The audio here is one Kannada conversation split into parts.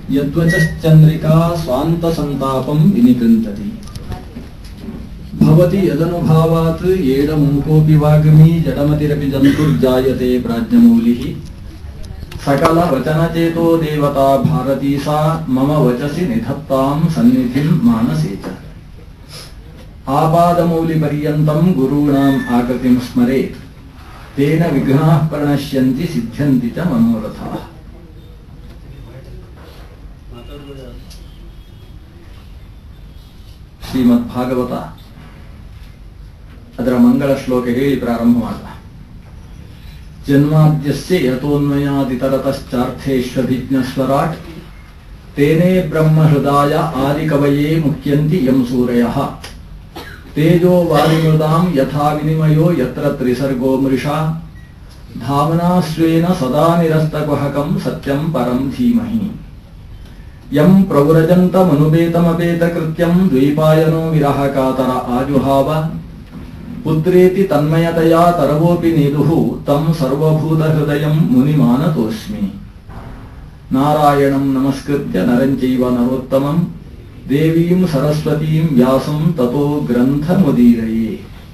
ಯದ್ವಚಶ್ಚಂದ್ರಿಕಾ ಸ್ವಾಂತಸಂತಾಪಂ ವಿನಿಕೃಂತತಿ ಭವತಿ ಯದನುಭಾವಾತ್ ಏಡಮೂಕೋಪಿ ವಾಗ್ಮಿ ಜಡಮತಿರಪಿ ಜಂತುರ್ಜಾಯತೆ ಪ್ರಾಜ್ಞಮೌಲಿಃ ಸಕಲ ವಚನಚೇತೋ ದೇವತಾ ಭಾರತೀ ಸಾ ಮಮ ವಚಸಿ ನಿಧತ್ತಾಂ ಸನ್ನಿಧಿಂ ಮಾನಸೇ ಚ ಆಪಾದಮೌಲಿ ಪರ್ಯಂತಂ ಗುರೂಣಾಂ ಆಕೃತಿಂ ಸ್ಮರೇತ್ ತೇನ ವಿಘ್ನಾಃ ಪ್ರಣಶ್ಯಂತಿ ಸಿದ್ಧ್ಯಂತಿ ಚ ಮನೋರಥಾಃ ಶ್ರೀಮದ್ ಭಾಗವತ ಅದರ ಮಂಗಳ ಶ್ಲೋಕ ಹೇಳಿ ಪ್ರಾರಂಭ ಮಾಡ ಜನ್ಮಾದ್ಯಸ್ಯ ಯತೋನ್ಮಯಾದಿತರತಶ್ಚಾರ್ಥೇಷ್ವಭಿಜ್ಞಸ್ವರಾಟ್ ತೇನೇ ಬ್ರಹ್ಮ ಹೃದಯ ಆದಿಕವಯೇ ಮುಖ್ಯಂತಿ ಯಂ ಸೂರಯಃ ತೇಜೋ ವಾರಿಮೃದಾಂ ಯಥಾ ವಿನಿಮಯೋ ಯತ್ರ ತ್ರಿಸರ್ಗೋ ಮೃಷಾ ಧಾಮನಾಶ್ವೇನ ಸದಾ ನಿರಸ್ತಕುಹಕಂ ಸತ್ಯಂ ಪರಂ ಧೀಮಹಿ ಯಂ ಪ್ರವ್ರಜಂತಮನುಪೇತಮಪೇತಕೃತ್ಯಂ ದ್ವೈಪಾಯನೋ ವಿರಹ ಕಾತರ ಆಜುಹಾವ ಪುತ್ರೇತಿ ತನ್ಮಯತಯಾ ತರವೋಪಿ ನೀದುಃ ತಂ ಸರ್ವಭೂತ ಹೃದಯಂ ಮುನಿಮಾನತೋಸ್ಮಿ ನಾರಾಯಣಂ ನಮಸ್ಕೃತ್ಯ ನರಂಚೈವ ನರೋತ್ತಮಂ ದೇವೀಂ ಸರಸ್ವತೀಂ ವ್ಯಾಸಂ ತಥೋ ಗ್ರಂಥಮುದೀರಯೇ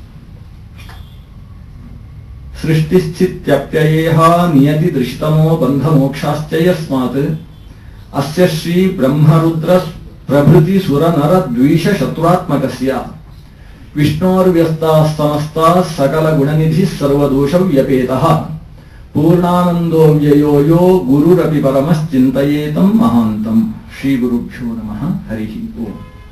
ಸೃಷ್ಟಿಶ್ಚಿತ್ಯಪ್ಯಯೇಹ ನಿಯತಿ ದೃಷ್ಟಮೋ ಬಂಧಮೋಕ್ಷಾಶ್ಚ ಯಸ್ಮಾತ್ ಅಸ್ಯ ಶ್ರೀ ಬ್ರಹ್ಮರುದ್ರ ಪ್ರಭೃತಿ ಸುರನರ ದ್ವೇಷ ಶತ್ರುತ್ಮಕಸ್ಯ ವಿಷ್ಣೋರ್ವ್ಯಸ್ತಾः ಸಮಸ್ತಾः ಸಕಲ ಗುಣನಿಧಿ ಸರ್ವದೋಷ ವ್ಯಪೇತಃ ಪೂರ್ಣಾನಂದೋ ವ್ಯಯೋ ಯೋ ಗುರುರಪಿ ಪರಮಶ್ಚಿಂತಯೇತಂ ಮಹಾಂತಂ ಶ್ರೀ ಗುರುಭ್ಯೋ ನಮಃ ಹರಿ ಓಂ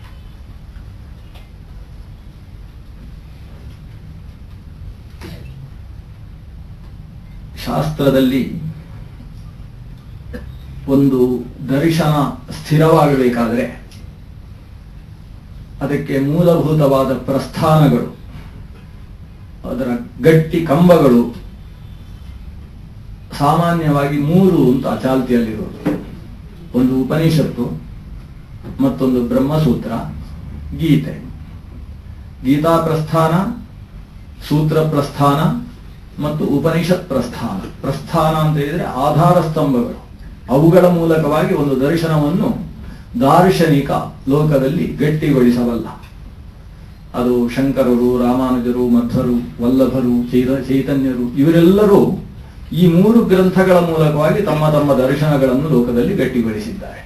ಶಾಸ್ತ್ರದಲ್ಲಿ ಒಂದು ದರ್ಶನ ಸ್ಥಿರವಾಗಬೇಕಾದರೆ ಅದಕ್ಕೆ ಮೂಲಭೂತವಾದ ಪ್ರಸ್ಥಾನಗಳು ಅದರ ಗಟ್ಟಿ ಕಂಬಗಳು ಸಾಮಾನ್ಯವಾಗಿ ಮೂರು ಅಂತ ಚಾಲ್ತಿಯಲ್ಲಿರೋದು ಒಂದು ಉಪನಿಷತ್ತು ಮತ್ತೊಂದು ಬ್ರಹ್ಮಸೂತ್ರ ಗೀತೆ ಗೀತಾ ಪ್ರಸ್ಥಾನ ಸೂತ್ರ ಪ್ರಸ್ಥಾನ ಮತ್ತು ಉಪನಿಷತ್ ಪ್ರಸ್ಥಾನ ಪ್ರಸ್ಥಾನ ಅಂತ ಹೇಳಿದ್ರೆ ಆಧಾರ ಸ್ತಂಭಗಳು ಅವುಗಳ ಮೂಲಕವಾಗಿ ಒಂದು ದರ್ಶನವನ್ನು ದಾರ್ಶನಿಕ ಲೋಕದಲ್ಲಿ ಗಟ್ಟಿಗೊಳಿಸಬಲ್ಲ ಅದು ಶಂಕರರು ರಾಮಾನುಜರು ಮಧ್ವರು ವಲ್ಲಭರು ಚೈತ ಚೈತನ್ಯರು ಇವರೆಲ್ಲರೂ ಈ ಮೂರು ಗ್ರಂಥಗಳ ಮೂಲಕವಾಗಿ ತಮ್ಮ ತಮ್ಮ ದರ್ಶನಗಳನ್ನು ಲೋಕದಲ್ಲಿ ಗಟ್ಟಿಗೊಳಿಸಿದ್ದಾರೆ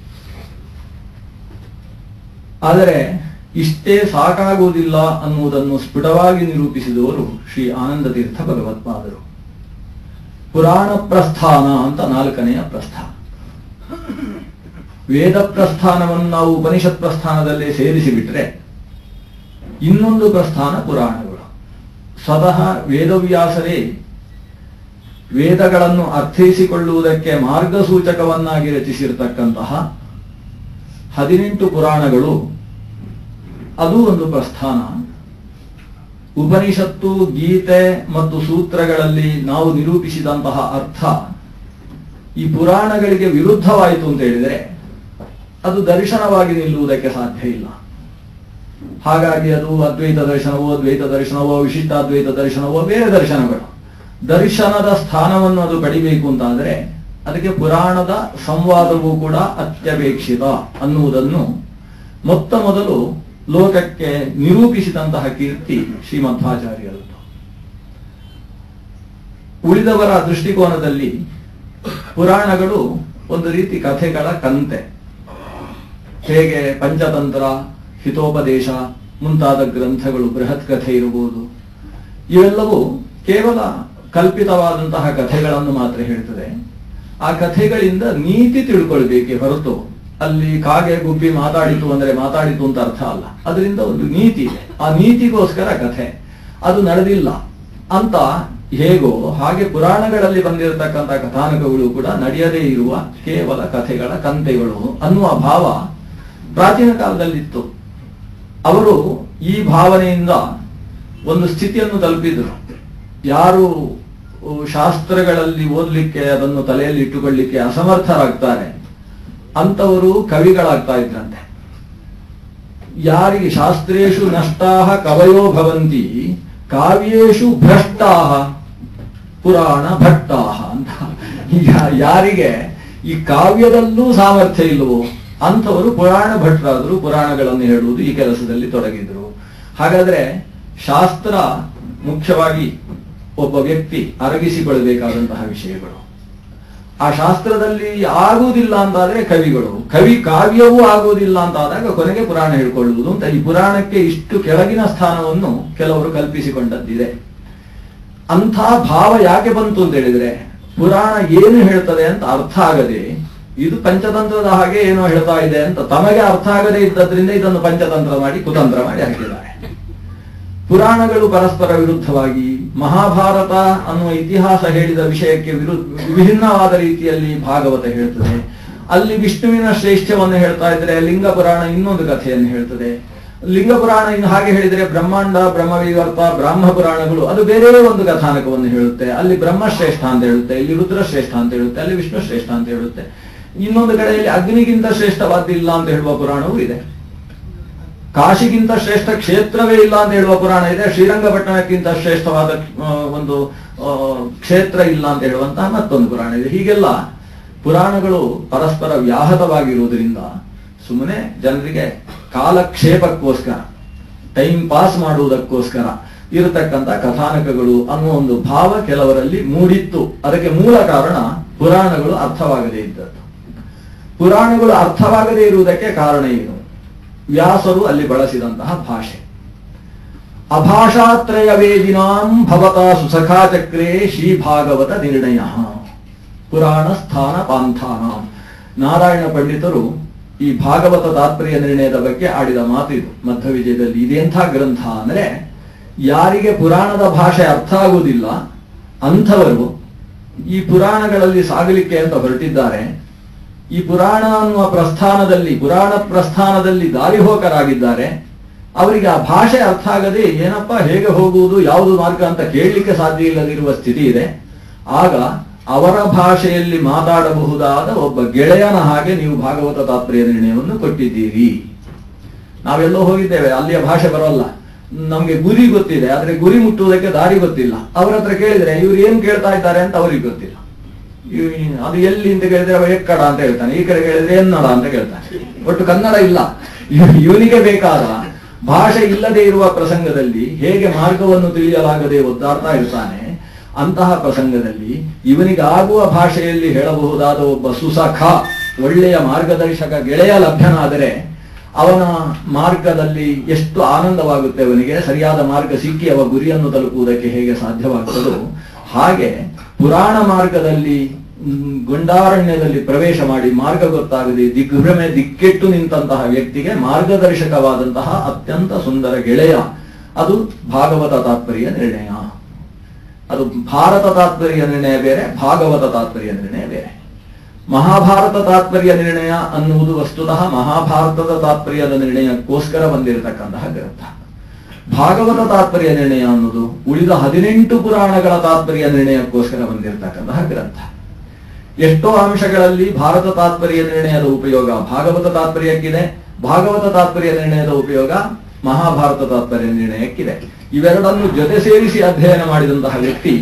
ಆದರೆ ಇಷ್ಟೇ ಸಾಕಾಗುವುದಿಲ್ಲ ಅನ್ನುವುದನ್ನು ಸ್ಫುಟವಾಗಿ ನಿರೂಪಿಸಿದವರು ಶ್ರೀ ಆನಂದ ತೀರ್ಥ ಭಗವತ್ಪಾದರು ಪುರಾಣ ಪ್ರಸ್ಥಾನ ಅಂತ ನಾಲ್ಕನೆಯ ಪ್ರಸ್ಥಾನ ವೇದ ಪ್ರಸ್ಥಾನವನ್ನು ನಾವು ಉಪನಿಷತ್ ಪ್ರಸ್ಥಾನದಲ್ಲೇ ಸೇರಿಸಿಬಿಟ್ರೆ ಇನ್ನೊಂದು ಪ್ರಸ್ಥಾನ ಪುರಾಣಗಳು ಸ್ವತಃ ವೇದವ್ಯಾಸರೇ ವೇದಗಳನ್ನು ಅರ್ಥೈಸಿಕೊಳ್ಳುವುದಕ್ಕೆ ಮಾರ್ಗಸೂಚಕವನ್ನಾಗಿ ರಚಿಸಿರತಕ್ಕಂತಹ ಹದಿನೆಂಟು ಪುರಾಣಗಳು ಅದು ಒಂದು ಪ್ರಸ್ಥಾನ ಉಪನಿಷತ್ತು ಗೀತೆ ಮತ್ತು ಸೂತ್ರಗಳಲ್ಲಿ ನಾವು ನಿರೂಪಿಸಿದಂತಹ ಅರ್ಥ ಈ ಪುರಾಣಗಳಿಗೆ ವಿರುದ್ಧವಾಯಿತು ಅಂತ ಹೇಳಿದರೆ ಅದು ದರ್ಶನವಾಗಿ ನಿಲ್ಲುವುದಕ್ಕೆ ಸಾಧ್ಯ ಇಲ್ಲ ಹಾಗಾಗಿ ಅದು ಅದ್ವೈತ ದರ್ಶನವೋ ದ್ವೈತ ದರ್ಶನವೋ ವಿಶಿಷ್ಟಾದ್ವೈತ ದರ್ಶನವೋ ಬೇರೆ ದರ್ಶನಗಳು ದರ್ಶನದ ಸ್ಥಾನವನ್ನು ಅದು ಪಡಿಬೇಕು ಅಂತಾದರೆ ಅದಕ್ಕೆ ಪುರಾಣದ ಸಂವಾದವೂ ಕೂಡ ಅತ್ಯಪೇಕ್ಷಿತ ಅನ್ನುವುದನ್ನು ಮೊತ್ತ ಮೊದಲು ಲೋಕಕ್ಕೆ ನಿರೂಪಿಸಿದಂತಹ ಕೀರ್ತಿ ಶ್ರೀಮಧ್ವಾಚಾರ್ಯರದ್ದು ಉಳಿದವರ ದೃಷ್ಟಿಕೋನದಲ್ಲಿ ಪುರಾಣಗಳು ಒಂದು ರೀತಿ ಕಥೆಗಳ ಕಂತೆ ಹೇಗೆ ಪಂಚತಂತ್ರ ಹಿತೋಪದೇಶ ಮುಂತಾದ ಗ್ರಂಥಗಳು ಬೃಹತ್ ಕಥೆ ಇರಬಹುದು ಇವೆಲ್ಲವೂ ಕೇವಲ ಕಲ್ಪಿತವಾದಂತಹ ಕಥೆಗಳನ್ನು ಮಾತ್ರ ಹೇಳ್ತದೆ ಆ ಕಥೆಗಳಿಂದ ನೀತಿ ತಿಳ್ಕೊಳ್ಬೇಕೆ ಹೊರತು ಅಲ್ಲಿ ಕಾಗೆ ಗುಬ್ಬಿ ಮಾತಾಡಿತು ಅಂದ್ರೆ ಮಾತಾಡಿತು ಅಂತ ಅರ್ಥ ಅಲ್ಲ ಅದರಿಂದ ಒಂದು ನೀತಿ ಇದೆ ಆ ನೀತಿಗೋಸ್ಕರ ಕಥೆ ಅದು ನಡೆದಿಲ್ಲ ಅಂತ ಹೇಗೋ ಹಾಗೆ ಪುರಾಣಗಳಲ್ಲಿ ಬಂದಿರತಕ್ಕಂಥ ಕಥಾನಕಗಳು ಕೂಡ ನಡೆಯದೇ ಇರುವ ಕೇವಲ ಕಥೆಗಳ ಕಂತೆಗಳು ಅನ್ನುವ ಭಾವ ಪ್ರಾಚೀನ ಕಾಲದಲ್ಲಿತ್ತು ಅವರು ಈ ಭಾವನೆಯಿಂದ ಒಂದು ಸ್ಥಿತಿಯನ್ನು ತಲುಪಿದ್ರು ಯಾರು ಶಾಸ್ತ್ರಗಳಲ್ಲಿ ಓದಲಿಕ್ಕೆ ಅದನ್ನು ತಲೆಯಲ್ಲಿ ಇಟ್ಟುಕೊಳ್ಳಿಕ್ಕೆ ಅಸಮರ್ಥರಾಗ್ತಾರೆ ಅಂತವರು ಕವಿಗಳಾಗ್ತಾ ಇದ್ರಂತೆ ಯಾರಿಗೆ ಶಾಸ್ತ್ರೇಶು ನಷ್ಟಾಹ ಕವಯೋ ಭವಂತಿ ಕಾವ್ಯೇಶು ಭ್ರಷ್ಟಾಹ ಪುರಾಣ ಭಟ್ಟಾಹ ಅಂತ ಈಗ ಯಾರಿಗೆ ಈ ಕಾವ್ಯದಲ್ಲೂ ಸಾಮರ್ಥ್ಯ ಇಲ್ಲವೋ ಅಂಥವರು ಪುರಾಣ ಭಟ್ರಾದರು ಪುರಾಣಗಳನ್ನು ಹೇಳುವುದು ಈ ಕೆಲಸದಲ್ಲಿ ತೊಡಗಿದ್ರು ಹಾಗಾದ್ರೆ ಶಾಸ್ತ್ರ ಮುಖ್ಯವಾಗಿ ಒಬ್ಬ ವ್ಯಕ್ತಿ ಅರಗಿಸಿಕೊಳ್ಳಬೇಕಾದಂತಹ ವಿಷಯಗಳು ಆ ಶಾಸ್ತ್ರದಲ್ಲಿ ಆಗುವುದಿಲ್ಲ ಅಂತಾದ್ರೆ ಕವಿಗಳು ಕವಿ ಕಾವ್ಯವೂ ಆಗುವುದಿಲ್ಲ ಅಂತಾದಾಗ ಕೊನೆಗೆ ಪುರಾಣ ಹೇಳ್ಕೊಳ್ಳುವುದು ಅಂತ ಈ ಪುರಾಣಕ್ಕೆ ಇಷ್ಟು ಕೆಳಗಿನ ಸ್ಥಾನವನ್ನು ಕೆಲವರು ಕಲ್ಪಿಸಿಕೊಂಡದ್ದಿದೆ ಅಂಥ ಭಾವ ಯಾಕೆ ಬಂತು ಅಂತ ಹೇಳಿದ್ರೆ ಪುರಾಣ ಏನು ಹೇಳ್ತದೆ ಅಂತ ಅರ್ಥ ಆಗದೆ ಇದು ಪಂಚತಂತ್ರದ ಹಾಗೆ ಏನೋ ಹೇಳ್ತಾ ಇದೆ ಅಂತ ತಮಗೆ ಅರ್ಥ ಆಗದೆ ಇದ್ದದ್ರಿಂದ ಇದನ್ನು ಪಂಚತಂತ್ರ ಮಾಡಿ ಕುತಂತ್ರ ಮಾಡಿ ಹಾಕಿದ್ದಾರೆ ಪುರಾಣಗಳು ಪರಸ್ಪರ ವಿರುದ್ಧವಾಗಿ ಮಹಾಭಾರತ ಅನ್ನುವ ಇತಿಹಾಸ ಹೇಳಿದ ವಿಷಯಕ್ಕೆ ವಿರುದ್ಧ ವಿಭಿನ್ನವಾದ ರೀತಿಯಲ್ಲಿ ಭಾಗವತ ಹೇಳ್ತದೆ ಅಲ್ಲಿ ವಿಷ್ಣುವಿನ ಶ್ರೇಷ್ಠವನ್ನು ಹೇಳ್ತಾ ಇದ್ರೆ ಲಿಂಗ ಪುರಾಣ ಇನ್ನೊಂದು ಕಥೆಯನ್ನು ಹೇಳ್ತದೆ ಲಿಂಗ ಪುರಾಣ ಇನ್ನು ಹಾಗೆ ಹೇಳಿದರೆ ಬ್ರಹ್ಮಾಂಡ ಬ್ರಹ್ಮವಿವರ್ತ ಬ್ರಾಹ್ಮ ಪುರಾಣಗಳು ಅದು ಬೇರೆ ಒಂದು ಕಥಾನಕವನ್ನು ಹೇಳುತ್ತೆ ಅಲ್ಲಿ ಬ್ರಹ್ಮ ಶ್ರೇಷ್ಠ ಅಂತ ಹೇಳುತ್ತೆ ಇಲ್ಲಿ ರುದ್ರ ಶ್ರೇಷ್ಠ ಅಂತ ಹೇಳುತ್ತೆ ಅಲ್ಲಿ ವಿಷ್ಣು ಶ್ರೇಷ್ಠ ಅಂತ ಹೇಳುತ್ತೆ ಇನ್ನೊಂದು ಕಡೆಯಲ್ಲಿ ಅಗ್ನಿಗಿಂತ ಶ್ರೇಷ್ಠವಾದಿಲ್ಲ ಅಂತ ಹೇಳುವ ಪುರಾಣವೂ ಇದೆ ಕಾಶಿಗಿಂತ ಶ್ರೇಷ್ಠ ಕ್ಷೇತ್ರವೇ ಇಲ್ಲ ಅಂತ ಹೇಳುವ ಪುರಾಣ ಇದೆ ಶ್ರೀರಂಗಪಟ್ಟಣಕ್ಕಿಂತ ಶ್ರೇಷ್ಠವಾದ ಆ, ಒಂದು ಆ, ಕ್ಷೇತ್ರ ಇಲ್ಲ ಅಂತ ಹೇಳುವಂತಹ ಮತ್ತೊಂದು ಪುರಾಣ ಇದೆ ಹೀಗೆಲ್ಲ ಪುರಾಣಗಳು ಪರಸ್ಪರ ವ್ಯಾಹತವಾಗಿರುವುದರಿಂದ ಸುಮ್ಮನೆ ಜನರಿಗೆ ಕಾಲಕ್ಷೇಪಕ್ಕೋಸ್ಕರ ಟೈಮ್ ಪಾಸ್ ಮಾಡುವುದಕ್ಕೋಸ್ಕರ ಇರತಕ್ಕಂತ ಕಥಾನಕಗಳು ಅನ್ನುವ ಒಂದು ಭಾವ ಕೆಲವರಲ್ಲಿ ಮೂಡಿತ್ತು ಅದಕ್ಕೆ ಮೂಲ ಕಾರಣ ಪುರಾಣಗಳು ಅರ್ಥವಾಗದೇ ಇದ್ದದ್ದು ಪುರಾಣಗಳು ಅರ್ಥವಾಗದೇ ಇರುವುದಕ್ಕೆ ಕಾರಣ ಏನು ವ್ಯಾಸರು ಅಲ್ಲಿ ಬಳಸಿದಂತಹ ಭಾಷೆ ಅಭಾಷಾತ್ರಯ ವೇದಿನಾಂ ಭವತ ಸುಸಖಾಚಕ್ರೇ ಶ್ರೀಭಾಗವತ ನಿರ್ಣಯ ಪುರಾಣ ಸ್ಥಾನ ಪಾಂಥಾನಾಂ ನಾರಾಯಣ ಪಂಡಿತರು ಈ ಭಾಗವತ ತಾತ್ಪರ್ಯ ನಿರ್ಣಯದ ಬಗ್ಗೆ ಆಡಿದ ಮಾತು ಇದು ಮಧ್ವ ವಿಜಯದಲ್ಲಿ ಇದೆಂಥ ಗ್ರಂಥ ಅಂದ್ರೆ ಯಾರಿಗೆ ಪುರಾಣದ ಭಾಷೆ ಅರ್ಥ ಆಗುವುದಿಲ್ಲ ಅಂಥವರು ಈ ಪುರಾಣಗಳಲ್ಲಿ ಸಾಗಲಿಕ್ಕೆ ಅಂತ ಹೊರಟಿದ್ದಾರೆ ಈ ಪುರಾಣ ಅನ್ನುವ ಪ್ರಸ್ಥಾನದಲ್ಲಿ ಪುರಾಣ ಪ್ರಸ್ಥಾನದಲ್ಲಿ ದಾರಿಹೋಕರಾಗಿದ್ದಾರೆ ಅವರಿಗೆ ಆ ಭಾಷೆ ಅರ್ಥ ಆಗದೆ ಏನಪ್ಪ ಹೇಗೆ ಹೋಗುವುದು ಯಾವುದು ಮಾರ್ಗ ಅಂತ ಕೇಳಲಿಕ್ಕೆ ಸಾಧ್ಯ ಇಲ್ಲದಿರುವ ಸ್ಥಿತಿ ಇದೆ ಆಗ ಅವರ ಭಾಷೆಯಲ್ಲಿ ಮಾತಾಡಬಹುದಾದ ಒಬ್ಬ ಗೆಳೆಯನ ಹಾಗೆ ನೀವು ಭಾಗವತ ತಾತ್ಪರ್ಯ ನಿರ್ಣಯವನ್ನು ಕೊಟ್ಟಿದ್ದೀರಿ ನಾವೆಲ್ಲೋ ಹೋಗಿದ್ದೇವೆ ಅಲ್ಲಿಯ ಭಾಷೆ ಬರೋಲ್ಲ ನಮ್ಗೆ ಗುರಿ ಗೊತ್ತಿದೆ ಆದ್ರೆ ಗುರಿ ಮುಟ್ಟುವುದಕ್ಕೆ ದಾರಿ ಗೊತ್ತಿಲ್ಲ ಅವರ ಹತ್ರ ಕೇಳಿದ್ರೆ ಇವ್ರು ಏನ್ ಕೇಳ್ತಾ ಇದ್ದಾರೆ ಅಂತ ಅವರಿಗೆ ಗೊತ್ತಿಲ್ಲ ಇವ್- ಅದು ಎಲ್ಲಿ ಅಂತ ಕೇಳಿದ್ರೆ ಅವ ಎಕ್ಕಡ ಅಂತ ಹೇಳ್ತಾನೆ ಈ ಕಡೆ ಕೇಳಿದ್ರೆ ಎನ್ನಡ ಅಂತ ಕೇಳ್ತಾನೆ ಒಟ್ಟು ಕನ್ನಡ ಇಲ್ಲ ಇವ್- ಇವನಿಗೆ ಬೇಕಾದ ಭಾಷೆ ಇಲ್ಲದೆ ಇರುವ ಪ್ರಸಂಗದಲ್ಲಿ ಹೇಗೆ ಮಾರ್ಗವನ್ನು ತಿಳಿಯಲಾಗದೆ ಒದ್ದಾಡ್ತಾ ಇರ್ತಾನೆ ಅಂತಹ ಪ್ರಸಂಗದಲ್ಲಿ ಇವನಿಗೆ ಆಗುವ ಭಾಷೆಯಲ್ಲಿ ಹೇಳಬಹುದಾದ ಒಬ್ಬ ಸುಸಖ ಒಳ್ಳೆಯ ಮಾರ್ಗದರ್ಶಕ ಗೆಳೆಯ ಲಭ್ಯನಾದರೆ ಅವನ ಮಾರ್ಗದಲ್ಲಿ ಎಷ್ಟು ಆನಂದವಾಗುತ್ತೆ ಅವನಿಗೆ ಸರಿಯಾದ ಮಾರ್ಗ ಸಿಕ್ಕಿ ಅವ ಗುರಿಯನ್ನು ತಲುಪುವುದಕ್ಕೆ ಹೇಗೆ ಸಾಧ್ಯವಾಗ್ತದೋ ಹಾಗೆ ಪುರಾಣ ಮಾರ್ಗದಲ್ಲಿ ಮ್, ಗುಂಡಾರಣ್ಯದಲ್ಲಿ ಪ್ರವೇಶ ಮಾಡಿ ಮಾರ್ಗ ಗೊತ್ತಾಗದೆ ದಿಗ್ಭ್ರಮೆ ದಿಕ್ಕೆಟ್ಟು ನಿಂತಹ ವ್ಯಕ್ತಿಗೆ ಮಾರ್ಗದರ್ಶಕವಾದಂತಹ ಅತ್ಯಂತ ಸುಂದರ ಗೆಳೆಯ ಅದು ಭಾಗವತ ತಾತ್ಪರ್ಯ ನಿರ್ಣಯ ಅದು ಭಾರತ ತಾತ್ಪರ್ಯ ನಿರ್ಣಯ ಬೇರೆ ಭಾಗವತ ತಾತ್ಪರ್ಯ ನಿರ್ಣಯ ಬೇರೆ ಮಹಾಭಾರತ ತಾತ್ಪರ್ಯ ನಿರ್ಣಯ ಅನ್ನುವುದು ವಸ್ತುತಃ ಮಹಾಭಾರತದ ತಾತ್ಪರ್ಯದ ನಿರ್ಣಯಕ್ಕೋಸ್ಕರ ಬಂದಿರತಕ್ಕಂತಹ ಗ್ರಂಥ ಭಾಗವತ ತಾತ್ಪರ್ಯ ನಿರ್ಣಯ ಅನ್ನೋದು ಉಳಿದ ಹದಿನೆಂಟು ಪುರಾಣಗಳ ತಾತ್ಪರ್ಯ ನಿರ್ಣಯಕ್ಕೋಸ್ಕರ ಬಂದಿರತಕ್ಕಂತಹ ಗ್ರಂಥ ಎಷ್ಟೋ ಅಂಶಗಳಲ್ಲಿ ಭಾರತ ತಾತ್ಪರ್ಯ ನಿರ್ಣಯದ ಉಪಯೋಗ ಭಾಗವತ ತಾತ್ಪರ್ಯಕ್ಕಿದೆ ಭಾಗವತ ತಾತ್ಪರ್ಯ ನಿರ್ಣಯದ ಉಪಯೋಗ ಮಹಾಭಾರತ ತಾತ್ಪರ್ಯ ನಿರ್ಣಯಕ್ಕಿದೆ ಇವೆರಡನ್ನು ಜೊತೆ ಸೇರಿಸಿ ಅಧ್ಯಯನ ಮಾಡಿದಂತಹ ವ್ಯಕ್ತಿ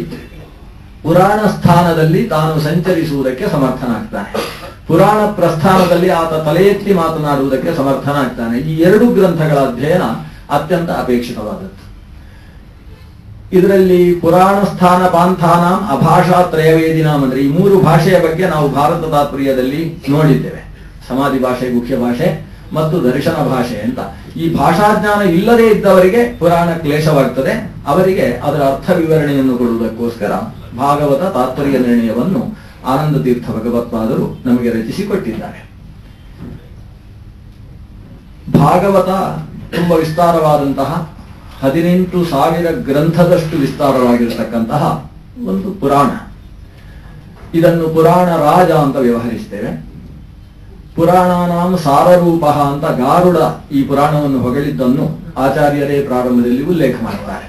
ಪುರಾಣ ಸ್ಥಾನದಲ್ಲಿ ತಾನು ಸಂಚರಿಸುವುದಕ್ಕೆ ಸಮರ್ಥನಾಗ್ತಾನೆ ಪುರಾಣ ಪ್ರಸ್ಥಾನದಲ್ಲಿ ಆತ ತಲೆ ಎತ್ತಿ ಮಾತನಾಡುವುದಕ್ಕೆ ಸಮರ್ಥನಾಗ್ತಾನೆ ಈ ಎರಡು ಗ್ರಂಥಗಳ ಅಧ್ಯಯನ ಅತ್ಯಂತ ಅಪೇಕ್ಷಿತವಾದದ್ದು ಇದರಲ್ಲಿ ಪುರಾಣ ಸ್ಥಾನ ಪಾಂಥಾನ ಅಭಾಷಾ ತ್ರಯವೇದಿನಾಂ ಅಂದ್ರೆ ಈ ಮೂರು ಭಾಷೆಯ ಬಗ್ಗೆ ನಾವು ಭಾರತ ತಾತ್ಪರ್ಯದಲ್ಲಿ ನೋಡಿದ್ದೇವೆ ಸಮಾಧಿ ಭಾಷೆ ಮುಖ್ಯ ಭಾಷೆ ಮತ್ತು ದರ್ಶನ ಭಾಷೆ ಅಂತ ಈ ಭಾಷಾಜ್ಞಾನ ಇಲ್ಲದೆ ಇದ್ದವರಿಗೆ ಪುರಾಣ ಕ್ಲೇಶವಾಗ್ತದೆ ಅವರಿಗೆ ಅದರ ಅರ್ಥ ವಿವರಣೆಯನ್ನು ಕೊಡುವುದಕ್ಕೋಸ್ಕರ ಭಾಗವತ ತಾತ್ಪರ್ಯ ನಿರ್ಣಯವನ್ನು ಆನಂದ ತೀರ್ಥ ಭಗವತ್ಪಾದರು ನಮಗೆ ರಚಿಸಿಕೊಟ್ಟಿದ್ದಾರೆ ಭಾಗವತ ತುಂಬ ವಿಸ್ತಾರವಾದಂತಹ ಹದಿನೆಂಟು ಸಾವಿರ ಗ್ರಂಥದಷ್ಟು ವಿಸ್ತಾರವಾಗಿರತಕ್ಕಂತಹ ಒಂದು ಪುರಾಣ ಇದನ್ನು ಪುರಾಣ ರಾಜ ಅಂತ ವ್ಯವಹರಿಸ್ತೇವೆ ಪುರಾಣಾನಾಂ ಸಾರರೂಪ ಅಂತ ಗಾರುಡ ಈ ಪುರಾಣವನ್ನು ಹೊಗಳಿದ್ದನ್ನು ಆಚಾರ್ಯರೇ ಪ್ರಾರಂಭದಲ್ಲಿ ಉಲ್ಲೇಖ ಮಾಡ್ತಾರೆ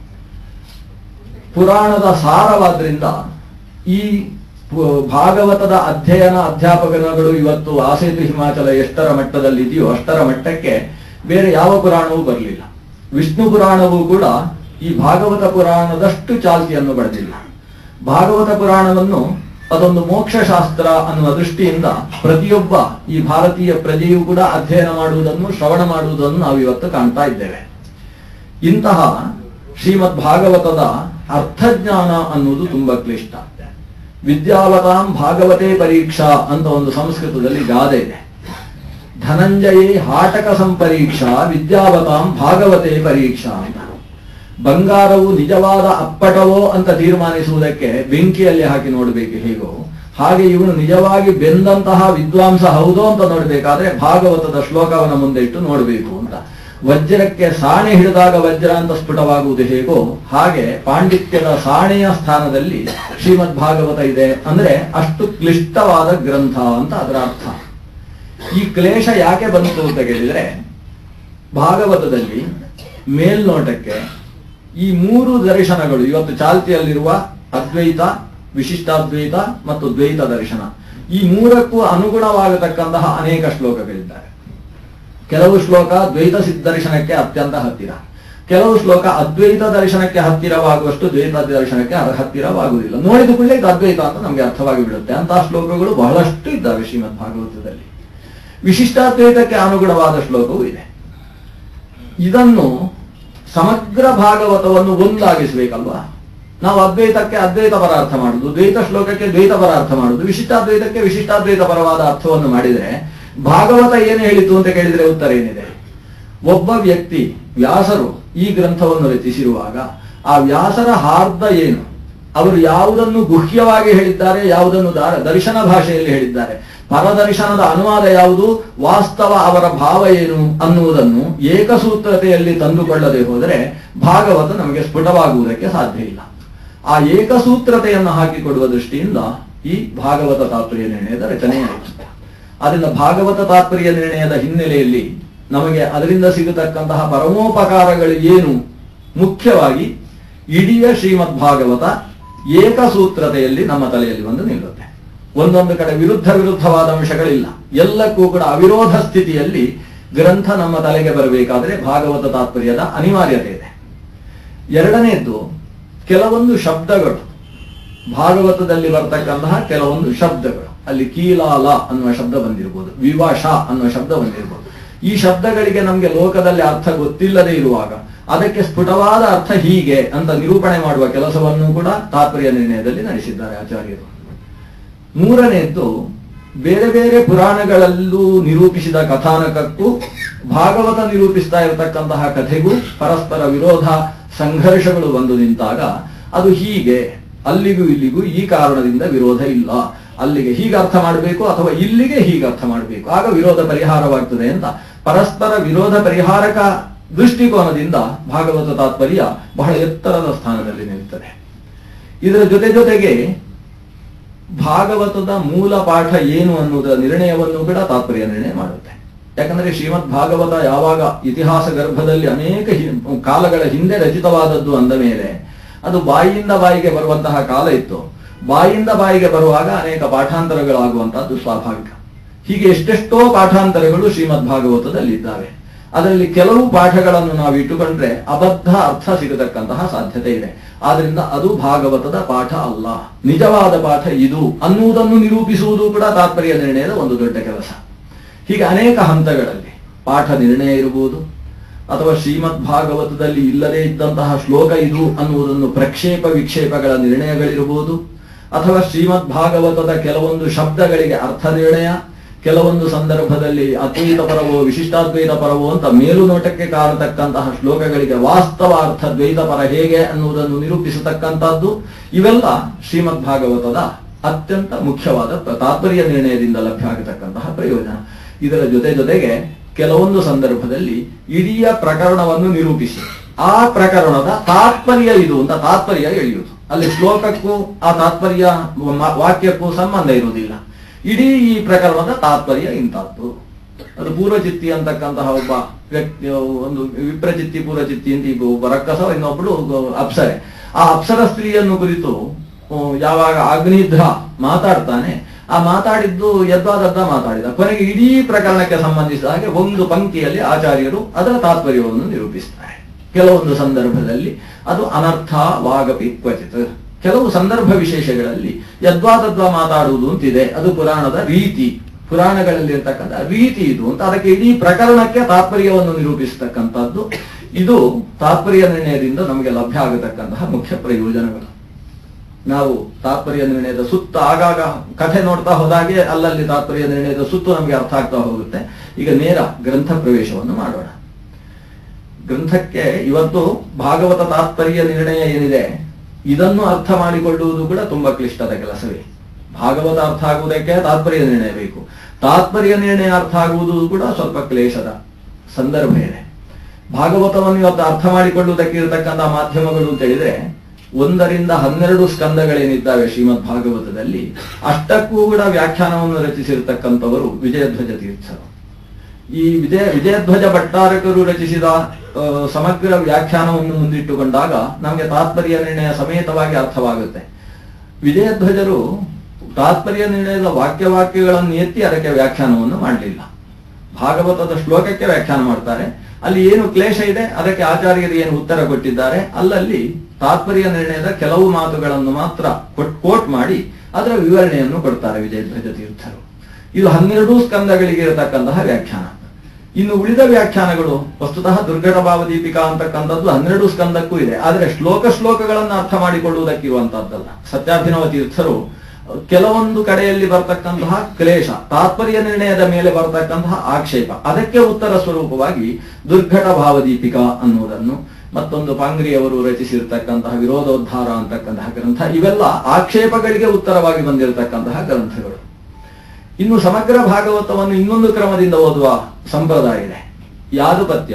ಪುರಾಣದ ಸಾರವಾದ್ರಿಂದ ಈ ಪು- ಭಾಗವತದ ಅಧ್ಯಯನ ಅಧ್ಯಾಪಕರುಗಳು ಇವತ್ತು ಆಸೇತು ಹಿಮಾಚಲ ಎಷ್ಟರ ಮಟ್ಟದಲ್ಲಿ ಇದೆಯೋ ಅಷ್ಟರ ಮಟ್ಟಕ್ಕೆ ಬೇರೆ ಯಾವ ಪುರಾಣವೂ ಬರಲಿಲ್ಲ ವಿಷ್ಣು ಪುರಾಣವೂ ಕೂಡ ಈ ಭಾಗವತ ಪುರಾಣದಷ್ಟು ಚಾಲ್ತಿಯನ್ನು ಪಡೆದಿಲ್ಲ ಭಾಗವತ ಪುರಾಣವನ್ನು ಅದೊಂದು ಮೋಕ್ಷಶಾಸ್ತ್ರ ಅನ್ನುವ ದೃಷ್ಟಿಯಿಂದ ಪ್ರತಿಯೊಬ್ಬ ಈ ಭಾರತೀಯ ಪ್ರಜೆಯೂ ಕೂಡ ಅಧ್ಯಯನ ಮಾಡುವುದನ್ನು ಶ್ರವಣ ಮಾಡುವುದನ್ನು ನಾವು ಇವತ್ತು ಕಾಣ್ತಾ ಇದ್ದೇವೆ ಇಂತಹ ಶ್ರೀಮದ್ ಭಾಗವತದ ಅರ್ಥಜ್ಞಾನ ಅನ್ನುವುದು ತುಂಬಾ ಕ್ಲಿಷ್ಟ ವಿದ್ಯಾವತಾಂ ಭಾಗವತೆ ಪರೀಕ್ಷಾ ಅಂತ ಒಂದು ಸಂಸ್ಕೃತದಲ್ಲಿ ಗಾದೆ ಇದೆ ಧನಂಜಯೇ ಹಾಟಕ ಸಂಪರೀಕ್ಷಾ ವಿದ್ಯಾವತಾಂ ಭಾಗವತೆ ಪರೀಕ್ಷಾ ಅಂತ ಬಂಗಾರವು ನಿಜವಾದ ಅಪ್ಪಟವೋ ಅಂತ ತೀರ್ಮಾನಿಸುವುದಕ್ಕೆ ಬೆಂಕಿಯಲ್ಲಿ ಹಾಕಿ ನೋಡಬೇಕು ಹೇಗೋ ಹಾಗೆ ಇವನು ನಿಜವಾಗಿ ಬೆಂದಂತಹ ವಿದ್ವಾಂಸ ಹೌದೋ ಅಂತ ನೋಡಬೇಕಾದ್ರೆ ಭಾಗವತದ ಶ್ಲೋಕವನ್ನ ಮುಂದೆ ಇಟ್ಟು ನೋಡಬೇಕು ಅಂತ ವಜ್ರಕ್ಕೆ ಸಾಣೆ ಹಿಡಿದಾಗ ವಜ್ರ ಅಂತ ಸ್ಫುಟವಾಗುವುದು ಹೇಗೋ ಹಾಗೆ ಪಾಂಡಿತ್ಯದ ಸಾಣೆಯ ಸ್ಥಾನದಲ್ಲಿ ಶ್ರೀಮದ್ ಭಾಗವತ ಇದೆ ಅಂದ್ರೆ ಅಷ್ಟು ಕ್ಲಿಷ್ಟವಾದ ಗ್ರಂಥ ಅಂತ ಅದರ ಅರ್ಥ ಈ ಕ್ಲೇಶ ಯಾಕೆ ಬಂತು ಅಂತ ಕೇಳಿದ್ರೆ ಭಾಗವತದಲ್ಲಿ ಮೇಲ್ನೋಟಕ್ಕೆ ಈ ಮೂರು ದರ್ಶನಗಳು ಇವತ್ತು ಚಾಲ್ತಿಯಲ್ಲಿರುವ ಅದ್ವೈತ ವಿಶಿಷ್ಟಾದ್ವೈತ ಮತ್ತು ದ್ವೈತ ದರ್ಶನ ಈ ಮೂರಕ್ಕೂ ಅನುಗುಣವಾಗತಕ್ಕಂತಹ ಅನೇಕ ಶ್ಲೋಕಗಳಿದ್ದಾರೆ ಕೆಲವು ಶ್ಲೋಕ ದ್ವೈತ ಸಿದ್ಧ ದರ್ಶನಕ್ಕೆ ಅತ್ಯಂತ ಹತ್ತಿರ ಕೆಲವು ಶ್ಲೋಕ ಅದ್ವೈತ ದರ್ಶನಕ್ಕೆ ಹತ್ತಿರವಾಗುವಷ್ಟು ದ್ವೈತ ದರ್ಶನಕ್ಕೆ ಹತ್ತಿರವಾಗುವುದಿಲ್ಲ ನೋಡಿದ ಕೂಡಲೇ ಇದು ಅದ್ವೈತ ಅಂತ ನಮಗೆ ಅರ್ಥವಾಗಿ ಬಿಡುತ್ತೆ ಅಂತಹ ಶ್ಲೋಕಗಳು ಬಹಳಷ್ಟು ಇದ್ದಾವೆ ಶ್ರೀಮದ್ ಭಾಗವತದಲ್ಲಿ ವಿಶಿಷ್ಟಾದ್ವೈತಕ್ಕೆ ಅನುಗುಣವಾದ ಶ್ಲೋಕವೂ ಇದೆ ಇದನ್ನು ಸಮಗ್ರ ಭಾಗವತವನ್ನು ಒಂದಾಗಿಸಬೇಕಲ್ವಾ ನಾವು ಅದ್ವೈತಕ್ಕೆ ಅದ್ವೈತ ಪರ ಅರ್ಥ ಮಾಡುದು ದ್ವೈತ ಶ್ಲೋಕಕ್ಕೆ ದ್ವೈತ ಪರ ಅರ್ಥ ಮಾಡುದು ವಿಶಿಷ್ಟಾದ್ವೈತಕ್ಕೆ ವಿಶಿಷ್ಟಾದ್ವೈತ ಪರವಾದ ಅರ್ಥವನ್ನು ಮಾಡಿದರೆ ಭಾಗವತ ಏನು ಹೇಳಿತು ಅಂತ ಕೇಳಿದ್ರೆ ಉತ್ತರ ಏನಿದೆ ಒಬ್ಬ ವ್ಯಕ್ತಿ ವ್ಯಾಸರು ಈ ಗ್ರಂಥವನ್ನು ರಚಿಸಿರುವಾಗ ಆ ವ್ಯಾಸರ ಹಾರ್ದ ಏನು ಅವರು ಯಾವುದನ್ನು ಗುಹ್ಯವಾಗಿ ಹೇಳಿದ್ದಾರೆ ಯಾವುದನ್ನು ದಾರ- ದರ್ಶನ ಭಾಷೆಯಲ್ಲಿ ಹೇಳಿದ್ದಾರೆ ಪರದರ್ಶನದ ಅನುವಾದ ಯಾವುದು ವಾಸ್ತವ ಅವರ ಭಾವ ಏನು ಅನ್ನುವುದನ್ನು ಏಕಸೂತ್ರತೆಯಲ್ಲಿ ತಂದುಕೊಳ್ಳದೆ ಹೋದರೆ ಭಾಗವತ ನಮಗೆ ಸ್ಫುಟವಾಗುವುದಕ್ಕೆ ಸಾಧ್ಯ ಇಲ್ಲ ಆ ಏಕಸೂತ್ರತೆಯನ್ನು ಹಾಕಿಕೊಡುವ ದೃಷ್ಟಿಯಿಂದ ಈ ಭಾಗವತ ತಾತ್ಪರ್ಯ ನಿರ್ಣಯದ ರಚನೆಯಾಯಿತು ಅದರಿಂದ ಭಾಗವತ ತಾತ್ಪರ್ಯ ನಿರ್ಣಯದ ಹಿನ್ನೆಲೆಯಲ್ಲಿ ನಮಗೆ ಅದರಿಂದ ಸಿಗತಕ್ಕಂತಹ ಪರಮೋಪಕಾರಗಳು ಏನು ಮುಖ್ಯವಾಗಿ ಇಡೀ ಶ್ರೀಮದ್ ಭಾಗವತ ಏಕಸೂತ್ರತೆಯಲ್ಲಿ ನಮ್ಮ ತಲೆಯಲ್ಲಿ ಬಂದು ನಿಲ್ಲುತ್ತೆ ಒಂದೊಂದು ಕಡೆ ವಿರುದ್ಧ ವಿರುದ್ಧವಾದ ಅಂಶಗಳಿಲ್ಲ ಎಲ್ಲಕ್ಕೂ ಕೂಡ ಅವಿರೋಧ ಸ್ಥಿತಿಯಲ್ಲಿ ಗ್ರಂಥ ನಮ್ಮ ತಲೆಗೆ ಬರಬೇಕಾದ್ರೆ ಭಾಗವತ ತಾತ್ಪರ್ಯದ ಅನಿವಾರ್ಯತೆ ಇದೆ ಎರಡನೇದ್ದು ಕೆಲವೊಂದು ಶಬ್ದಗಳು ಭಾಗವತದಲ್ಲಿ ಬರ್ತಕ್ಕಂತಹ ಕೆಲವೊಂದು ಶಬ್ದಗಳು ಅಲ್ಲಿ ಕೀಲಾಲ ಅನ್ನುವ ಶಬ್ದ ಬಂದಿರಬಹುದು ವಿವಾಶ ಅನ್ನುವ ಶಬ್ದ ಬಂದಿರಬಹುದು ಈ ಶಬ್ದಗಳಿಗೆ ನಮಗೆ ಲೋಕದಲ್ಲಿ ಅರ್ಥ ಗೊತ್ತಿಲ್ಲದೆ ಇರುವಾಗ ಅದಕ್ಕೆ ಸ್ಫುಟವಾದ ಅರ್ಥ ಹೀಗೆ ಅಂತ ನಿರೂಪಣೆ ಮಾಡುವ ಕೆಲಸವನ್ನು ಕೂಡ ತಾತ್ಪರ್ಯ ನಿರ್ಣಯದಲ್ಲಿ ನಡೆಸಿದ್ದಾರೆ ಆಚಾರ್ಯರು ಮೂರನೆಯದ್ದು ಬೇರೆ ಬೇರೆ ಪುರಾಣಗಳಲ್ಲೂ ನಿರೂಪಿಸಿದ ಕಥಾನಕಕ್ಕೂ ಭಾಗವತ ನಿರೂಪಿಸ್ತಾ ಇರತಕ್ಕಂತಹ ಕಥೆಗೂ ಪರಸ್ಪರ ವಿರೋಧ ಸಂಘರ್ಷಗಳು ಬಂದು ನಿಂತಾಗ ಅದು ಹೀಗೆ ಅಲ್ಲಿಗೂ ಇಲ್ಲಿಗೂ ಈ ಕಾರಣದಿಂದ ವಿರೋಧ ಇಲ್ಲ ಅಲ್ಲಿಗೆ ಹೀಗೆ ಅರ್ಥ ಮಾಡಬೇಕು ಅಥವಾ ಇಲ್ಲಿಗೆ ಹೀಗೆ ಅರ್ಥ ಮಾಡಬೇಕು ಆಗ ವಿರೋಧ ಪರಿಹಾರವಾಗ್ತದೆ ಅಂತ ಪರಸ್ಪರ ವಿರೋಧ ಪರಿಹಾರಕ ದೃಷ್ಟಿಕೋನದಿಂದ ಭಾಗವತ ತಾತ್ಪರ್ಯ ಬಹಳ ಎತ್ತರದ ಸ್ಥಾನದಲ್ಲಿ ನಿಲ್ತದೆ ಇದರ ಜೊತೆ ಜೊತೆಗೆ ಭಾಗವತದ ಮೂಲ ಪಾಠ ಏನು ಅನ್ನುವುದರ ನಿರ್ಣಯವನ್ನು ಕೂಡ ತಾತ್ಪರ್ಯ ನಿರ್ಣಯ ಮಾಡುತ್ತೆ ಯಾಕಂದ್ರೆ ಶ್ರೀಮದ್ ಭಾಗವತ ಯಾವಾಗ ಇತಿಹಾಸ ಗರ್ಭದಲ್ಲಿ ಅನೇಕ ಹಿ- ಕಾಲಗಳ ಹಿಂದೆ ರಚಿತವಾದದ್ದು ಅಂದ ಮೇಲೆ ಅದು ಬಾಯಿಯಿಂದ ಬಾಯಿಗೆ ಬರುವಂತಹ ಕಾಲ ಇತ್ತು ಬಾಯಿಂದ ಬಾಯಿಗೆ ಬರುವಾಗ ಅನೇಕ ಪಾಠಾಂತರಗಳಾಗುವಂತಹದ್ದು ಸ್ವಾಭಾವಿಕ ಹೀಗೆ ಎಷ್ಟೆಷ್ಟೋ ಪಾಠಾಂತರಗಳು ಶ್ರೀಮದ್ ಭಾಗವತದಲ್ಲಿ ಇದ್ದಾವೆ ಅದರಲ್ಲಿ ಕೆಲವು ಪಾಠಗಳನ್ನು ನಾವು ಇಟ್ಟುಕೊಂಡ್ರೆ ಅಬದ್ಧ ಅರ್ಥ ಸಿಗತಕ್ಕಂತಹ ಸಾಧ್ಯತೆ ಇದೆ ಆದ್ರಿಂದ ಅದು ಭಾಗವತದ ಪಾಠ ಅಲ್ಲ ನಿಜವಾದ ಪಾಠ ಇದು ಅನ್ನುವುದನ್ನು ನಿರೂಪಿಸುವುದು ಕೂಡ ತಾತ್ಪರ್ಯ ನಿರ್ಣಯದ ಒಂದು ದೊಡ್ಡ ಕೆಲಸ ಹೀಗೆ ಅನೇಕ ಹಂತಗಳಲ್ಲಿ ಪಾಠ ನಿರ್ಣಯ ಇರಬಹುದು ಅಥವಾ ಶ್ರೀಮದ್ ಭಾಗವತದಲ್ಲಿ ಇಲ್ಲದೇ ಇದ್ದಂತಹ ಶ್ಲೋಕ ಇದು ಅನ್ನುವುದನ್ನು ಪ್ರಕ್ಷೇಪ ವಿಕ್ಷೇಪಗಳ ನಿರ್ಣಯಗಳಿರಬಹುದು ಅಥವಾ ಶ್ರೀಮದ್ ಭಾಗವತದ ಕೆಲವೊಂದು ಶಬ್ದಗಳಿಗೆ ಅರ್ಥ ನಿರ್ಣಯ ಕೆಲವೊಂದು ಸಂದರ್ಭದಲ್ಲಿ ಅದ್ವೈತ ಪರವೋ ವಿಶಿಷ್ಟಾದ್ವೈತ ಪರವೋ ಅಂತ ಮೇಲುನೋಟಕ್ಕೆ ಕಾಣತಕ್ಕಂತಹ ಶ್ಲೋಕಗಳಿಗೆ ವಾಸ್ತವ ಅರ್ಥ ದ್ವೈತ ಪರ ಹೇಗೆ ಅನ್ನುವುದನ್ನು ನಿರೂಪಿಸತಕ್ಕಂತಹದ್ದು ಇವೆಲ್ಲ ಶ್ರೀಮದ್ ಭಾಗವತದ ಅತ್ಯಂತ ಮುಖ್ಯವಾದ ಪ್ರ- ತಾತ್ಪರ್ಯ ನಿರ್ಣಯದಿಂದ ಲಭ್ಯ ಆಗತಕ್ಕಂತಹ ಪ್ರಯೋಜನ ಇದರ ಜೊತೆ ಜೊತೆಗೆ ಕೆಲವೊಂದು ಸಂದರ್ಭದಲ್ಲಿ ಇಡೀ ಪ್ರಕರಣವನ್ನು ನಿರೂಪಿಸಿ ಆ ಪ್ರಕರಣದ ತಾತ್ಪರ್ಯ ಇದು ಅಂತ ತಾತ್ಪರ್ಯ ಎಳೆಯುವುದು ಅಲ್ಲಿ ಶ್ಲೋಕಕ್ಕೂ ಆ ತಾತ್ಪರ್ಯ ಮ- ವಾಕ್ಯಕ್ಕೂ ಸಂಬಂಧ ಇರುವುದಿಲ್ಲ ಇಡೀ ಈ ಪ್ರಕರಣದ ತಾತ್ಪರ್ಯ ಇಂಥದ್ದು ಅದು ಪೂರ್ವಚಿತ್ತಿ ಅಂತಕ್ಕಂತಹ ಒಬ್ಬ ವ್ಯಕ್ತಿ ಒಂದು ವಿಪ್ರಚಿತ್ತಿ ಪೂರ್ವಚಿತ್ತಿ ಅಂತ ಈಗ ಒಬ್ಬ ರಕ್ಕಸ ಇನ್ನೊಬ್ಬಳು ಅಪ್ಸರೆ ಆ ಅಪ್ಸರ ಸ್ತ್ರೀಯನ್ನು ಕುರಿತು ಆ, ಯಾವಾಗ ಅಗ್ನಿಧ್ರ ಮಾತಾಡ್ತಾನೆ ಆ ಮಾತಾಡಿದ್ದು ಯದ್ವಾದದ್ದ ಮಾತಾಡಿದ ಕೊನೆಗೆ ಇಡೀ ಪ್ರಕರಣಕ್ಕೆ ಸಂಬಂಧಿಸಿದ ಹಾಗೆ ಒಂದು ಪಂಕ್ತಿಯಲ್ಲಿ ಆಚಾರ್ಯರು ಅದರ ತಾತ್ಪರ್ಯವನ್ನು ನಿರೂಪಿಸ್ತಾರೆ ಕೆಲವೊಂದು ಸಂದರ್ಭದಲ್ಲಿ ಅದು ಅನರ್ಥ ವಾಗಪಿ ಕ್ವಚಿತ್ ಕೆಲವು ಸಂದರ್ಭ ವಿಶೇಷಗಳಲ್ಲಿ ಯದ್ವಾ ತದ್ವಾ ಮಾತಾಡುವುದು ಅಂತಿದೆ ಅದು ಪುರಾಣದ ರೀತಿ ಪುರಾಣಗಳಲ್ಲಿ ಇರ್ತಕ್ಕಂಥ ರೀತಿ ಇದು ಅಂತ ಅದಕ್ಕೆ ಇಡೀ ಪ್ರಕರಣಕ್ಕೆ ತಾತ್ಪರ್ಯವನ್ನು ನಿರೂಪಿಸತಕ್ಕಂಥದ್ದು ಇದು ತಾತ್ಪರ್ಯ ನಿರ್ಣಯದಿಂದ ನಮಗೆ ಲಭ್ಯ ಆಗತಕ್ಕಂತಹ ಮುಖ್ಯ ಪ್ರಯೋಜನಗಳು ನಾವು ತಾತ್ಪರ್ಯ ನಿರ್ಣಯದ ಸುತ್ತ ಆಗಾಗ ಕಥೆ ನೋಡ್ತಾ ಹೋದಾಗೆ ಅಲ್ಲಲ್ಲಿ ತಾತ್ಪರ್ಯ ನಿರ್ಣಯದ ಸುತ್ತು ನಮಗೆ ಅರ್ಥ ಆಗ್ತಾ ಹೋಗುತ್ತೆ ಈಗ ನೇರ ಗ್ರಂಥ ಪ್ರವೇಶವನ್ನು ಮಾಡೋಣ ಗ್ರಂಥಕ್ಕೆ ಇವತ್ತು ಭಾಗವತ ತಾತ್ಪರ್ಯ ನಿರ್ಣಯ ಏನಿದೆ ಇದನ್ನು ಅರ್ಥ ಮಾಡಿಕೊಳ್ಳುವುದು ಕೂಡ ತುಂಬಾ ಕ್ಲಿಷ್ಟದ ಕೆಲಸವೇ ಭಾಗವತ ಅರ್ಥ ಆಗುವುದಕ್ಕೆ ತಾತ್ಪರ್ಯ ನಿರ್ಣಯ ಬೇಕು ತಾತ್ಪರ್ಯ ನಿರ್ಣಯ ಅರ್ಥ ಆಗುವುದು ಕೂಡ ಸ್ವಲ್ಪ ಕ್ಲೇಶದ ಸಂದರ್ಭ ಇದೆ ಭಾಗವತವನ್ನು ಇವತ್ತು ಅರ್ಥ ಮಾಡಿಕೊಳ್ಳುವುದಕ್ಕೆ ಇರತಕ್ಕಂಥ ಮಾಧ್ಯಮಗಳು ಅಂತ ಹೇಳಿದ್ರೆ ಒಂದರಿಂದ ಹನ್ನೆರಡು ಸ್ಕಂದಗಳೇನಿದ್ದಾವೆ ಶ್ರೀಮದ್ ಭಾಗವತದಲ್ಲಿ ಅಷ್ಟಕ್ಕೂ ಕೂಡ ವ್ಯಾಖ್ಯಾನವನ್ನು ರಚಿಸಿರ್ತಕ್ಕಂಥವರು ವಿಜಯಧ್ವಜ ತೀರ್ಥರು ಈ ವಿಜಯ ವಿಜಯಧ್ವಜ ಭಟ್ಟಾರಕರು ರಚಿಸಿದ ಆ, ಸಮಗ್ರ ವ್ಯಾಖ್ಯಾನವನ್ನು ಮುಂದಿಟ್ಟುಕೊಂಡಾಗ ನಮಗೆ ತಾತ್ಪರ್ಯ ನಿರ್ಣಯ ಸಮೇತವಾಗಿ ಅರ್ಥವಾಗುತ್ತೆ ವಿಜಯಧ್ವಜರು ತಾತ್ಪರ್ಯ ನಿರ್ಣಯದ ವಾಕ್ಯ ವಾಕ್ಯಗಳನ್ನು ಎತ್ತಿ ಅದಕ್ಕೆ ವ್ಯಾಖ್ಯಾನವನ್ನು ಮಾಡಲಿಲ್ಲ ಭಾಗವತದ ಶ್ಲೋಕಕ್ಕೆ ವ್ಯಾಖ್ಯಾನ ಮಾಡ್ತಾರೆ ಅಲ್ಲಿ ಏನು ಕ್ಲೇಶ ಇದೆ ಅದಕ್ಕೆ ಆಚಾರ್ಯರು ಏನು ಉತ್ತರ ಕೊಟ್ಟಿದ್ದಾರೆ ಅಲ್ಲಲ್ಲಿ ತಾತ್ಪರ್ಯ ನಿರ್ಣಯದ ಕೆಲವು ಮಾತುಗಳನ್ನು ಮಾತ್ರ ಕೋಟ್ ಮಾಡಿ ಅದರ ವಿವರಣೆಯನ್ನು ಕೊಡ್ತಾರೆ ವಿಜಯಧ್ವಜ ತೀರ್ಥರು ಇದು ಹನ್ನೆರಡು ಸ್ಕಂದಗಳಿಗೆ ಇರತಕ್ಕಂತಹ ವ್ಯಾಖ್ಯಾನ ಇನ್ನು ಉಳಿದ ವ್ಯಾಖ್ಯಾನಗಳು ವಸ್ತುತಃ ದುರ್ಘಟ ಭಾವದೀಪಿಕಾ ಅಂತಕ್ಕಂಥದ್ದು ಹನ್ನೆರಡು ಸ್ಕಂದಕ್ಕೂ ಇದೆ ಆದರೆ ಶ್ಲೋಕ ಶ್ಲೋಕಗಳನ್ನು ಅರ್ಥ ಮಾಡಿಕೊಳ್ಳುವುದಕ್ಕಿರುವಂತಹದ್ದಲ್ಲ ಸತ್ಯಾಭಿನವ ತೀರ್ಥರು ಕೆಲವೊಂದು ಕಡೆಯಲ್ಲಿ ಬರ್ತಕ್ಕಂತಹ ಕ್ಲೇಶ ತಾತ್ಪರ್ಯ ನಿರ್ಣಯದ ಮೇಲೆ ಬರ್ತಕ್ಕಂತಹ ಆಕ್ಷೇಪ ಅದಕ್ಕೆ ಉತ್ತರ ಸ್ವರೂಪವಾಗಿ ದುರ್ಘಟ ಭಾವದೀಪಿಕಾ ಅನ್ನುವುದನ್ನು ಮತ್ತೊಂದು ಪಾಂಗ್ರಿಯವರು ರಚಿಸಿರ್ತಕ್ಕಂತಹ ವಿರೋಧೋದ್ಧಾರ ಅಂತಕ್ಕಂತಹ ಗ್ರಂಥ ಇವೆಲ್ಲ ಆಕ್ಷೇಪಗಳಿಗೆ ಉತ್ತರವಾಗಿ ಬಂದಿರತಕ್ಕಂತಹ ಗ್ರಂಥಗಳು ಇನ್ನು ಸಮಗ್ರ ಭಾಗವತವನ್ನು ಇನ್ನೊಂದು ಕ್ರಮದಿಂದ ಓದುವ ಸಂಪ್ರದಾಯ ಇದೆ ಯಾದುಪತ್ಯ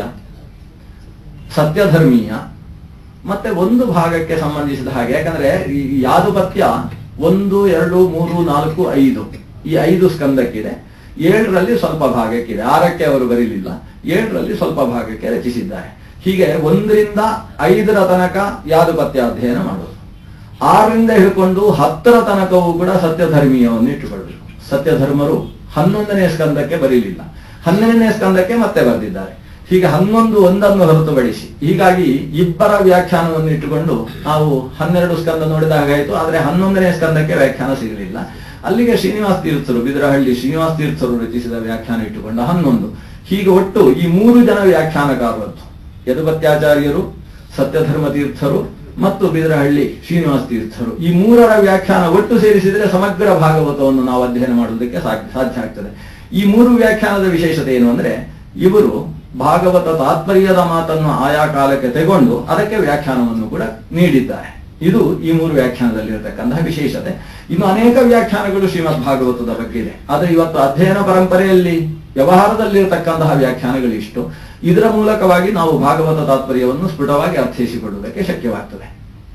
ಸತ್ಯಧರ್ಮೀಯ ಮತ್ತೆ ಒಂದು ಭಾಗಕ್ಕೆ ಸಂಬಂಧಿಸಿದ ಹಾಗೆ ಯಾಕಂದ್ರೆ ಈ ಯಾದುಪತ್ಯ ಒಂದು ಎರಡು ಮೂರು ನಾಲ್ಕು ಐದು ಈ ಐದು ಸ್ಕಂದಕ್ಕಿದೆ ಏಳರಲ್ಲಿ ಸ್ವಲ್ಪ ಭಾಗಕ್ಕಿದೆ ಆರಕ್ಕೆ ಅವರು ಬರೀಲಿಲ್ಲ ಏಳರಲ್ಲಿ ಸ್ವಲ್ಪ ಭಾಗಕ್ಕೆ ರಚಿಸಿದ್ದಾರೆ ಹೀಗೆ ಒಂದರಿಂದ ಐದರ ತನಕ ಯಾದುಪತ್ಯ ಅಧ್ಯಯನ ಮಾಡೋದು ಆರರಿಂದ ಹಿಡ್ಕೊಂಡು ಹತ್ತರ ತನಕವೂ ಕೂಡ ಸತ್ಯಧರ್ಮೀಯವನ್ನು ಇಟ್ಟುಕೊಳ್ಬೇಕು ಸತ್ಯಧರ್ಮರು ಹನ್ನೊಂದನೇ ಸ್ಕಂದಕ್ಕೆ ಬರೀಲಿಲ್ಲ ಹನ್ನೆರಡನೇ ಸ್ಕಂದಕ್ಕೆ ಮತ್ತೆ ಬರೆದಿದ್ದಾರೆ ಹೀಗೆ ಹನ್ನೊಂದು ಒಂದನ್ನು ಹೊರತುಪಡಿಸಿ ಹೀಗಾಗಿ ಇಬ್ಬರ ವ್ಯಾಖ್ಯಾನವನ್ನು ಇಟ್ಟುಕೊಂಡು ನಾವು ಹನ್ನೆರಡು ಸ್ಕಂದ ನೋಡಿದ ಹಾಗಾಯಿತು ಆದರೆ ಹನ್ನೊಂದನೇ ಸ್ಕಂದಕ್ಕೆ ವ್ಯಾಖ್ಯಾನ ಸಿಗಲಿಲ್ಲ ಅಲ್ಲಿಗೆ ಶ್ರೀನಿವಾಸ ತೀರ್ಥರು ಬಿದರಹಳ್ಳಿ ಶ್ರೀನಿವಾಸ ತೀರ್ಥರು ರಚಿಸಿದ ವ್ಯಾಖ್ಯಾನ ಇಟ್ಟುಕೊಂಡ ಹನ್ನೊಂದು ಹೀಗೆ ಒಟ್ಟು ಈ ಮೂರು ಜನ ವ್ಯಾಖ್ಯಾನಕಾರರದ್ದು ಯದುಪತ್ಯಾಚಾರ್ಯರು ಸತ್ಯಧರ್ಮ ತೀರ್ಥರು ಮತ್ತು ಬಿದರಹಳ್ಳಿ ಶ್ರೀನಿವಾಸ ತೀರ್ಥರು ಈ ಮೂರರ ವ್ಯಾಖ್ಯಾನ ಒಟ್ಟು ಸೇರಿಸಿದರೆ ಸಮಗ್ರ ಭಾಗವತವನ್ನು ನಾವು ಅಧ್ಯಯನ ಮಾಡುವುದಕ್ಕೆ ಸಾಧ್ಯ ಸಾಧ್ಯ ಆಗ್ತದೆ ಈ ಮೂರು ವ್ಯಾಖ್ಯಾನದ ವಿಶೇಷತೆ ಏನು ಅಂದ್ರೆ ಇವರು ಭಾಗವತ ತಾತ್ಪರ್ಯದ ಮಾತನ್ನು ಆಯಾ ಕಾಲಕ್ಕೆ ತೆಗೊಂಡು ಅದಕ್ಕೆ ವ್ಯಾಖ್ಯಾನವನ್ನು ಕೂಡ ನೀಡಿದ್ದಾರೆ ಇದು ಈ ಮೂರು ವ್ಯಾಖ್ಯಾನದಲ್ಲಿರತಕ್ಕಂತಹ ವಿಶೇಷತೆ ಇನ್ನು ಅನೇಕ ವ್ಯಾಖ್ಯಾನಗಳು ಶ್ರೀಮದ್ ಭಾಗವತದ ಬಗ್ಗೆ ಇದೆ ಆದರೆ ಇವತ್ತು ಅಧ್ಯಯನ ಪರಂಪರೆಯಲ್ಲಿ ವ್ಯವಹಾರದಲ್ಲಿರತಕ್ಕಂತಹ ವ್ಯಾಖ್ಯಾನಗಳು ಇಷ್ಟು ಇದರ ಮೂಲಕವಾಗಿ ನಾವು ಭಾಗವತ ತಾತ್ಪರ್ಯವನ್ನು ಸ್ಫುಟವಾಗಿ ಅರ್ಥೈಸಿಕೊಳ್ಳುವುದಕ್ಕೆ ಶಕ್ಯವಾಗ್ತದೆ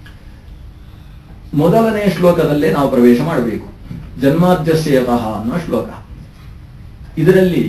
ಮೊದಲನೇ ಶ್ಲೋಕದಲ್ಲೇ ನಾವು ಪ್ರವೇಶ ಮಾಡಬೇಕು ಜನ್ಮಾದ್ಯಸ್ಯತಃ ಅನ್ನುವ ಶ್ಲೋಕ ಇದರಲ್ಲಿ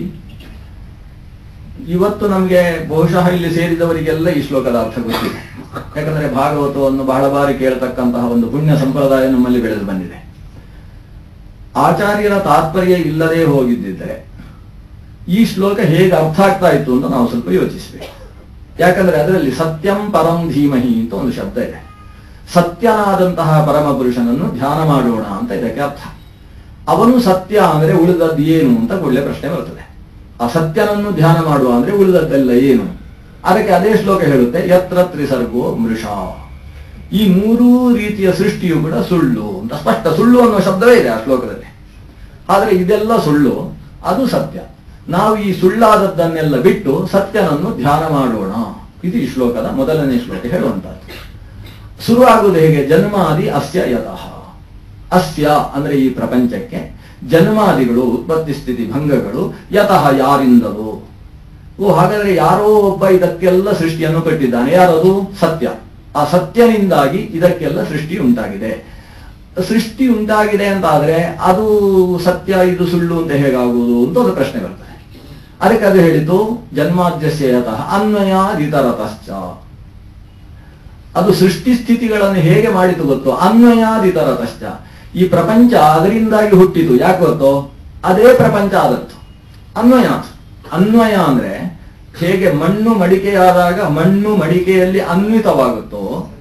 ಇವತ್ತು ನಮಗೆ ಬಹುಶಃ ಇಲ್ಲಿ ಸೇರಿದವರಿಗೆಲ್ಲ ಈ ಶ್ಲೋಕದ ಅರ್ಥ ಗೊತ್ತಿದೆ ಯಾಕಂದ್ರೆ ಭಾಗವತವನ್ನು ಬಹಳ ಬಾರಿ ಕೇಳತಕ್ಕಂತಹ ಒಂದು ಪುಣ್ಯ ಸಂಪ್ರದಾಯ ನಮ್ಮಲ್ಲಿ ಬೆಳೆದು ಬಂದಿದೆ ಆಚಾರ್ಯರ ತಾತ್ಪರ್ಯ ಇಲ್ಲದೆ ಹೋಗಿದ್ದಿದ್ದರೆ ಈ ಶ್ಲೋಕ ಹೇಗೆ ಅರ್ಥ ಆಗ್ತಾ ಇತ್ತು ಅಂತ ನಾವು ಸ್ವಲ್ಪ ಯೋಚಿಸಬೇಕು ಯಾಕಂದ್ರೆ ಅದರಲ್ಲಿ ಸತ್ಯಂ ಪರಂ ಧೀಮಹಿ ಅಂತ ಒಂದು ಶಬ್ದ ಇದೆ ಸತ್ಯನಾದಂತಹ ಪರಮ ಪುರುಷನನ್ನು ಧ್ಯಾನ ಮಾಡೋಣ ಅಂತ ಇದಕ್ಕೆ ಅರ್ಥ ಅವನು ಸತ್ಯ ಅಂದ್ರೆ ಉಳಿದದ್ದು ಏನು ಅಂತ ಒಳ್ಳೆ ಪ್ರಶ್ನೆ ಬರ್ತದೆ ಅಸತ್ಯನನ್ನು ಧ್ಯಾನ ಮಾಡುವ ಅಂದ್ರೆ ಉಳಿದದ್ದೆಲ್ಲ ಏನು ಅದಕ್ಕೆ ಅದೇ ಶ್ಲೋಕ ಹೇಳುತ್ತೆ ಯತ್ರ ತ್ರಿಸರ್ಗೋ ಮೃಷ ಈ ಮೂರೂ ರೀತಿಯ ಸೃಷ್ಟಿಯು ಕೂಡ ಸುಳ್ಳು ಅಂತ ಸ್ಪಷ್ಟ ಸುಳ್ಳು ಅನ್ನುವ ಶಬ್ದವೇ ಇದೆ ಆ ಶ್ಲೋಕದಲ್ಲಿ ಆದ್ರೆ ಇದೆಲ್ಲ ಸುಳ್ಳು ಅದು ಸತ್ಯ ನಾವು ಈ ಸುಳ್ಳಾದದ್ದನ್ನೆಲ್ಲ ಬಿಟ್ಟು ಸತ್ಯನನ್ನು ಧ್ಯಾನ ಮಾಡೋಣ ಇದು ಈ ಶ್ಲೋಕದ ಮೊದಲನೇ ಶ್ಲೋಕ ಹೇಳುವಂತಹದ್ದು ಶುರುವಾಗುವುದು ಹೇಗೆ ಜನ್ಮಾದಿ ಅಸ್ಯ ಯತಃ ಅಸ್ಯ ಅಂದ್ರೆ ಈ ಪ್ರಪಂಚಕ್ಕೆ ಜನ್ಮಾದಿಗಳು ಉತ್ಪತ್ತಿ ಸ್ಥಿತಿ ಭಂಗಗಳು ಯತಃ ಯಾರಿಂದಲೋ ಓ ಹಾಗಾದ್ರೆ ಯಾರೋ ಒಬ್ಬ ಇದಕ್ಕೆಲ್ಲ ಸೃಷ್ಟಿಯನ್ನು ಕಟ್ಟಿದ್ದಾನೆ ಯಾರದು ಸತ್ಯ ಆ ಸತ್ಯನಿಂದಾಗಿ ಇದಕ್ಕೆಲ್ಲ ಸೃಷ್ಟಿ ಉಂಟಾಗಿದೆ ಸೃಷ್ಟಿ ಉಂಟಾಗಿದೆ ಅಂತ ಆದ್ರೆ ಅದು ಸತ್ಯ ಇದು ಸುಳ್ಳು ಅಂತ ಹೇಗಾಗುವುದು ಅಂತ ಒಂದು ಪ್ರಶ್ನೆ ಬರ್ತದೆ ಅದಕ್ಕೆ ಅದು ಹೇಳಿತು ಜನ್ಮಾದ್ಯಸ್ಯತಃ ಅನ್ವಯಾದಿತರತಶ್ಚ ಅದು ಸೃಷ್ಟಿ ಸ್ಥಿತಿಗಳನ್ನು ಹೇಗೆ ಮಾಡಿತು ಗೊತ್ತು ಅನ್ವಯಾದಿತರತಶ್ಚ ಈ ಪ್ರಪಂಚ ಅದರಿಂದಾಗಿ ಹುಟ್ಟಿತು ಯಾಕೆ ಗೊತ್ತೋ ಅದೇ ಪ್ರಪಂಚ ಆದದ್ದು ಅನ್ವಯ ಅನ್ವಯ ಅಂದ್ರೆ ಹೇಗೆ ಮಣ್ಣು ಮಡಿಕೆಯಾದಾಗ ಮಣ್ಣು ಮಡಿಕೆಯಲ್ಲಿ ಅನ್ವಿತವಾಗುತ್ತೋ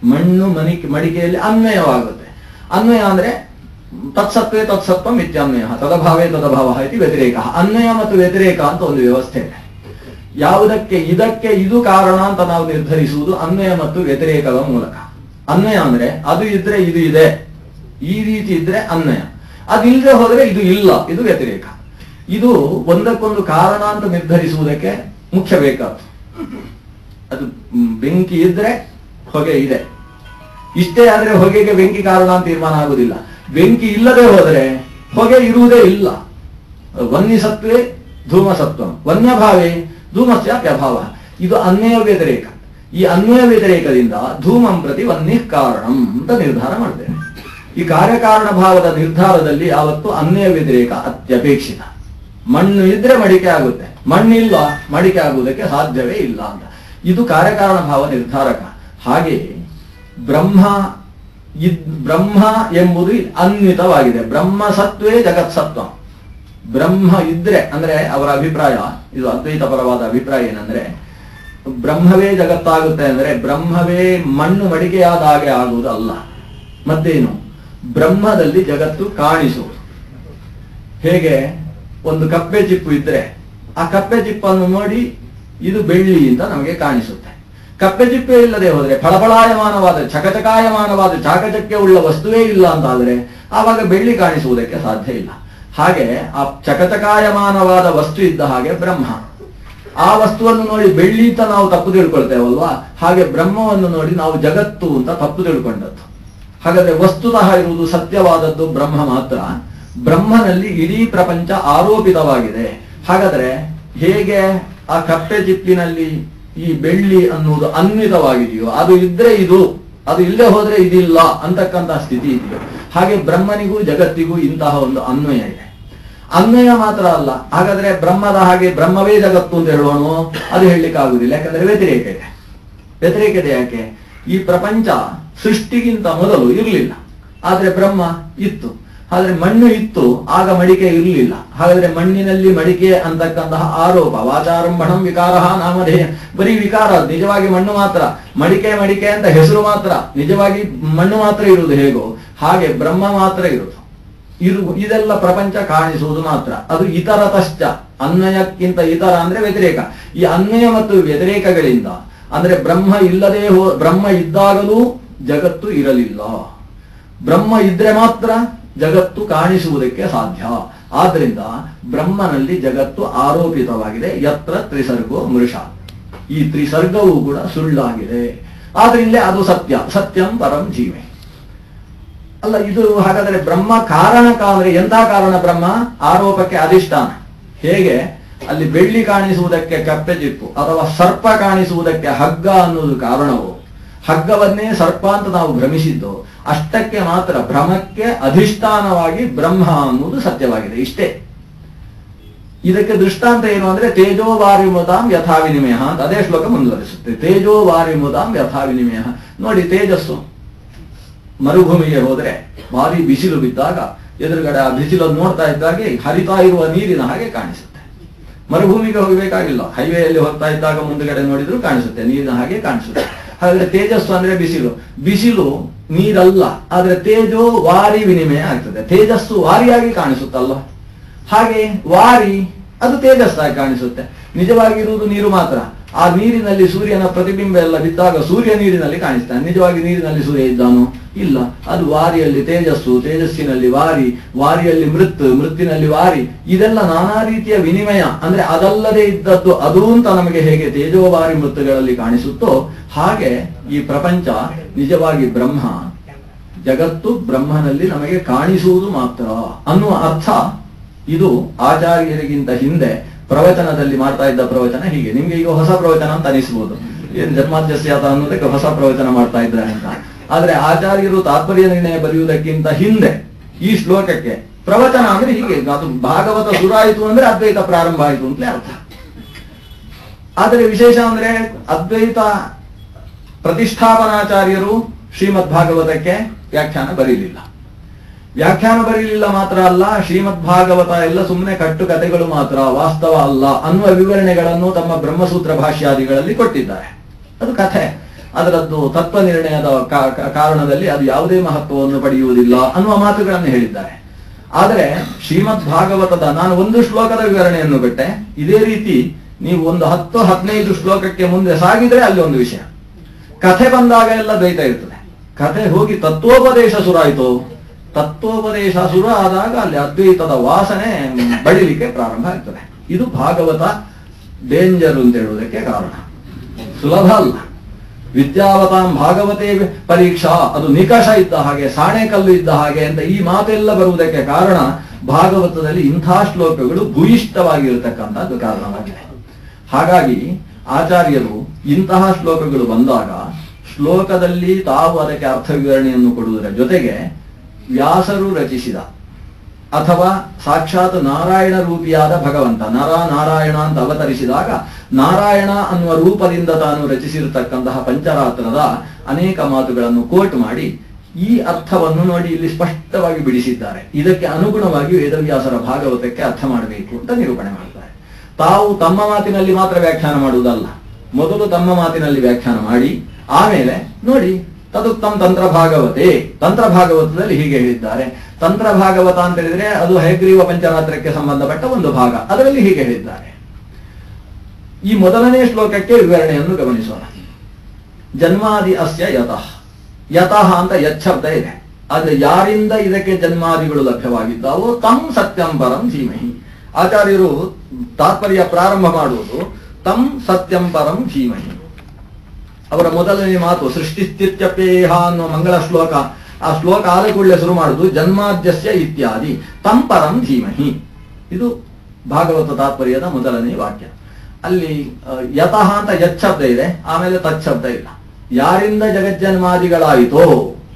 ಮಣ್ಣು ಮನಿ ಮಡಿಕೆಯಲ್ಲಿ ಅನ್ವಯವಾಗುತ್ತೆ ಅನ್ವಯ ಅಂದ್ರೆ ತತ್ಸತ್ವೇ ತತ್ಸತ್ವಂ ಇತ್ಯನ್ವಯ ತದಭಾವೇ ತದಭಾವ ಇತಿ ವ್ಯತಿರೇಕ ಅನ್ವಯ ಮತ್ತು ವ್ಯತಿರೇಕ ಅಂತ ಒಂದು ವ್ಯವಸ್ಥೆ ಇದೆ ಯಾವುದಕ್ಕೆ ಇದಕ್ಕೆ ಇದು ಕಾರಣ ಅಂತ ನಾವು ನಿರ್ಧರಿಸುವುದು ಅನ್ವಯ ಮತ್ತು ವ್ಯತಿರೇಕದ ಮೂಲಕ ಅನ್ವಯ ಅಂದ್ರೆ ಅದು ಇದ್ರೆ ಇದು ಇದೆ ಈ ರೀತಿ ಇದ್ರೆ ಅನ್ವಯ ಅದಿಲ್ಲದೆ ಹೋದ್ರೆ ಇದು ಇಲ್ಲ ಇದು ವ್ಯತಿರೇಕ ಇದು ಒಂದಕ್ಕೊಂದು ಕಾರಣ ಅಂತ ನಿರ್ಧರಿಸುವುದಕ್ಕೆ ಮುಖ್ಯ ಬೇಕಾದ್ದು ಅದು ಮ್, ಬೆಂಕಿ ಇದ್ರೆ ಹೊಗೆ ಇದೆ ಇಷ್ಟೇ ಆದ್ರೆ ಹೊಗೆಗೆ ಬೆಂಕಿ ಕಾರಣ ಅಂತ ತೀರ್ಮಾನ ಆಗುದಿಲ್ಲ ಬೆಂಕಿ ಇಲ್ಲದೆ ಹೋದರೆ ಹೊಗೆ ಇರುವುದೇ ಇಲ್ಲ ವನ್ಯಸತ್ವೇ ಧೂಮಸತ್ವ ವನ್ಯಭಾವೇ ಧೂಮಸ್ಯಾಪ್ಯಭಾವ ಇದು ಅನ್ವಯ ವ್ಯತಿರೇಕ ಈ ಅನ್ವಯ ವ್ಯತಿರೇಕದಿಂದ ಧೂಮಂ ಪ್ರತಿ ವನ್ಯ ಕಾರಣಂ ಅಂತ ನಿರ್ಧಾರ ಮಾಡ್ತೇನೆ ಈ ಕಾರ್ಯಕಾರಣ ಭಾವದ ನಿರ್ಧಾರದಲ್ಲಿ ಯಾವತ್ತು ಅನ್ವಯ ವ್ಯತಿರೇಕ ಅತ್ಯಪೇಕ್ಷಿತ ಮಣ್ಣು ಇದ್ರೆ ಮಡಿಕೆ ಆಗುತ್ತೆ ಮಣ್ಣಿಲ್ಲ ಮಡಿಕೆ ಆಗುವುದಕ್ಕೆ ಸಾಧ್ಯವೇ ಇಲ್ಲ ಅಂತ ಇದು ಕಾರ್ಯಕಾರಣ ಭಾವ ನಿರ್ಧಾರಕ ಹಾಗೆ ಬ್ರಹ್ಮ ಇದ್ ಬ್ರಹ್ಮ ಎಂಬುದು ಅನ್ವಿತವಾಗಿದೆ ಬ್ರಹ್ಮ ಸತ್ವೇ ಜಗತ್ ಸತ್ವ ಬ್ರಹ್ಮ ಇದ್ರೆ ಅಂದ್ರೆ ಅವರ ಅಭಿಪ್ರಾಯ ಇದು ಅದ್ವೈತ ಪರವಾದ ಅಭಿಪ್ರಾಯ ಏನಂದ್ರೆ ಬ್ರಹ್ಮವೇ ಜಗತ್ತಾಗುತ್ತೆ ಅಂದ್ರೆ ಬ್ರಹ್ಮವೇ ಮಣ್ಣು ಮಡಿಕೆಯಾದ ಹಾಗೆ ಆಗುವುದು ಅಲ್ಲ ಮತ್ತೇನು ಬ್ರಹ್ಮದಲ್ಲಿ ಜಗತ್ತು ಕಾಣಿಸುವುದು ಹೇಗೆ ಒಂದು ಕಪ್ಪೆ ಚಿಪ್ಪು ಇದ್ರೆ ಆ ಕಪ್ಪೆ ಚಿಪ್ಪನ್ನು ನೋಡಿ ಇದು ಬೆಳ್ಳಿ ಅಂತ ನಮಗೆ ಕಾಣಿಸುತ್ತೆ ಕಪ್ಪೆ ಚಿಪ್ಪೆ ಇಲ್ಲದೆ ಹೋದ್ರೆ ಫಳಫಳಾಯಮಾನವಾದ ಚಕಚಕಾಯಮಾನವಾದ ಚಾಕಚಕ್ಯ ಉಳ್ಳ ವಸ್ತುವೇ ಇಲ್ಲ ಅಂತ ಆದ್ರೆ ಆವಾಗ ಬೆಳ್ಳಿ ಕಾಣಿಸುವುದಕ್ಕೆ ಸಾಧ್ಯ ಇಲ್ಲ ಹಾಗೆ ಆ ಚಕಚಕಾಯಮಾನವಾದ ವಸ್ತು ಇದ್ದ ಹಾಗೆ ಬ್ರಹ್ಮ ಆ ವಸ್ತುವನ್ನು ನೋಡಿ ಬೆಳ್ಳಿ ಅಂತ ನಾವು ತಪ್ಪು ತಿಳ್ಕೊಳ್ತೇವಲ್ವಾ ಹಾಗೆ ಬ್ರಹ್ಮವನ್ನು ನೋಡಿ ನಾವು ಜಗತ್ತು ಅಂತ ತಪ್ಪು ತಿಳ್ಕೊಂಡದ್ದು ಹಾಗಾದ್ರೆ ವಸ್ತುತಃ ಇರುವುದು ಸತ್ಯವಾದದ್ದು ಬ್ರಹ್ಮ ಮಾತ್ರ ಬ್ರಹ್ಮನಲ್ಲಿ ಇಡೀ ಪ್ರಪಂಚ ಆರೋಪಿತವಾಗಿದೆ ಹಾಗಾದ್ರೆ ಹೇಗೆ ಆ ಕಪ್ಪೆ ಚಿಪ್ಪಿನಲ್ಲಿ ಈ ಬೆಳ್ಳಿ ಅನ್ನುವುದು ಅನ್ವಿತವಾಗಿದೆಯೋ ಅದು ಇದ್ರೆ ಇದು ಅದು ಇಲ್ಲದೆ ಹೋದ್ರೆ ಇದಿಲ್ಲ ಅಂತಕ್ಕಂತಹ ಸ್ಥಿತಿ ಇದೆಯೋ ಹಾಗೆ ಬ್ರಹ್ಮನಿಗೂ ಜಗತ್ತಿಗೂ ಇಂತಹ ಒಂದು ಅನ್ವಯ ಇದೆ ಅನ್ವಯ ಮಾತ್ರ ಅಲ್ಲ ಹಾಗಾದ್ರೆ ಬ್ರಹ್ಮದ ಹಾಗೆ ಬ್ರಹ್ಮವೇ ಜಗತ್ತು ಅಂತ ಹೇಳೋಣ ಅದು ಹೇಳಲಿಕ್ಕೆ ಆಗುದಿಲ್ಲ ಯಾಕಂದ್ರೆ ವ್ಯತಿರೇಕ ಇದೆ ವ್ಯತಿರೇಕ ಇದೆ ಯಾಕೆ ಈ ಪ್ರಪಂಚ ಸೃಷ್ಟಿಗಿಂತ ಮೊದಲು ಇರಲಿಲ್ಲ ಆದ್ರೆ ಬ್ರಹ್ಮ ಇತ್ತು ಆದ್ರೆ ಮಣ್ಣು ಇತ್ತು ಆಗ ಮಡಿಕೆ ಇರಲಿಲ್ಲ ಹಾಗಾದ್ರೆ ಮಣ್ಣಿನಲ್ಲಿ ಮಡಿಕೆ ಅಂತಕ್ಕಂತಹ ಆರೋಪ ವಾಚಾರಂಭಣಂ ವಿಕಾರ ನಾಮಧೇಯ ಬರೀ ವಿಕಾರ ಅದು. ನಿಜವಾಗಿ ಮಣ್ಣು ಮಾತ್ರ ಮಡಿಕೆ ಮಡಿಕೆ ಅಂತ ಹೆಸರು ಮಾತ್ರ ನಿಜವಾಗಿ ಮಣ್ಣು ಮಾತ್ರ ಇರುವುದು ಹೇಗೋ ಹಾಗೆ ಬ್ರಹ್ಮ ಮಾತ್ರ ಇರುವುದು ಇರು ಇದೆಲ್ಲ ಪ್ರಪಂಚ ಕಾಣಿಸುವುದು ಮಾತ್ರ ಅದು ಇತರತಶ್ಚ ಅನ್ವಯಕ್ಕಿಂತ ಇತರ ಅಂದ್ರೆ ವ್ಯತಿರೇಕ ಈ ಅನ್ವಯ ಮತ್ತು ವ್ಯತಿರೇಕಗಳಿಂದ ಅಂದ್ರೆ ಬ್ರಹ್ಮ ಇಲ್ಲದೆ ಹೋ ಬ್ರಹ್ಮ ಇದ್ದಾಗಲೂ ಜಗತ್ತು ಇರಲಿಲ್ಲ ಬ್ರಹ್ಮ ಇದ್ರೆ ಮಾತ್ರ ಜಗತ್ತು ಕಾಣಿಸುವುದಕ್ಕೆ ಸಾಧ್ಯ ಆದ್ರಿಂದ ಬ್ರಹ್ಮನಲ್ಲಿ ಜಗತ್ತು ಆರೋಪಿತವಾಗಿದೆ ಯತ್ರ ತ್ರಿಸರ್ಗೋ ಮೃಷ ಈ ತ್ರಿಸರ್ಗವೂ ಕೂಡ ಸುಳ್ಳಾಗಿದೆ ಆದ್ರಿಂದ ಅದು ಸತ್ಯ ಸತ್ಯಂ ಪರಂ ಜೀವೆ ಅಲ್ಲ ಇದು ಹಾಗಾದ್ರೆ ಬ್ರಹ್ಮ ಕಾರಣಕ ಅಂದ್ರೆ ಎಂಥ ಕಾರಣ ಬ್ರಹ್ಮ ಆರೋಪಕ್ಕೆ ಅಧಿಷ್ಠಾನ ಹೇಗೆ ಅಲ್ಲಿ ಬೆಳ್ಳಿ ಕಾಣಿಸುವುದಕ್ಕೆ ಕಪ್ಪೆ ಚಿಪ್ಪು ಅಥವಾ ಸರ್ಪ ಕಾಣಿಸುವುದಕ್ಕೆ ಹಗ್ಗ ಅನ್ನುವುದು ಕಾರಣವು ಹಗ್ಗವನ್ನೇ ಸರ್ಪ ಅಂತ ನಾವು ಭ್ರಮಿಸಿದ್ದು ಅಷ್ಟಕ್ಕೆ ಮಾತ್ರ ಭ್ರಮಕ್ಕೆ ಅಧಿಷ್ಠಾನವಾಗಿ ಬ್ರಹ್ಮ ಅನ್ನುವುದು ಸತ್ಯವಾಗಿದೆ ಇಷ್ಟೇ ಇದಕ್ಕೆ ದೃಷ್ಟಾಂತ ಏನು ಅಂದ್ರೆ ತೇಜೋ ವಾರಿಮುದಾಂ ಯಥಾ ವಿನಿಮಯ ಅಂತ ಅದೇ ಶ್ಲೋಕ ಮುಂದುವರಿಸುತ್ತೆ ತೇಜೋ ವಾರಿಮುದಾಂ ಯಥಾ ವಿನಿಮಯ ನೋಡಿ ತೇಜಸ್ಸು ಮರುಭೂಮಿಗೆ ಹೋದ್ರೆ ಭಾರಿ ಬಿಸಿಲು ಬಿದ್ದಾಗ ಎದುರುಗಡೆ ಆ ಬಿಸಿಲನ್ನು ನೋಡ್ತಾ ಇದ್ದಾಗೆ ಹರಿತಾ ಇರುವ ನೀರಿನ ಹಾಗೆ ಕಾಣಿಸುತ್ತೆ ಮರುಭೂಮಿಗೆ ಹೋಗಬೇಕಾಗಿಲ್ಲ ಹೈವೇಯಲ್ಲಿ ಹೋಗ್ತಾ ಇದ್ದಾಗ ಮುಂದುಗಡೆ ನೋಡಿದ್ರು ಕಾಣಿಸುತ್ತೆ ನೀರಿನ ಹಾಗೆ ಕಾಣಿಸುತ್ತೆ ಹಾಗಾದ್ರೆ ತೇಜಸ್ಸು ಅಂದ್ರೆ ಬಿಸಿಲು ಬಿಸಿಲು ನೀರಲ್ಲ ಆದ್ರೆ ತೇಜೋ ವಾರಿ ವಿನಿಮಯ ಆಗ್ತದೆ ತೇಜಸ್ಸು ವಾರಿಯಾಗಿ ಕಾಣಿಸುತ್ತಲ್ಲ ಹಾಗೆ ವಾರಿ ಅದು ತೇಜಸ್ಸಾಗಿ ಕಾಣಿಸುತ್ತೆ ನಿಜವಾಗಿ ಇರುವುದು ನೀರು ಮಾತ್ರ ಆ ನೀರಿನಲ್ಲಿ ಸೂರ್ಯನ ಪ್ರತಿಬಿಂಬ ಎಲ್ಲ ಬಿದ್ದಾಗ ಸೂರ್ಯ ನೀರಿನಲ್ಲಿ ಕಾಣಿಸ್ತಾನೆ ನಿಜವಾಗಿ ನೀರಿನಲ್ಲಿ ಸೂರ್ಯ ಇದ್ದಾನು ಇಲ್ಲ ಅದು ವಾರಿಯಲ್ಲಿ ತೇಜಸ್ಸು ತೇಜಸ್ಸಿನಲ್ಲಿ ವಾರಿ ವಾರಿಯಲ್ಲಿ ಮೃತ್ ಮೃತ್ತಿನಲ್ಲಿ ವಾರಿ ಇದೆಲ್ಲ ನಾನಾ ರೀತಿಯ ವಿನಿಮಯ ಅಂದ್ರೆ ಅದಲ್ಲದೆ ಇದ್ದದ್ದು ಅದು ಅಂತ ನಮಗೆ ಹೇಗೆ ತೇಜೋವಾರಿ ಮೃತ್ತುಗಳಲ್ಲಿ ಕಾಣಿಸುತ್ತೋ ಹಾಗೆ ಈ ಪ್ರಪಂಚ ನಿಜವಾಗಿ ಬ್ರಹ್ಮ ಜಗತ್ತು ಬ್ರಹ್ಮನಲ್ಲಿ ನಮಗೆ ಕಾಣಿಸುವುದು ಮಾತ್ರ ಅನ್ನುವ ಅರ್ಥ ಇದು ಆಚಾರ್ಯರಿಗಿಂತ ಹಿಂದೆ ಪ್ರವಚನದಲ್ಲಿ ಮಾಡ್ತಾ ಇದ್ದ ಪ್ರವಚನ ಹೀಗೆ ನಿಮ್ಗೆ ಈಗ ಹೊಸ ಪ್ರವಚನ ಅಂತ ಅನಿಸ್ಬೋದು ಏನ್ ಜನ್ಮಾದ್ಯಸ್ಯಾತ ಅನ್ನೋದಕ್ಕೆ ಹೊಸ ಪ್ರವಚನ ಮಾಡ್ತಾ ಇದ್ದಾರೆ ಅಂತ ಆದ್ರೆ ಆಚಾರ್ಯರು ತಾತ್ಪರ್ಯ ನಿರ್ಣಯ ಬರೆಯುವುದಕ್ಕಿಂತ ಹಿಂದೆ ಈ ಶ್ಲೋಕಕ್ಕೆ ಪ್ರವಚನ ಅಂದ್ರೆ ಹೀಗೆ ಅದು ಭಾಗವತ ಶುರುವಾಯಿತು ಅಂದ್ರೆ ಅದ್ವೈತ ಪ್ರಾರಂಭ ಆಯಿತು ಅಂತಲೇ ಅರ್ಥ ಆದರೆ ವಿಶೇಷ ಅಂದ್ರೆ ಅದ್ವೈತ ಪ್ರತಿಷ್ಠಾಪನಾಚಾರ್ಯರು ಶ್ರೀಮದ್ ಭಾಗವತಕ್ಕೆ ವ್ಯಾಖ್ಯಾನ ಬರೀಲಿಲ್ಲ ವ್ಯಾಖ್ಯಾನ ಬರೀಲಿಲ್ಲ ಮಾತ್ರ ಅಲ್ಲ ಶ್ರೀಮದ್ ಭಾಗವತ ಎಲ್ಲ ಸುಮ್ಮನೆ ಕಟ್ಟು ಕಥೆಗಳು ಮಾತ್ರ ವಾಸ್ತವ ಅಲ್ಲ ಅನ್ನುವ ವಿವರಣೆಗಳನ್ನು ತಮ್ಮ ಬ್ರಹ್ಮಸೂತ್ರ ಭಾಷ್ಯಾದಿಗಳಲ್ಲಿ ಕೊಟ್ಟಿದ್ದಾರೆ ಅದು ಕಥೆ ಅದರದ್ದು ತತ್ವ ನಿರ್ಣಯದ ಕಾ- ಕಾ- ಕಾರಣದಲ್ಲಿ ಅದು ಯಾವುದೇ ಮಹತ್ವವನ್ನು ಪಡೆಯುವುದಿಲ್ಲ ಅನ್ನುವ ಮಾತುಗಳನ್ನು ಹೇಳಿದ್ದಾರೆ ಆದರೆ ಶ್ರೀಮದ್ ಭಾಗವತದ ನಾನು ಒಂದು ಶ್ಲೋಕದ ವಿವರಣೆಯನ್ನು ಬಿಟ್ಟೆ ಇದೇ ರೀತಿ ನೀವು ಒಂದು ಹತ್ತು ಹದಿನೈದು ಶ್ಲೋಕಕ್ಕೆ ಮುಂದೆ ಸಾಗಿದ್ರೆ ಅಲ್ಲಿ ಒಂದು ವಿಷಯ ಕಥೆ ಬಂದಾಗ ಎಲ್ಲ ದ್ವೈತ ಇರ್ತದೆ ಕಥೆ ಹೋಗಿ ತತ್ವೋಪದೇಶ ಶುರಾಯಿತು ತತ್ವೋಪದೇಶ ಶುರು ಆದಾಗ ಅಲ್ಲಿ ಅದ್ವೈತದ ವಾಸನೆ ಬಡಿಲಿಕ್ಕೆ ಪ್ರಾರಂಭ ಆಗ್ತದೆ ಇದು ಭಾಗವತ ಡೇಂಜರ್ ಅಂತ ಹೇಳುವುದಕ್ಕೆ ಕಾರಣ ಸುಲಭ ಅಲ್ಲ ವಿದ್ಯಾವತಾಂ ಭಾಗವತೆ ಪರೀಕ್ಷಾ ಅದು ನಿಕಷ ಇದ್ದ ಹಾಗೆ ಸಾಣೆಕಲ್ಲು ಇದ್ದ ಹಾಗೆ ಅಂತ ಈ ಮಾತೆಲ್ಲ ಬರುವುದಕ್ಕೆ ಕಾರಣ ಭಾಗವತದಲ್ಲಿ ಇಂಥ ಶ್ಲೋಕಗಳು ಭೂಯಿಷ್ಠವಾಗಿರತಕ್ಕಂಥದ್ದು ಕಾರಣವಾಗಿದೆ ಹಾಗಾಗಿ ಆಚಾರ್ಯರು ಇಂತಹ ಶ್ಲೋಕಗಳು ಬಂದಾಗ ಶ್ಲೋಕದಲ್ಲಿ ತಾವು ಅದಕ್ಕೆ ಅರ್ಥ ವಿವರಣೆಯನ್ನು ಕೊಡುವುದರ ಜೊತೆಗೆ ವ್ಯಾಸರು ರಚಿಸಿದ ಅಥವಾ ಸಾಕ್ಷಾತ್ ನಾರಾಯಣ ರೂಪಿಯಾದ ಭಗವಂತ ನರ ನಾರಾಯಣ ಅಂತ ಅವತರಿಸಿದಾಗ ನಾರಾಯಣ ಅನ್ನುವ ರೂಪದಿಂದ ತಾನು ರಚಿಸಿರತಕ್ಕಂತಹ ಪಂಚರಾತ್ರದ ಅನೇಕ ಮಾತುಗಳನ್ನು ಕೋಟ್ ಮಾಡಿ ಈ ಅರ್ಥವನ್ನು ನೋಡಿ ಇಲ್ಲಿ ಸ್ಪಷ್ಟವಾಗಿ ಬಿಡಿಸಿದ್ದಾರೆ ಇದಕ್ಕೆ ಅನುಗುಣವಾಗಿ ವೇದವ್ಯಾಸರ ಭಾಗವತಕ್ಕೆ ಅರ್ಥ ಮಾಡಬೇಕು ಅಂತ ನಿರೂಪಣೆ ಮಾಡ್ತಾರೆ ತಾವು ತಮ್ಮ ಮಾತಿನಲ್ಲಿ ಮಾತ್ರ ವ್ಯಾಖ್ಯಾನ ಮಾಡುವುದಲ್ಲ ಮೊದಲು ತಮ್ಮ ಮಾತಿನಲ್ಲಿ ವ್ಯಾಖ್ಯಾನ ಮಾಡಿ ಆಮೇಲೆ ನೋಡಿ ತದುತ್ತಮ್ ತಂತ್ರ ಭಾಗವತೆ ತಂತ್ರ ಭಾಗವತದಲ್ಲಿ ಹೀಗೆ ಹೇಳಿದ್ದಾರೆ ತಂತ್ರ ಭಾಗವತ ಅಂತ ಹೇಳಿದ್ರೆ ಅದು ಹಯಗ್ರೀವ ಪಂಚರಾತ್ರಕ್ಕೆ ಸಂಬಂಧಪಟ್ಟ ಒಂದು ಭಾಗ ಅದರಲ್ಲಿ ಹೀಗೆ ಹೇಳಿದ್ದಾರೆ ಈ ಮೊದಲನೇ ಶ್ಲೋಕಕ್ಕೆ ವಿವರಣೆಯನ್ನು ಗಮನಿಸೋಣ ಜನ್ಮಾದಿ ಅಸ್ಯ ಯತಃ ಯತಃ ಅಂತ ಯಚ್ಛಬ್ದ ಇದೆ ಆದ್ರೆ ಯಾರಿಂದ ಇದಕ್ಕೆ ಜನ್ಮಾದಿಗಳು ಲಭ್ಯವಾಗಿದ್ದಾವೋ ತಮ್ ಸತ್ಯಂ ಪರಂ ಧೀಮಹಿ ಆಚಾರ್ಯರು ತಾತ್ಪರ್ಯ ಪ್ರಾರಂಭ ಮಾಡುವುದು ತಮ್ ಸತ್ಯಂ ಪರಂ ಧೀಮಹಿ ಅವರ ಮೊದಲನೇ ಮಾತು ಸೃಷ್ಟಿಸ್ಥಿತ್ಯಪೇಹ ಅನ್ನೋ ಮಂಗಳ ಶ್ಲೋಕ ಆ ಶ್ಲೋಕ ಆದ ಕೂಡಲೇ ಶುರು ಮಾಡುದು ಜನ್ಮಾದ್ಯಸ್ಯ ಇತ್ಯಾದಿ ತಂ ಪರಂ ಧೀಮಹಿ ಇದು ಭಾಗವತ ತಾತ್ಪರ್ಯದ ಮೊದಲನೇ ವಾಕ್ಯ ಅಲ್ಲಿ ಆ, ಯತಃ ಅಂತ ಯತ್ ಶಬ್ದ ಇದೆ ಆಮೇಲೆ ತತ್ ಶಬ್ದ ಇಲ್ಲ ಯಾರಿಂದ ಜಗಜ್ಜನ್ಮಾದಿಗಳಾಯಿತೋ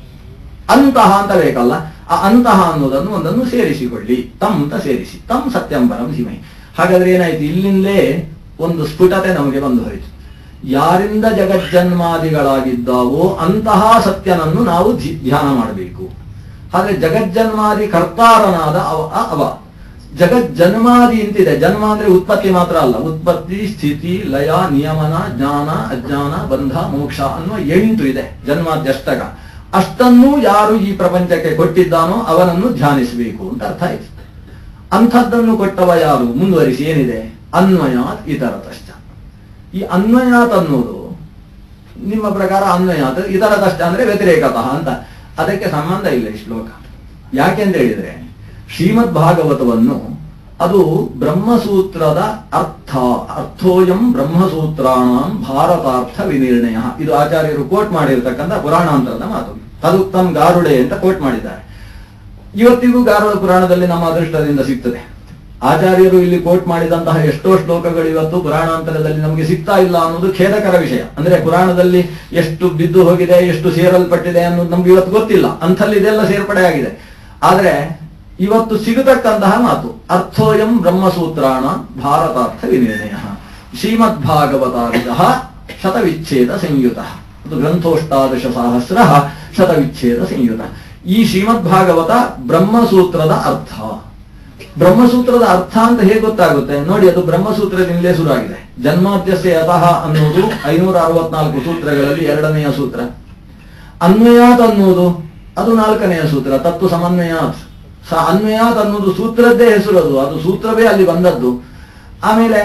ಅಂತಹ ಅಂತ ಬೇಕಲ್ಲ ಆ ಅಂತಹ ಅನ್ನೋದನ್ನು ಒಂದನ್ನು ಸೇರಿಸಿಕೊಳ್ಳಿ ತಮ್ ಅಂತ ಸೇರಿಸಿ ತಮ್ ಸತ್ಯಂ ಪರಂ ಧೀಮಹಿ ಹಾಗಾದ್ರೆ ಏನಾಯ್ತು ಇಲ್ಲಿಂದಲೇ ಒಂದು ಸ್ಫುಟತೆ ನಮಗೆ ಬಂದು ಹೋಯಿತು ಯಾರಿಂದ ಜಗಜ್ಜನ್ಮಾದಿಗಳಾಗಿದ್ದಾವೋ ಅಂತಹ ಸತ್ಯನನ್ನು ನಾವು ಧಿ- ಧ್ಯಾನ ಮಾಡಬೇಕು ಹಾಗೆ ಜಗಜ್ಜನ್ಮಾದಿ ಕರ್ತಾರನಾದ ಅವ ಅ- ಅವ ಜಗಜ್ಜನ್ಮಾದಿ ಅಂತಿದೆ ಜನ್ಮ ಅಂದ್ರೆ ಉತ್ಪತ್ತಿ ಮಾತ್ರ ಅಲ್ಲ ಉತ್ಪತ್ತಿ ಸ್ಥಿತಿ ಲಯ ನಿಯಮನ ಜ್ಞಾನ ಅಜ್ಞಾನ ಬಂಧ ಮೋಕ್ಷ ಅನ್ನುವ ಎಂಟು ಇದೆ ಜನ್ಮಾದ್ಯಷ್ಟಕ ಅಷ್ಟನ್ನೂ ಯಾರು ಈ ಪ್ರಪಂಚಕ್ಕೆ ಕೊಟ್ಟಿದ್ದಾನೋ ಅವನನ್ನು ಧ್ಯಾನಿಸಬೇಕು ಅಂತ ಅರ್ಥ ಆಯ್ತು ಅಂಥದ್ದನ್ನು ಕೊಟ್ಟವ ಯಾರು ಮುಂದುವರಿಸಿ ಏನಿದೆ ಅನ್ವಯಾತ್ ಇತರತಶ್ಚ ಈ ಅನ್ವಯಾತ್ ಅನ್ನೋದು ನಿಮ್ಮ ಪ್ರಕಾರ ಅನ್ವಯಾತ್ ಇತರತಶ್ಚ ಅಂದ್ರೆ ವ್ಯತಿರೇಕತಃ ಅಂತ ಅದಕ್ಕೆ ಸಂಬಂಧ ಇಲ್ಲ ಈ ಶ್ಲೋಕ ಯಾಕೆಂತ ಹೇಳಿದ್ರೆ ಶ್ರೀಮದ್ ಭಾಗವತವನ್ನು ಅದು ಬ್ರಹ್ಮಸೂತ್ರದ ಅರ್ಥ ಅರ್ಥೋಯಂ ಬ್ರಹ್ಮಸೂತ್ರಾಣಂ ಭಾರತಾರ್ಥ ವಿನಿರ್ಣಯ ಇದು ಆಚಾರ್ಯರು ಕೋಟ್ ಮಾಡಿರ್ತಕ್ಕಂಥ ಪುರಾಣಾಂತರದ ಮಾತು ತದುತ್ತಮ್ ಗಾರುಡೆ ಅಂತ ಕೋಟ್ ಮಾಡಿದ್ದಾರೆ ಇವತ್ತಿಗೂ ಗಾರುಡ ಪುರಾಣದಲ್ಲಿ ನಮ್ಮ ಅದೃಷ್ಟದಿಂದ ಸಿಗ್ತದೆ ಆಚಾರ್ಯರು ಇಲ್ಲಿ ಕೋಟ್ ಮಾಡಿದಂತಹ ಎಷ್ಟೋ ಶ್ಲೋಕಗಳು ಇವತ್ತು ಪುರಾಣಾಂತರದಲ್ಲಿ ನಮಗೆ ಸಿಗ್ತಾ ಇಲ್ಲ ಅನ್ನೋದು ಖೇದಕರ ವಿಷಯ ಅಂದ್ರೆ ಪುರಾಣದಲ್ಲಿ ಎಷ್ಟು ಬಿದ್ದು ಹೋಗಿದೆ ಎಷ್ಟು ಸೇರಲ್ಪಟ್ಟಿದೆ ಅನ್ನೋದು ನಮ್ಗೆ ಇವತ್ತು ಗೊತ್ತಿಲ್ಲ ಅಂಥಲ್ಲಿ ಇದೆಲ್ಲ ಸೇರ್ಪಡೆ ಆಗಿದೆ ಆದ್ರೆ ಇವತ್ತು ಸಿಗತಕ್ಕಂತಹ ಮಾತು ಅರ್ಥೋಯಂ ಬ್ರಹ್ಮಸೂತ್ರಾಣ ಭಾರತಾರ್ಥ ವಿನಿರ್ಣಯ ಶ್ರೀಮದ್ ಭಾಗವತಾರಿದ ಶತವಿಚ್ಛೇದ ಸಂಯುತ ಅದು ಗ್ರಂಥೋಷ್ಟಾದಶ ಸಹಸ್ರ ಶತವಿಚ್ಛೇದ ಸಂಯುತ ಈ ಶ್ರೀಮದ್ ಭಾಗವತ ಬ್ರಹ್ಮಸೂತ್ರದ ಅರ್ಥ ಬ್ರಹ್ಮಸೂತ್ರದ ಅರ್ಥ ಅಂತ ಹೇಗೆ ಗೊತ್ತಾಗುತ್ತೆ ನೋಡಿ ಅದು ಬ್ರಹ್ಮಸೂತ್ರದಿಂದಲೇ ಶುರುವಾಗಿದೆ ಜನ್ಮಾದ್ಯಸ್ಯ ಯತಃ ಅನ್ನುವುದು ಐನೂರ ಅರವತ್ನಾಲ್ಕು ಸೂತ್ರಗಳಲ್ಲಿ ಎರಡನೆಯ ಸೂತ್ರ ಅನ್ವಯಾತ್ ಅನ್ನುವುದು ಅದು ನಾಲ್ಕನೆಯ ಸೂತ್ರ ತತ್ವ ಸಮನ್ವಯಾತ್ ಸ ಅನ್ವಯಾತ್ ಅನ್ನೋದು ಸೂತ್ರದ್ದೇ ಹೆಸರು ಅದು ಅದು ಸೂತ್ರವೇ ಅಲ್ಲಿ ಬಂದದ್ದು ಆಮೇಲೆ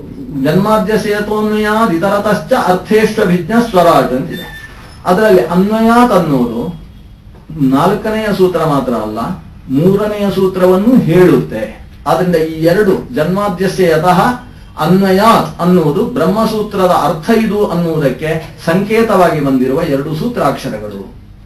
ಜನ್ಮಾದ್ಯಸೇತೋನ್ವಯಾತ್ ಇತರತಶ್ಚ ಅರ್ಥೇಷ್ಟಭಿಜ್ಞ ಸ್ವರಾಟ್ ಅಂತಿದೆ ಅದರಲ್ಲಿ ಅನ್ವಯಾತ್ ಅನ್ನೋದು ನಾಲ್ಕನೆಯ ಸೂತ್ರ ಮಾತ್ರ ಅಲ್ಲ ಮೂರನೆಯ ಸೂತ್ರವನ್ನು ಹೇಳುತ್ತೆ ಆದ್ರಿಂದ ಈ ಎರಡು ಜನ್ಮಾದ್ಯಸ್ಯ ಯತಃ ಅನ್ವಯಾತ್ ಅನ್ನುವುದು ಬ್ರಹ್ಮಸೂತ್ರದ ಅರ್ಥ ಇದು ಅನ್ನುವುದಕ್ಕೆ ಸಂಕೇತವಾಗಿ ಬಂದಿರುವ ಎರಡು ಸೂತ್ರಾಕ್ಷರಗಳು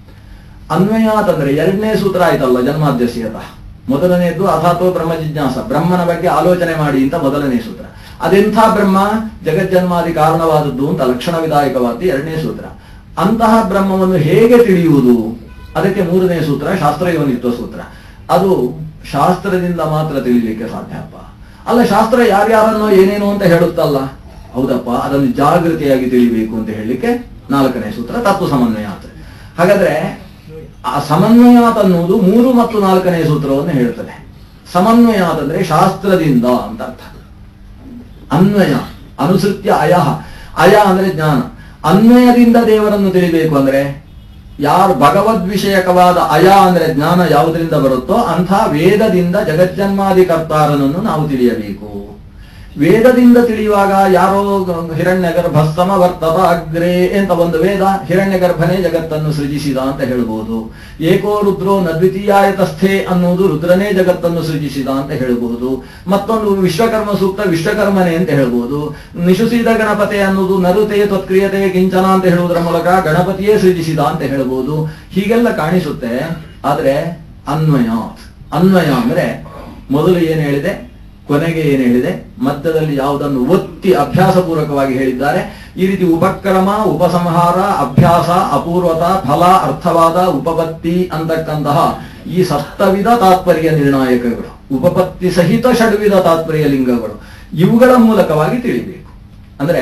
ಅನ್ವಯಾತ್ ಅಂದ್ರೆ ಎರಡನೇ ಸೂತ್ರ ಆಯ್ತಲ್ಲ ಜನ್ಮಾದ್ಯಸ್ಯತಃ ಮೊದಲನೆಯದು ಅಥಾತೋ ಬ್ರಹ್ಮ ಜಿಜ್ಞಾಸ ಬ್ರಹ್ಮನ ಬಗ್ಗೆ ಆಲೋಚನೆ ಮಾಡಿ ಅಂತ ಮೊದಲನೇ ಸೂತ್ರ ಅದೆಂಥ ಬ್ರಹ್ಮ ಜಗಜ್ಜನ್ಮಾದಿ ಕಾರಣವಾದದ್ದು ಅಂತ ಲಕ್ಷಣ ವಿಧಾಯಕವಾದ ಎರಡನೇ ಸೂತ್ರ ಅಂತಹ ಬ್ರಹ್ಮವನ್ನು ಹೇಗೆ ತಿಳಿಯುವುದು ಅದಕ್ಕೆ ಮೂರನೇ ಸೂತ್ರ ಶಾಸ್ತ್ರಯೋನಿತ್ವ ಸೂತ್ರ ಅದು ಶಾಸ್ತ್ರದಿಂದ ಮಾತ್ರ ತಿಳಿಲಿಕ್ಕೆ ಸಾಧ್ಯಪ್ಪ ಅಲ್ಲ ಶಾಸ್ತ್ರ ಯಾರ್ಯಾರನ್ನೋ ಏನೇನೋ ಅಂತ ಹೇಳುತ್ತಲ್ಲ ಹೌದಪ್ಪ ಅದನ್ನು ಜಾಗೃತಿಯಾಗಿ ತಿಳಿಬೇಕು ಅಂತ ಹೇಳಲಿಕ್ಕೆ ನಾಲ್ಕನೇ ಸೂತ್ರ ತತ್ವ ಸಮನ್ವಯಾತ್ ಹಾಗಾದ್ರೆ ಆ ಸಮನ್ವಯಾತ್ ಅನ್ನುವುದು ಮೂರು ಮತ್ತು ನಾಲ್ಕನೇ ಸೂತ್ರವನ್ನು ಹೇಳುತ್ತದೆ ಸಮನ್ವಯಾತ್ ಅಂದ್ರೆ ಶಾಸ್ತ್ರದಿಂದ ಅಂತ ಅರ್ಥ ಅನ್ವಯ ಅನುಸೃತ್ಯ ಅಯ ಅಯ ಅಂದ್ರೆ ಜ್ಞಾನ ಅನ್ವಯದಿಂದ ದೇವರನ್ನು ತಿಳಿಬೇಕು ಅಂದ್ರೆ ಯಾರು ಭಗವದ್ ವಿಷಯಕವಾದ ಅಯ ಅಂದ್ರೆ ಜ್ಞಾನ ಯಾವುದರಿಂದ ಬರುತ್ತೋ ಅಂಥ ವೇದದಿಂದ ಜಗಜ್ಜನ್ಮಾದಿ ಕರ್ತಾರನನ್ನು ನಾವು ತಿಳಿಯಬೇಕು ವೇದದಿಂದ ತಿಳಿಯುವಾಗ ಯಾರೋ ಹಿರಣ್ಯ ಗರ್ಭ ಸಮವರ್ತದ ಅಗ್ರೇ ಅಂತ ಒಂದು ವೇದ ಹಿರಣ್ಯ ಗರ್ಭನೇ ಜಗತ್ತನ್ನು ಸೃಜಿಸಿದ ಅಂತ ಹೇಳ್ಬೋದು ಏಕೋ ರುದ್ರೋ ನದ್ವಿತೀಯಾಯತಸ್ಥೆ ಅನ್ನುವುದು ರುದ್ರನೇ ಜಗತ್ತನ್ನು ಸೃಜಿಸಿದ ಅಂತ ಹೇಳ್ಬೋದು ಮತ್ತೊಂದು ವಿಶ್ವಕರ್ಮ ಸೂಕ್ತ ವಿಶ್ವಕರ್ಮನೇ ಅಂತ ಹೇಳ್ಬೋದು ನಿಶುಸಿದ ಗಣಪತಿ ಅನ್ನೋದು ನರುತೆ ತ್ವತ್ಕ್ರಿಯತೆ ಕಿಂಚನ ಅಂತ ಹೇಳುವುದರ ಮೂಲಕ ಗಣಪತಿಯೇ ಸೃಜಿಸಿದ ಅಂತ ಹೇಳ್ಬೋದು ಹೀಗೆಲ್ಲ ಕಾಣಿಸುತ್ತೆ ಆದ್ರೆ ಅನ್ವಯ ಅನ್ವಯ ಅಂದ್ರೆ ಮೊದಲು ಏನು ಹೇಳಿದೆ ಕೊನೆಗೆ ಏನು ಹೇಳಿದೆ ಮಧ್ಯದಲ್ಲಿ ಯಾವುದನ್ನು ಒತ್ತಿ ಅಭ್ಯಾಸ ಪೂರ್ವಕವಾಗಿ ಹೇಳಿದ್ದಾರೆ ಈ ರೀತಿ ಉಪಕ್ರಮ ಉಪಸಂಹಾರ ಅಭ್ಯಾಸ ಅಪೂರ್ವತ ಫಲ ಅರ್ಥವಾದ ಉಪಪತ್ತಿ ಅಂತಕ್ಕಂತಹ ಈ ಸಪ್ತವಿಧ ತಾತ್ಪರ್ಯ ನಿರ್ಣಾಯಕಗಳು ಉಪಪತ್ತಿ ಸಹಿತ ಷಡ್ವಿಧ ತಾತ್ಪರ್ಯ ಲಿಂಗಗಳು ಇವುಗಳ ಮೂಲಕವಾಗಿ ತಿಳಿಬೇಕು ಅಂದ್ರೆ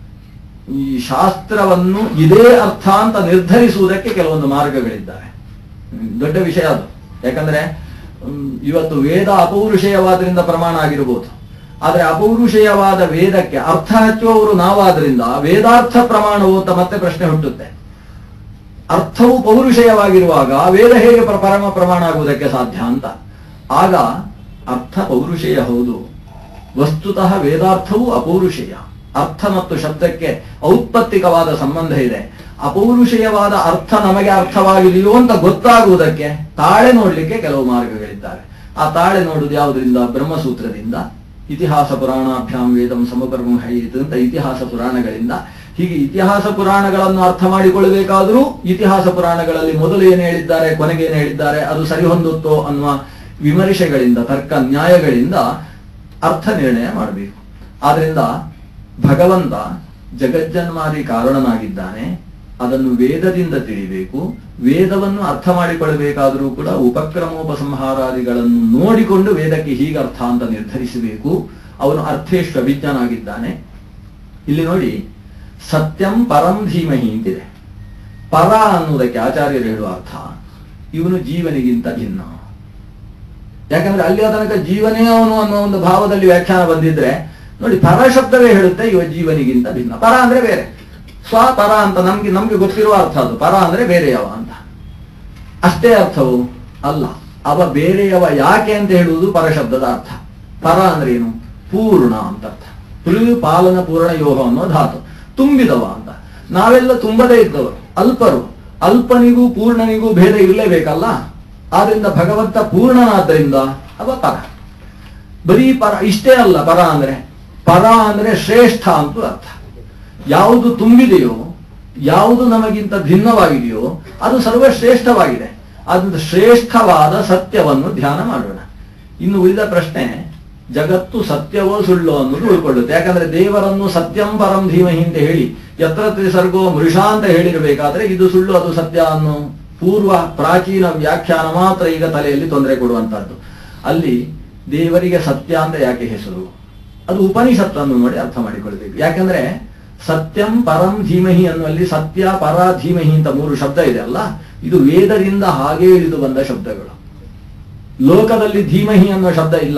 ಈ ಶಾಸ್ತ್ರವನ್ನು ಇದೇ ಅರ್ಥ ಅಂತ ನಿರ್ಧರಿಸುವುದಕ್ಕೆ ಕೆಲವೊಂದು ಮಾರ್ಗಗಳಿದ್ದಾವೆ ಹ್ಮ್, ದೊಡ್ಡ ವಿಷಯ ಅದು ಯಾಕಂದ್ರೆ ಹ್ಮ್, ಇವತ್ತು ವೇದ ಅಪೌರುಷೇಯವಾದ್ರಿಂದ ಪ್ರಮಾಣ ಆಗಿರಬಹುದು ಆದ್ರೆ ಅಪೌರುಷೇಯವಾದ ವೇದಕ್ಕೆ ಅರ್ಥ ಹಚ್ಚುವವರು ನಾವಾದ್ರಿಂದ ವೇದಾರ್ಥ ಪ್ರಮಾಣವು ಅಂತ ಮತ್ತೆ ಪ್ರಶ್ನೆ ಹುಟ್ಟುತ್ತೆ ಅರ್ಥವು ಪೌರುಷೇಯವಾಗಿರುವಾಗ ವೇದ ಹೇಗೆ ಪ್ರ- ಪರಮ ಪ್ರಮಾಣ ಆಗುವುದಕ್ಕೆ ಸಾಧ್ಯ ಅಂತ ಆಗ ಅರ್ಥ ಪೌರುಷೇಯ ಹೌದು ವಸ್ತುತಃ ವೇದಾರ್ಥವು ಅಪೌರುಷೇಯ ಅರ್ಥ ಮತ್ತು ಶಬ್ದಕ್ಕೆ ಔತ್ಪತ್ತಿಕವಾದ ಸಂಬಂಧ ಇದೆ ಅಪೌರುಷೇಯವಾದ ಅರ್ಥ ನಮಗೆ ಅರ್ಥವಾಗಿದೆಯೋ ಅಂತ ಗೊತ್ತಾಗುವುದಕ್ಕೆ ತಾಳೆ ನೋಡ್ಲಿಕ್ಕೆ ಕೆಲವು ಮಾರ್ಗಗಳಿದ್ದಾವೆ ಆ ತಾಳೆ ನೋಡುವುದು ಯಾವುದರಿಂದ ಬ್ರಹ್ಮಸೂತ್ರದಿಂದ ಇತಿಹಾಸ ಪುರಾಣಾಭ್ಯಾಂ ವೇದಂ ಸಮಕರ್ಮ ಹೈತ್ ಅಂತ ಇತಿಹಾಸ ಪುರಾಣಗಳಿಂದ ಹೀಗೆ ಇತಿಹಾಸ ಪುರಾಣಗಳನ್ನು ಅರ್ಥ ಮಾಡಿಕೊಳ್ಳಬೇಕಾದರೂ ಇತಿಹಾಸ ಪುರಾಣಗಳಲ್ಲಿ ಮೊದಲು ಏನು ಹೇಳಿದ್ದಾರೆ ಕೊನೆಗೆ ಏನು ಹೇಳಿದ್ದಾರೆ ಅದು ಸರಿ ಹೊಂದುತ್ತೋ ಅನ್ನುವ ವಿಮರ್ಶೆಗಳಿಂದ ತರ್ಕ ನ್ಯಾಯಗಳಿಂದ ಅರ್ಥ ನಿರ್ಣಯ ಮಾಡಬೇಕು ಆದ್ರಿಂದ ಭಗವಂತ ಜಗಜ್ಜನ್ಮಾದಿ ಕಾರಣನಾಗಿದ್ದಾನೆ ಅದನ್ನು ವೇದದಿಂದ ತಿಳಿಬೇಕು ವೇದವನ್ನು ಅರ್ಥ ಮಾಡಿಕೊಳ್ಳಬೇಕಾದರೂ ಕೂಡ ಉಪಕ್ರಮೋಪಸಂಹಾರಾದಿಗಳನ್ನು ನೋಡಿಕೊಂಡು ವೇದಕ್ಕೆ ಹೀಗೆ ಅರ್ಥ ಅಂತ ನಿರ್ಧರಿಸಬೇಕು ಅವನು ಅರ್ಥೇಶ್ವ ವಿಜ್ಞಾನಾಗಿದ್ದಾನೆ ಇಲ್ಲಿ ನೋಡಿ ಸತ್ಯಂ ಪರಂ ಧೀಮಹಿ ಅಂತಿದೆ ಪರ ಅನ್ನುವುದಕ್ಕೆ ಆಚಾರ್ಯರು ಹೇಳುವ ಅರ್ಥ ಇವನು ಜೀವನಿಗಿಂತ ಭಿನ್ನ ಯಾಕಂದ್ರೆ ಅಲ್ಲಿಯ ತನಕ ಜೀವನೇ ಅವನು ಅನ್ನೋ ಒಂದು ಭಾವದಲ್ಲಿ ವ್ಯಾಖ್ಯಾನ ಬಂದಿದ್ರೆ ನೋಡಿ ಪರ ಶಬ್ದವೇ ಹೇಳುತ್ತೆ ಇವ ಜೀವನಿಗಿಂತ ಭಿನ್ನ ಪರ ಅಂದ್ರೆ ಬೇರೆ ಸ್ವ ಪರ ಅಂತ ನಮ್ಗೆ ನಮ್ಗೆ ಗೊತ್ತಿರುವ ಅರ್ಥ ಅದು ಪರ ಅಂದ್ರೆ ಬೇರೆಯವ ಅಂತ ಅಷ್ಟೇ ಅರ್ಥವು ಅಲ್ಲ ಅವ ಬೇರೆಯವ ಯಾಕೆ ಅಂತ ಹೇಳುವುದು ಪರಶಬ್ದದ ಅರ್ಥ ಪರ ಅಂದ್ರೆ ಏನು ಪೂರ್ಣ ಅಂತ ಅರ್ಥ ಪೃ ಪಾಲನ ಪೂರ್ಣ ಯೋಹ ಅನ್ನೋ ಧಾತು ತುಂಬಿದವ ಅಂತ ನಾವೆಲ್ಲ ತುಂಬದೇ ಇದ್ದವರು ಅಲ್ಪರು ಅಲ್ಪನಿಗೂ ಪೂರ್ಣನಿಗೂ ಭೇದ ಇರಲೇಬೇಕಲ್ಲ ಆದ್ರಿಂದ ಭಗವಂತ ಪೂರ್ಣನಾದ್ದರಿಂದ ಅವ ಪರ ಬರೀ ಪರ ಇಷ್ಟೇ ಅಲ್ಲ ಪರ ಅಂದ್ರೆ ಪರ ಅಂದ್ರೆ ಶ್ರೇಷ್ಠ ಅಂತ ಅರ್ಥ ಯಾವುದು ತುಂಬಿದೆಯೋ ಯಾವುದು ನಮಗಿಂತ ಭಿನ್ನವಾಗಿದೆಯೋ ಅದು ಸರ್ವಶ್ರೇಷ್ಠವಾಗಿದೆ ಅದರಿಂದ ಶ್ರೇಷ್ಠವಾದ ಸತ್ಯವನ್ನು ಧ್ಯಾನ ಮಾಡೋಣ ಇನ್ನು ಉಳಿದ ಪ್ರಶ್ನೆ ಜಗತ್ತು ಸತ್ಯವೋ ಸುಳ್ಳೋ ಅನ್ನೋದು ಉಳ್ಕೊಳ್ಳುತ್ತೆ ಯಾಕಂದ್ರೆ ದೇವರನ್ನು ಸತ್ಯಂ ಪರಂ ಧೀಮಹಿ ಅಂತ ಹೇಳಿ ಯತ್ರ ತ್ರಿಸರ್ಗೋ ಮೃಷಾ ಅಂತ ಹೇಳಿರಬೇಕಾದ್ರೆ ಇದು ಸುಳ್ಳು ಅದು ಸತ್ಯ ಅನ್ನೋ ಪೂರ್ವ ಪ್ರಾಚೀನ ವ್ಯಾಖ್ಯಾನ ಮಾತ್ರ ಈಗ ತಲೆಯಲ್ಲಿ ತೊಂದರೆ ಕೊಡುವಂತಹದ್ದು ಅಲ್ಲಿ ದೇವರಿಗೆ ಸತ್ಯ ಅಂತ ಯಾಕೆ ಹೆಸರು ಅದು ಉಪನಿಷತ್ತನ್ನು ನೋಡಿ ಅರ್ಥ ಮಾಡಿಕೊಳ್ಬೇಕು ಯಾಕಂದ್ರೆ ಸತ್ಯಂ ಪರಂ ಧೀಮಹಿ ಅನ್ನುವಲ್ಲಿ ಸತ್ಯ ಪರ ಧೀಮಹಿ ಅಂತ ಮೂರು ಶಬ್ದ ಇದೆ ಅಲ್ಲ ಇದು ವೇದದಿಂದ ಹಾಗೇ ಇಳಿದು ಬಂದ ಶಬ್ದಗಳು ಲೋಕದಲ್ಲಿ ಧೀಮಹಿ ಅನ್ನೋ ಶಬ್ದ ಇಲ್ಲ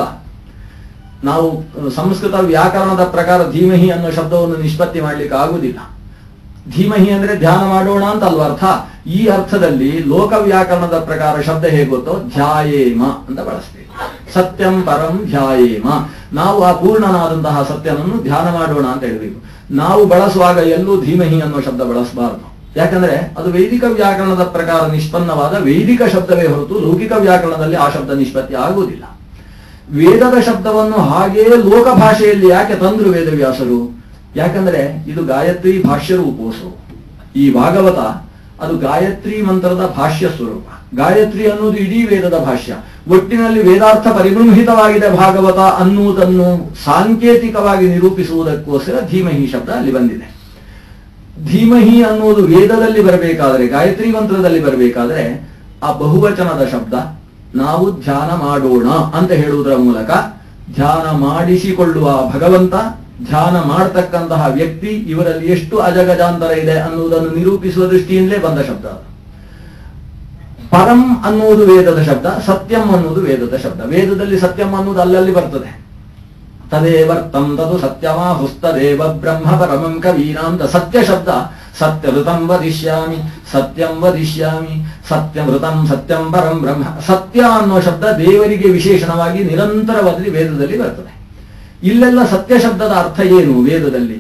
ನಾವು ಅಹ್, ಸಂಸ್ಕೃತ ವ್ಯಾಕರಣದ ಪ್ರಕಾರ ಧೀಮಹಿ ಅನ್ನೋ ಶಬ್ದವನ್ನು ನಿಷ್ಪತ್ತಿ ಮಾಡ್ಲಿಕ್ಕೆ ಆಗುದಿಲ್ಲ ಧೀಮಹಿ ಅಂದ್ರೆ ಧ್ಯಾನ ಮಾಡೋಣ ಅಂತ ಅಲ್ವ ಅರ್ಥ ಈ ಅರ್ಥದಲ್ಲಿ ಲೋಕ ವ್ಯಾಕರಣದ ಪ್ರಕಾರ ಶಬ್ದ ಹೇಗೆ ಗೊತ್ತೋ ಧ್ಯಾಯೇಮ ಅಂತ ಬಳಸ್ತೀವಿ ಸತ್ಯಂ ಪರಂ ಧ್ಯಾಯೇಮ ನಾವು ಆ ಪೂರ್ಣನಾದಂತಹ ಸತ್ಯನನ್ನು ಧ್ಯಾನ ಮಾಡೋಣ ಅಂತ ಹೇಳಬೇಕು ನಾವು ಬಳಸುವಾಗ ಎಲ್ಲೂ ಧೀಮಹಿ ಅನ್ನೋ ಶಬ್ದ ಬಳಸಬಾರದು ಯಾಕಂದ್ರೆ ಅದು ವೈದಿಕ ವ್ಯಾಕರಣದ ಪ್ರಕಾರ ನಿಷ್ಪನ್ನವಾದ ವೈದಿಕ ಶಬ್ದವೇ ಹೊರತು ಲೌಕಿಕ ವ್ಯಾಕರಣದಲ್ಲಿ ಆ ಶಬ್ದ ನಿಷ್ಪತ್ತಿ ಆಗುವುದಿಲ್ಲ ವೇದದ ಶಬ್ದವನ್ನು ಹಾಗೇ ಲೋಕ ಭಾಷೆಯಲ್ಲಿ ಯಾಕೆ ತಂದ್ರು ವೇದವ್ಯಾಸರು ಯಾಕಂದ್ರೆ ಇದು ಗಾಯತ್ರಿ ಭಾಷ್ಯ ರೂಪೋಸು ಈ ಭಾಗವತ ಅದು ಗಾಯತ್ರಿ ಮಂತ್ರದ ಭಾಷ್ಯ ಸ್ವರೂಪ ಗಾಯತ್ರಿ ಅನ್ನುವುದು ಇಡೀ ವೇದದ ಭಾಷ್ಯ ಒಟ್ಟಿನಲ್ಲಿ ವೇದಾರ್ಥ ಪರಿಗೃಹಿತವಾಗಿದೆ ಭಾಗವತ ಅನ್ನುವುದನ್ನು ಸಾಂಕೇತಿಕವಾಗಿ ನಿರೂಪಿಸುವುದಕ್ಕೋಸ್ಕರ ಧೀಮಹಿ ಶಬ್ದ ಅಲ್ಲಿ ಬಂದಿದೆ ಧೀಮಹಿ ಅನ್ನುವುದು ವೇದದಲ್ಲಿ ಬರಬೇಕಾದರೆ ಗಾಯತ್ರಿ ಮಂತ್ರದಲ್ಲಿ ಬರಬೇಕಾದ್ರೆ ಆ ಬಹುವಚನದ ಶಬ್ದ ನಾವು ಧ್ಯಾನ ಮಾಡೋಣ ಅಂತ ಹೇಳುವುದರ ಮೂಲಕ ಧ್ಯಾನ ಮಾಡಿಸಿಕೊಳ್ಳುವ ಭಗವಂತ ಧ್ಯಾನ ಮಾಡತಕ್ಕಂತಹ ವ್ಯಕ್ತಿ ಇವರಲ್ಲಿ ಎಷ್ಟು ಅಜಗಜಾಂತರ ಇದೆ ಅನ್ನುವುದನ್ನು ನಿರೂಪಿಸುವ ದೃಷ್ಟಿಯಿಂದಲೇ ಬಂದ ಶಬ್ದ ಅದು. ಪರಂ ಅನ್ನುವುದು ವೇದದ ಶಬ್ದ ಸತ್ಯಂ ಅನ್ನುವುದು ವೇದದ ಶಬ್ದ ವೇದದಲ್ಲಿ ಸತ್ಯಂ ಅನ್ನುವುದು ಅಲ್ಲಲ್ಲಿ ಬರ್ತದೆ ತದೇವರ್ತಂ ತದು ಸತ್ಯಮಾ ಹುಸ್ತದೇವ ಬ್ರಹ್ಮ ಪರಮಂ ಕವೀನಾಂತ ಸತ್ಯ ಶಬ್ದ ಸತ್ಯಮೃತಂ ವದಿಷ್ಯಾಮಿ ಸತ್ಯಂ ವದಿಷ್ಯಾಮಿ ಸತ್ಯಮೃತಂ ಸತ್ಯಂ ಪರಂ ಬ್ರಹ್ಮ ಸತ್ಯ ಅನ್ನೋ ಶಬ್ದ ದೇವರಿಗೆ ವಿಶೇಷಣವಾಗಿ ನಿರಂತರವಾಗಿ ವೇದದಲ್ಲಿ ಬರ್ತದೆ ಇಲ್ಲೆಲ್ಲ ಸತ್ಯ ಶಬ್ದದ ಅರ್ಥ ಏನು ವೇದದಲ್ಲಿ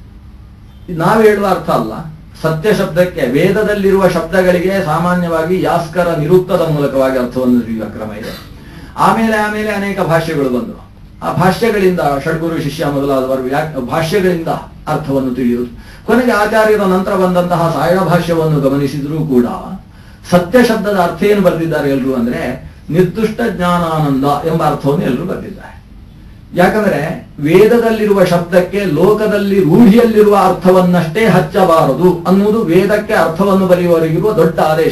ನಾವು ಹೇಳುವ ಅರ್ಥ ಅಲ್ಲ ಸತ್ಯ ಶಬ್ದಕ್ಕೆ ವೇದದಲ್ಲಿರುವ ಶಬ್ದಗಳಿಗೆ ಸಾಮಾನ್ಯವಾಗಿ ಯಾಸ್ಕರ ನಿರುಕ್ತದ ಮೂಲಕವಾಗಿ ಅರ್ಥವನ್ನು ತಿಳಿಯುವ ಕ್ರಮ ಇದೆ ಆಮೇಲೆ ಆಮೇಲೆ ಅನೇಕ ಭಾಷ್ಯಗಳು ಬಂದವು ಆ ಭಾಷ್ಯಗಳಿಂದ ಷಡ್ಗುರು ಶಿಷ್ಯ ಮೊದಲಾದವರು ವ್ಯಾಕ್ ಭಾಷ್ಯಗಳಿಂದ ಅರ್ಥವನ್ನು ತಿಳಿಯುವುದು ಕೊನೆಗೆ ಆಚಾರ್ಯರ ನಂತರ ಬಂದಂತಹ ಸಾಯಣ ಭಾಷ್ಯವನ್ನು ಗಮನಿಸಿದರೂ ಕೂಡ ಸತ್ಯ ಶಬ್ದದ ಅರ್ಥ ಏನು ಬರೆದಿದ್ದಾರೆ ಎಲ್ಲರೂ ಅಂದ್ರೆ ನಿರ್ದುಷ್ಟ ಜ್ಞಾನಾನಂದ ಎಂಬ ಅರ್ಥವನ್ನು ಎಲ್ಲರೂ ಬರೆದಿದ್ದಾರೆ ಯಾಕಂದ್ರೆ ವೇದದಲ್ಲಿರುವ ಶಬ್ದಕ್ಕೆ ಲೋಕದಲ್ಲಿ ರೂಢಿಯಲ್ಲಿರುವ ಅರ್ಥವನ್ನಷ್ಟೇ ಹಚ್ಚಬಾರದು ಅನ್ನುವುದು ವೇದಕ್ಕೆ ಅರ್ಥವನ್ನು ಬರೆಯುವವರಿಗಿರುವ ದೊಡ್ಡ ಆದೇಶ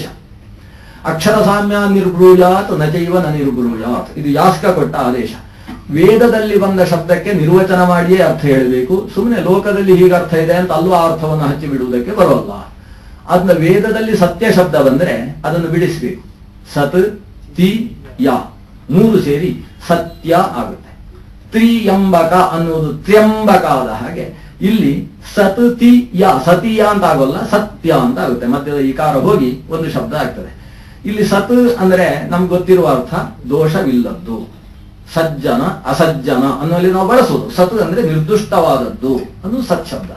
ಅಕ್ಷರ ಸಾಮ್ಯ ನಿರ್ಬ್ರೂಯಾತ್ ನಚೈವ ನ ನಿರ್ಬ್ರೂಯಾತ್ ಇದು ಯಾಸ್ಕ ಕೊಟ್ಟ ಆದೇಶ ವೇದದಲ್ಲಿ ಬಂದ ಶಬ್ದಕ್ಕೆ ನಿರ್ವಚನ ಮಾಡಿಯೇ ಅರ್ಥ ಹೇಳಬೇಕು ಸುಮ್ಮನೆ ಲೋಕದಲ್ಲಿ ಹೀಗೆ ಅರ್ಥ ಇದೆ ಅಂತ ಅಲ್ಲೂ ಆ ಅರ್ಥವನ್ನು ಹಚ್ಚಿ ಬಿಡುವುದಕ್ಕೆ ಬರೋಲ್ಲ ಅದನ್ನ ವೇದದಲ್ಲಿ ಸತ್ಯ ಶಬ್ದ ಬಂದ್ರೆ ಅದನ್ನು ಬಿಡಿಸಬೇಕು ಸತ್ ತಿ ಯ ಮೂರು ಸೇರಿ ಸತ್ಯ ಆಗುತ್ತೆ ತ್ರಿಯಂಬಕ ಅನ್ನುವುದು ತ್ರ್ಯಂಬಕ ಆದ ಹಾಗೆ ಇಲ್ಲಿ ಸತ್ ತಿ ಯ ಸತಿಯ ಅಂತ ಆಗೋಲ್ಲ ಸತ್ಯ ಅಂತ ಆಗುತ್ತೆ ಮಧ್ಯದ ಇಕಾರ ಹೋಗಿ ಒಂದು ಶಬ್ದ ಆಗ್ತದೆ ಇಲ್ಲಿ ಸತ್ ಅಂದ್ರೆ ನಮ್ಗೆ ಗೊತ್ತಿರುವ ಅರ್ಥ ದೋಷವಿಲ್ಲದ್ದು ಸಜ್ಜನ ಅಸಜ್ಜನ ಅನ್ನೋಲ್ಲಿ ನಾವು ಬಳಸೋದು ಸತ್ ಅಂದ್ರೆ ನಿರ್ದುಷ್ಟವಾದದ್ದು ಅದು ಸತ್ ಶಬ್ದ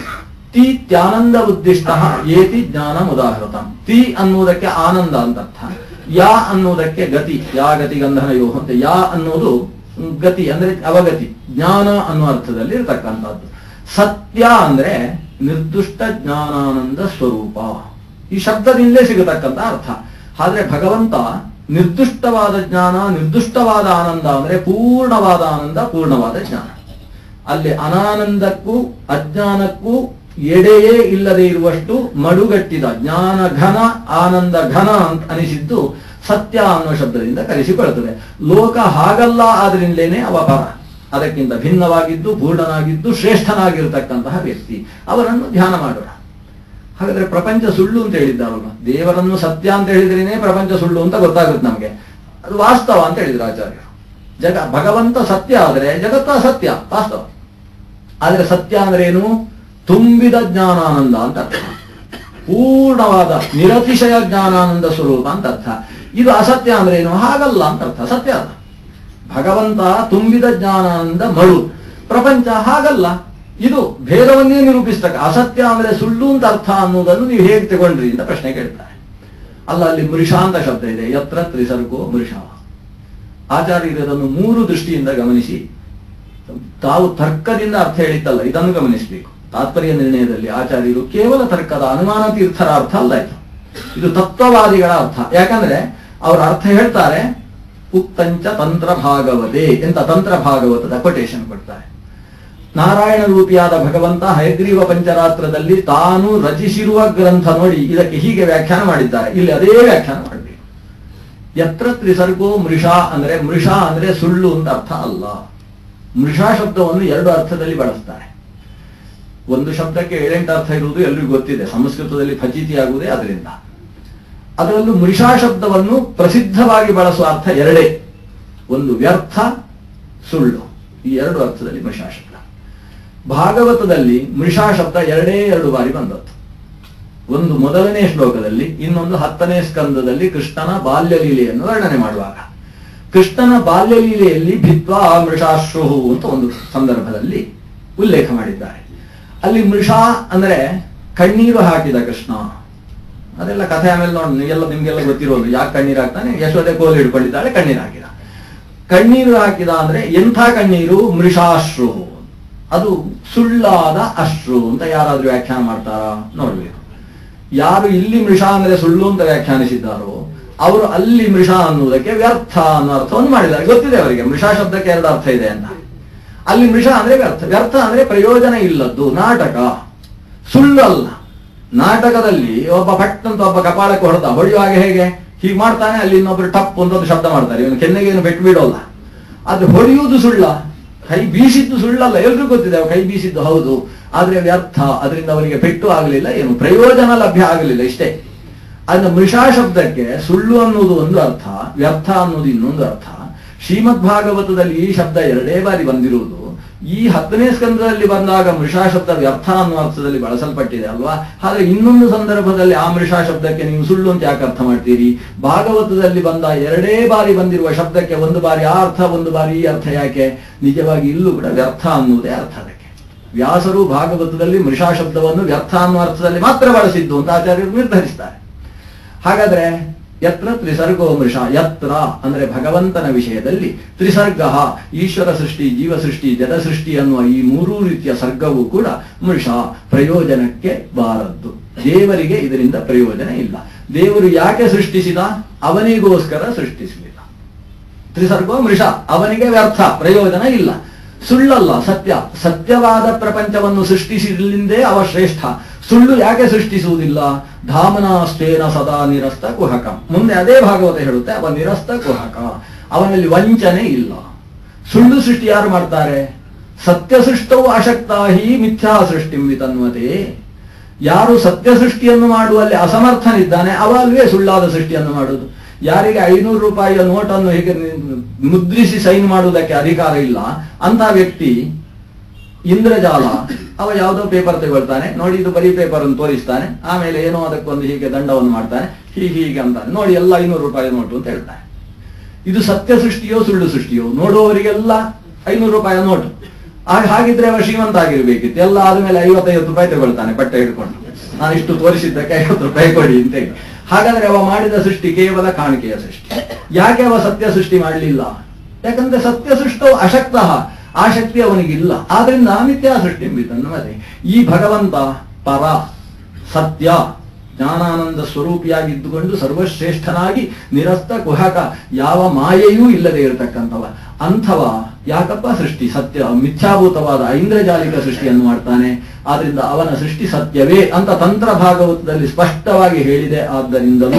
ತಿ ತ್ಯಾನಂದ ಉದ್ದಿಷ್ಟ ಏತಿ ಜ್ಞಾನ ಉದಾಹೃತ ತಿ ಅನ್ನುವುದಕ್ಕೆ ಆನಂದ ಅಂತ ಅರ್ಥ ಯಾ ಅನ್ನುವುದಕ್ಕೆ ಗತಿ ಯಾ ಗತಿ ಗಂಧನ ಯೋ ಅಂತ ಯಾ ಅನ್ನೋದು ಗತಿ ಅಂದ್ರೆ ಅವಗತಿ ಜ್ಞಾನ ಅನ್ನುವ ಅರ್ಥದಲ್ಲಿ ಇರತಕ್ಕಂಥದ್ದು ಸತ್ಯ ಅಂದ್ರೆ ನಿರ್ದುಷ್ಟ ಜ್ಞಾನಾನಂದ ಸ್ವರೂಪ ಈ ಶಬ್ದದಿಂದಲೇ ಸಿಗತಕ್ಕಂಥ ಅರ್ಥ ಆದ್ರೆ ಭಗವಂತ ನಿರ್ದುಷ್ಟವಾದ ಜ್ಞಾನ ನಿರ್ದುಷ್ಟವಾದ ಆನಂದ ಅಂದ್ರೆ ಪೂರ್ಣವಾದ ಆನಂದ ಪೂರ್ಣವಾದ ಜ್ಞಾನ ಅಲ್ಲಿ ಅನಾನಂದಕ್ಕೂ ಅಜ್ಞಾನಕ್ಕೂ ಎಡೆಯೇ ಇಲ್ಲದೆ ಇರುವಷ್ಟು ಮಡುಗಟ್ಟಿದ ಜ್ಞಾನ ಘನ ಆನಂದ ಘನ ಅಂತ ಅನಿಸಿದ್ದು ಸತ್ಯ ಅನ್ನುವ ಶಬ್ದದಿಂದ ಕರೆಸಿಕೊಳ್ಳುತ್ತದೆ ಲೋಕ ಹಾಗಲ್ಲ ಆದ್ರಿಂದಲೇನೆ ಅವ ಪರ ಅದಕ್ಕಿಂತ ಭಿನ್ನವಾಗಿದ್ದು ಪೂರ್ಣನಾಗಿದ್ದು ಶ್ರೇಷ್ಠನಾಗಿರತಕ್ಕಂತಹ ವ್ಯಕ್ತಿ ಅವರನ್ನು ಧ್ಯಾನ ಮಾಡೋಣ ಹಾಗಾದ್ರೆ ಪ್ರಪಂಚ ಸುಳ್ಳು ಅಂತ ಹೇಳಿದ್ದಾರಲ್ಲ ದೇವರನ್ನು ಸತ್ಯ ಅಂತ ಹೇಳಿದ್ರೇನೆ ಪ್ರಪಂಚ ಸುಳ್ಳು ಅಂತ ಗೊತ್ತಾಗುತ್ತೆ ನಮಗೆ ಅದು ವಾಸ್ತವ ಅಂತ ಹೇಳಿದ್ರು ಆಚಾರ್ಯರು ಜಗ ಭಗವಂತ ಸತ್ಯ ಆದರೆ ಜಗತ್ತು ಅಸತ್ಯ ವಾಸ್ತವ ಆದ್ರೆ ಸತ್ಯ ಅಂದ್ರೆ ಏನು ತುಂಬಿದ ಜ್ಞಾನಾನಂದ ಅಂತ ಅರ್ಥ ಪೂರ್ಣವಾದ ನಿರತಿಶಯ ಜ್ಞಾನಾನಂದ ಸ್ವರೂಪ ಅಂತ ಅರ್ಥ ಇದು ಅಸತ್ಯ ಅಂದ್ರೆ ಏನು ಹಾಗಲ್ಲ ಅಂತ ಅರ್ಥ ಸತ್ಯ ಅಲ್ಲ ಭಗವಂತ ತುಂಬಿದ ಜ್ಞಾನಾನಂದ ಮಳು ಪ್ರಪಂಚ ಹಾಗಲ್ಲ ಇದು ಭೇದವನ್ನೇ ನಿರೂಪಿಸ್ತಕ್ಕ ಅಸತ್ಯ ಅಂದ್ರೆ ಸುಳ್ಳು ಅಂತ ಅರ್ಥ ಅನ್ನೋದನ್ನು ನೀವು ಹೇಗೆ ತಗೊಂಡ್ರಿ ಅಂತ ಪ್ರಶ್ನೆ ಕೇಳ್ತಾರೆ ಅಲ್ಲ ಅಲ್ಲಿ ಮೃಷಾ ಅಂತ ಶಬ್ದ ಇದೆ ಯತ್ರ ತ್ರಿಸರ್ಗೋ ಮೃಷಾ ಆಚಾರ್ಯರು ಇದನ್ನು ಮೂರು ದೃಷ್ಟಿಯಿಂದ ಗಮನಿಸಿ ತಾವು ತರ್ಕದಿಂದ ಅರ್ಥ ಹೇಳಿದ್ದಲ್ಲ ಇದನ್ನು ಗಮನಿಸಬೇಕು ತಾತ್ಪರ್ಯ ನಿರ್ಣಯದಲ್ಲಿ ಆಚಾರ್ಯರು ಕೇವಲ ತರ್ಕದ ಅನುಮಾನ ತೀರ್ಥರ ಅರ್ಥ ಅಲ್ಲ ಇದು ಇದು ತತ್ವವಾದಿಗಳ ಅರ್ಥ ಯಾಕಂದ್ರೆ ಅವರ ಅರ್ಥ ಹೇಳ್ತಾರೆ ಉಕ್ತಂಚ ತಂತ್ರ ಭಾಗವತೆ ಎಂತ ತಂತ್ರ ಭಾಗವತದ ಕೊಟೇಶನ್ ಕೊಡ್ತಾರೆ ನಾರಾಯಣ ರೂಪಿಯಾದ ಭಗವಂತ ಹಯಗ್ರೀವ ಪಂಚರಾತ್ರದಲ್ಲಿ ತಾನು ರಚಿಸಿರುವ ಗ್ರಂಥ ನೋಡಿ ಇದಕ್ಕೆ ಹೀಗೆ ವ್ಯಾಖ್ಯಾನ ಮಾಡಿದ್ದಾರೆ ಇಲ್ಲಿ ಅದೇ ವ್ಯಾಖ್ಯಾನ ಮಾಡಬೇಕು ಯತ್ರ ತ್ರಿಸರ್ಗೋ ಮೃಷಾ ಅಂದ್ರೆ ಮೃಷಾ ಅಂದ್ರೆ ಸುಳ್ಳು ಅಂತ ಅರ್ಥ ಅಲ್ಲ ಮೃಷಾ ಶಬ್ದವನ್ನು ಎರಡು ಅರ್ಥದಲ್ಲಿ ಬಳಸ್ತಾರೆ ಒಂದು ಶಬ್ದಕ್ಕೆ ಏಳೆಂಟು ಅರ್ಥ ಇರುವುದು ಎಲ್ರಿಗೂ ಗೊತ್ತಿದೆ ಸಂಸ್ಕೃತದಲ್ಲಿ ಫಚಿತಿಯಾಗುವುದೇ ಅದರಿಂದ ಅದರಲ್ಲೂ ಮೃಷಾ ಶಬ್ದವನ್ನು ಪ್ರಸಿದ್ಧವಾಗಿ ಬಳಸುವ ಅರ್ಥ ಎರಡೇ ಒಂದು ವ್ಯರ್ಥ ಸುಳ್ಳು ಈ ಎರಡು ಅರ್ಥದಲ್ಲಿ ಮೃಷಾ ಶಬ್ದ ಭಾಗವತದಲ್ಲಿ ಮೃಷಾ ಶಬ್ದ ಎರಡೇ ಎರಡು ಬಾರಿ ಬಂದದ್ದು ಒಂದು ಮೊದಲನೇ ಶ್ಲೋಕದಲ್ಲಿ ಇನ್ನೊಂದು ಹತ್ತನೇ ಸ್ಕಂದದಲ್ಲಿ ಕೃಷ್ಣನ ಬಾಲ್ಯ ಲೀಲೆಯನ್ನು ವರ್ಣನೆ ಮಾಡುವಾಗ ಕೃಷ್ಣನ ಬಾಲ್ಯ ಲೀಲೆಯಲ್ಲಿ ಭಿತ್ವಾ ಮೃಷಾಶ್ರುಹು ಅಂತ ಒಂದು ಸಂದರ್ಭದಲ್ಲಿ ಉಲ್ಲೇಖ ಮಾಡಿದ್ದಾರೆ ಅಲ್ಲಿ ಮೃಷಾ ಅಂದ್ರೆ ಕಣ್ಣೀರು ಹಾಕಿದ ಕೃಷ್ಣ ಅದೆಲ್ಲ ಕಥೆ ಆಮೇಲೆ ನೋಡಿ ನೀವೆಲ್ಲ ನಿಮ್ಗೆಲ್ಲ ಗೊತ್ತಿರೋದು ಯಾಕೆ ಕಣ್ಣೀರು ಹಾಕ್ತಾನೆ ಯಶೋದೆ ಕೋಲು ಹಿಡ್ಕೊಂಡಿದ್ದಾಳೆ ಕಣ್ಣೀರು ಹಾಕಿದ ಕಣ್ಣೀರು ಹಾಕಿದ ಅಂದ್ರೆ ಎಂಥ ಕಣ್ಣೀರು ಮೃಷಾಶ್ರು ಅದು ಸುಳ್ಳಾದ ಅಶ್ರು ಅಂತ ಯಾರಾದ್ರೂ ವ್ಯಾಖ್ಯಾನ ಮಾಡ್ತಾರಾ ನೋಡ್ಬೇಕು ಯಾರು ಇಲ್ಲಿ ಮೃಷಾ ಅಂದ್ರೆ ಸುಳ್ಳು ಅಂತ ವ್ಯಾಖ್ಯಾನಿಸಿದ್ದಾರೋ ಅವರು ಅಲ್ಲಿ ಮೃಷಾ ಅನ್ನುವುದಕ್ಕೆ ವ್ಯರ್ಥ ಅನ್ನೋ ಅರ್ಥವನ್ನು ಮಾಡಿದ್ದಾರೆ ಗೊತ್ತಿದೆ ಅವರಿಗೆ ಮೃಷಾ ಶಬ್ದಕ್ಕೆ ಎರಡು ಅರ್ಥ ಇದೆ ಅಂತ ಅಲ್ಲಿ ಮೃಷ ಅಂದ್ರೆ ವ್ಯರ್ಥ ವ್ಯರ್ಥ ಅಂದ್ರೆ ಪ್ರಯೋಜನ ಇಲ್ಲದ್ದು ನಾಟಕ ಸುಳ್ಳು ಅಲ್ಲ ನಾಟಕದಲ್ಲಿ ಒಬ್ಬ ಪಟ್ ಅಂತ ಒಬ್ಬ ಕಪಾಳಕ್ಕೆ ಹೊಡೆದ ಹೊಡೆಯುವಾಗ ಹೇಗೆ ಹೀಗೆ ಮಾಡ್ತಾನೆ ಅಲ್ಲಿ ಇನ್ನೊಬ್ರು ಟಪ್ ಅಂತ ಒಂದು ಶಬ್ದ ಮಾಡ್ತಾರೆ ಇವನು ಕೆನ್ನೆಗೆ ಏನು ಬೆಟ್ಟು ಬಿಡೋಲ್ಲ ಅದು ಹೊಡೆಯುವುದು ಸುಳ್ಳ ಕೈ ಬೀಸಿದ್ದು ಸುಳ್ಳಲ್ಲ ಎಲ್ರಿಗೂ ಗೊತ್ತಿದೆ ಅವ ಕೈ ಬೀಸಿದ್ದು ಹೌದು ಆದ್ರೆ ವ್ಯರ್ಥ ಅದರಿಂದ ಅವರಿಗೆ ಪೆಟ್ಟು ಆಗಲಿಲ್ಲ ಏನು ಪ್ರಯೋಜನ ಲಭ್ಯ ಆಗಲಿಲ್ಲ ಇಷ್ಟೇ ಅದನ್ನ ಮೃಷಾ ಶಬ್ದಕ್ಕೆ ಸುಳ್ಳು ಅನ್ನೋದು ಒಂದು ಅರ್ಥ ವ್ಯರ್ಥ ಅನ್ನೋದು ಇನ್ನೊಂದು ಅರ್ಥ ಶ್ರೀಮದ್ ಭಾಗವತದಲ್ಲಿ ಈ ಶಬ್ದ ಎರಡೇ ಬಾರಿ ಬಂದಿರುವುದು ಈ ಹತ್ತನೇ ಸ್ಕಂದದಲ್ಲಿ ಬಂದಾಗ ಮೃಷಾ ಶಬ್ದ ವ್ಯರ್ಥ ಅನ್ನುವ ಅರ್ಥದಲ್ಲಿ ಬಳಸಲ್ಪಟ್ಟಿದೆ ಅಲ್ವಾ ಹಾಗೆ ಇನ್ನೊಂದು ಸಂದರ್ಭದಲ್ಲಿ ಆ ಮೃಷಾ ಶಬ್ದಕ್ಕೆ ನೀವು ಸುಳ್ಳು ಅಂತ ಯಾಕೆ ಅರ್ಥ ಮಾಡ್ತೀರಿ ಭಾಗವತದಲ್ಲಿ ಬಂದ ಎರಡೇ ಬಾರಿ ಬಂದಿರುವ ಶಬ್ದಕ್ಕೆ ಒಂದು ಬಾರಿ ಆ ಅರ್ಥ ಒಂದು ಬಾರಿ ಈ ಅರ್ಥ ಯಾಕೆ ನಿಜವಾಗಿ ಇಲ್ಲೂ ಕೂಡ ವ್ಯರ್ಥ ಅನ್ನುವುದೇ ಅರ್ಥ ಅದಕ್ಕೆ ವ್ಯಾಸರು ಭಾಗವತದಲ್ಲಿ ಮೃಷಾ ಶಬ್ದವನ್ನು ವ್ಯರ್ಥ ಅನ್ನುವ ಅರ್ಥದಲ್ಲಿ ಮಾತ್ರ ಬಳಸಿದ್ದು ಅಂತ ಆಚಾರ್ಯರು ನಿರ್ಧರಿಸ್ತಾರೆ ಹಾಗಾದ್ರೆ ಯತ್ರ ತ್ರಿಸರ್ಗೋ ಮೃಷ ಯತ್ರ ಅಂದ್ರೆ ಭಗವಂತನ ವಿಷಯದಲ್ಲಿ ತ್ರಿಸರ್ಗ ಈಶ್ವರ ಸೃಷ್ಟಿ ಜೀವ ಸೃಷ್ಟಿ ಜಡ ಸೃಷ್ಟಿ ಅನ್ನುವ ಈ ಮೂರೂ ರೀತಿಯ ಸರ್ಗವೂ ಕೂಡ ಮೃಷ ಪ್ರಯೋಜನಕ್ಕೆ ಬಾರದ್ದು ದೇವರಿಗೆ ಇದರಿಂದ ಪ್ರಯೋಜನ ಇಲ್ಲ ದೇವರು ಯಾಕೆ ಸೃಷ್ಟಿಸಿದ ಅವನಿಗೋಸ್ಕರ ಸೃಷ್ಟಿಸಲಿಲ್ಲ ತ್ರಿಸರ್ಗೋ ಮೃಷ ಅವನಿಗೆ ವ್ಯರ್ಥ ಪ್ರಯೋಜನ ಇಲ್ಲ ಸುಳ್ಳಲ್ಲ ಸತ್ಯ ಸತ್ಯವಾದ ಪ್ರಪಂಚವನ್ನು ಸೃಷ್ಟಿಸಿದ್ರಿಂದೇ ಅವ ಶ್ರೇಷ್ಠ ಸುಳ್ಳು ಯಾಕೆ ಸೃಷ್ಟಿಸುವುದಿಲ್ಲ ಧಾಮನಾಸ್ತೇನ ಸದಾ ನಿರಸ್ತ ಕುಹಕ ಮುಂದೆ ಅದೇ ಭಾಗವತ ಹೇಳುತ್ತೆ ಅವ ನಿರಸ್ತ ಕುಹಕ ಅವನಲ್ಲಿ ವಂಚನೆ ಇಲ್ಲ ಸುಳ್ಳು ಸೃಷ್ಟಿ ಯಾರು ಮಾಡ್ತಾರೆ ಸತ್ಯ ಸೃಷ್ಟವು ಅಶಕ್ತ ಹಿ ಮಿಥ್ಯಾ ಸೃಷ್ಟಿ ವಿತನ್ವತೆ ಯಾರು ಸತ್ಯ ಸೃಷ್ಟಿಯನ್ನು ಮಾಡುವಲ್ಲಿ ಅಸಮರ್ಥನಿದ್ದಾನೆ ಅವ ಅಲ್ವೇ ಸುಳ್ಳಾದ ಸೃಷ್ಟಿಯನ್ನು ಮಾಡುವುದು ಯಾರಿಗೆ ಐನೂರು ರೂಪಾಯಿಯ ನೋಟನ್ನು ಹೀಗೆ ನಿ- ಮುದ್ರಿಸಿ ಸೈನ್ ಮಾಡುವುದಕ್ಕೆ ಅಧಿಕಾರ ಇಲ್ಲ ಅಂತ ವ್ಯಕ್ತಿ ಇಂದ್ರಜಾಲ ಅವ ಯಾವುದೋ ಪೇಪರ್ ತಗೊಳ್ತಾನೆ ನೋಡಿ ಇದು ಬರೀ ಪೇಪರ್ ಅನ್ನು ತೋರಿಸ್ತಾನೆ ಆಮೇಲೆ ಏನೋ ಅದಕ್ಕೊಂದು ಹೀಗೆ ದಂಡವನ್ನು ಮಾಡ್ತಾನೆ ಹೀಗೆ ಹೀಗೆ ಅಂತಾನೆ ನೋಡಿ ಎಲ್ಲ ಐನೂರು ರೂಪಾಯಿ ನೋಟು ಅಂತ ಹೇಳ್ತಾನೆ ಇದು ಸತ್ಯ ಸೃಷ್ಟಿಯೋ ಸುಳ್ಳು ಸೃಷ್ಟಿಯೋ ನೋಡುವವರಿಗೆಲ್ಲ ಐನೂರು ರೂಪಾಯಿ ನೋಟು ಆಗ ಹಾಗಿದ್ರೆ ಅವ ಶ್ರೀಮಂತ ಆಗಿರ್ಬೇಕಿತ್ತು ಎಲ್ಲ ಆದ್ಮೇಲೆ ಐವತ್ತೈವತ್ತು ರೂಪಾಯಿ ತಗೊಳ್ತಾನೆ ಬಟ್ಟೆ ಹಿಡ್ಕೊಂಡು ನಾನು ಇಷ್ಟು ತೋರಿಸಿದ್ದಕ್ಕೆ ಐವತ್ತು ರೂಪಾಯಿ ಕೊಡಿ ಅಂತ ಹೇಳಿ ಹಾಗಾದ್ರೆ ಅವ ಮಾಡಿದ ಸೃಷ್ಟಿ ಕೇವಲ ಕಾಣಿಕೆಯ ಸೃಷ್ಟಿ ಯಾಕೆ ಅವ ಸತ್ಯ ಸೃಷ್ಟಿ ಮಾಡಲಿಲ್ಲ ಯಾಕಂದ್ರೆ ಸತ್ಯ ಸೃಷ್ಟವು ಅಶಕ್ತ ಆ ಶಕ್ತಿ ಅವನಿಗಿಲ್ಲ ಆದ್ರಿಂದ ಮಿಥ್ಯಾ ಸೃಷ್ಟಿ ಎಂಬಿತನ್ನು ಮತ್ತೆ ಈ ಭಗವಂತ ಪರ ಸತ್ಯ ಜ್ಞಾನಾನಂದ ಸ್ವರೂಪಿಯಾಗಿದ್ದುಕೊಂಡು ಸರ್ವಶ್ರೇಷ್ಠನಾಗಿ ನಿರಸ್ತ ಕುಹಕ ಯಾವ ಮಾಯೆಯೂ ಇಲ್ಲದೆ ಇರತಕ್ಕಂಥವ ಅಂಥವ ಯಾಕಪ್ಪ ಸೃಷ್ಟಿ ಸತ್ಯ ಮಿಥ್ಯಾಭೂತವಾದ ಐಂದ್ರಜಾಲಿಕ ಸೃಷ್ಟಿಯನ್ನು ಮಾಡ್ತಾನೆ ಆದ್ರಿಂದ ಅವನ ಸೃಷ್ಟಿ ಸತ್ಯವೇ ಅಂತ ತಂತ್ರ ಭಾಗವತದಲ್ಲಿ ಸ್ಪಷ್ಟವಾಗಿ ಹೇಳಿದೆ ಆದ್ದರಿಂದಲೂ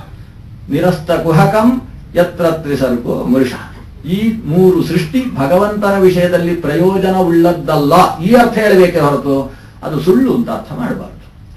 ನಿರಸ್ತ ಕುಹಕಂ ಯತ್ರ ತ್ರಿಸರ್ಗೋ ಮೃಷ ಈ ಮೂರು ಸೃಷ್ಟಿ ಭಗವಂತನ ವಿಷಯದಲ್ಲಿ ಪ್ರಯೋಜನವುಳ್ಳದ್ದಲ್ಲ ಈ ಅರ್ಥ ಹೇಳಬೇಕೆ ಹೊರತು ಅದು ಸುಳ್ಳು ಅಂತ ಅರ್ಥ ಮಾಡಬಾರದು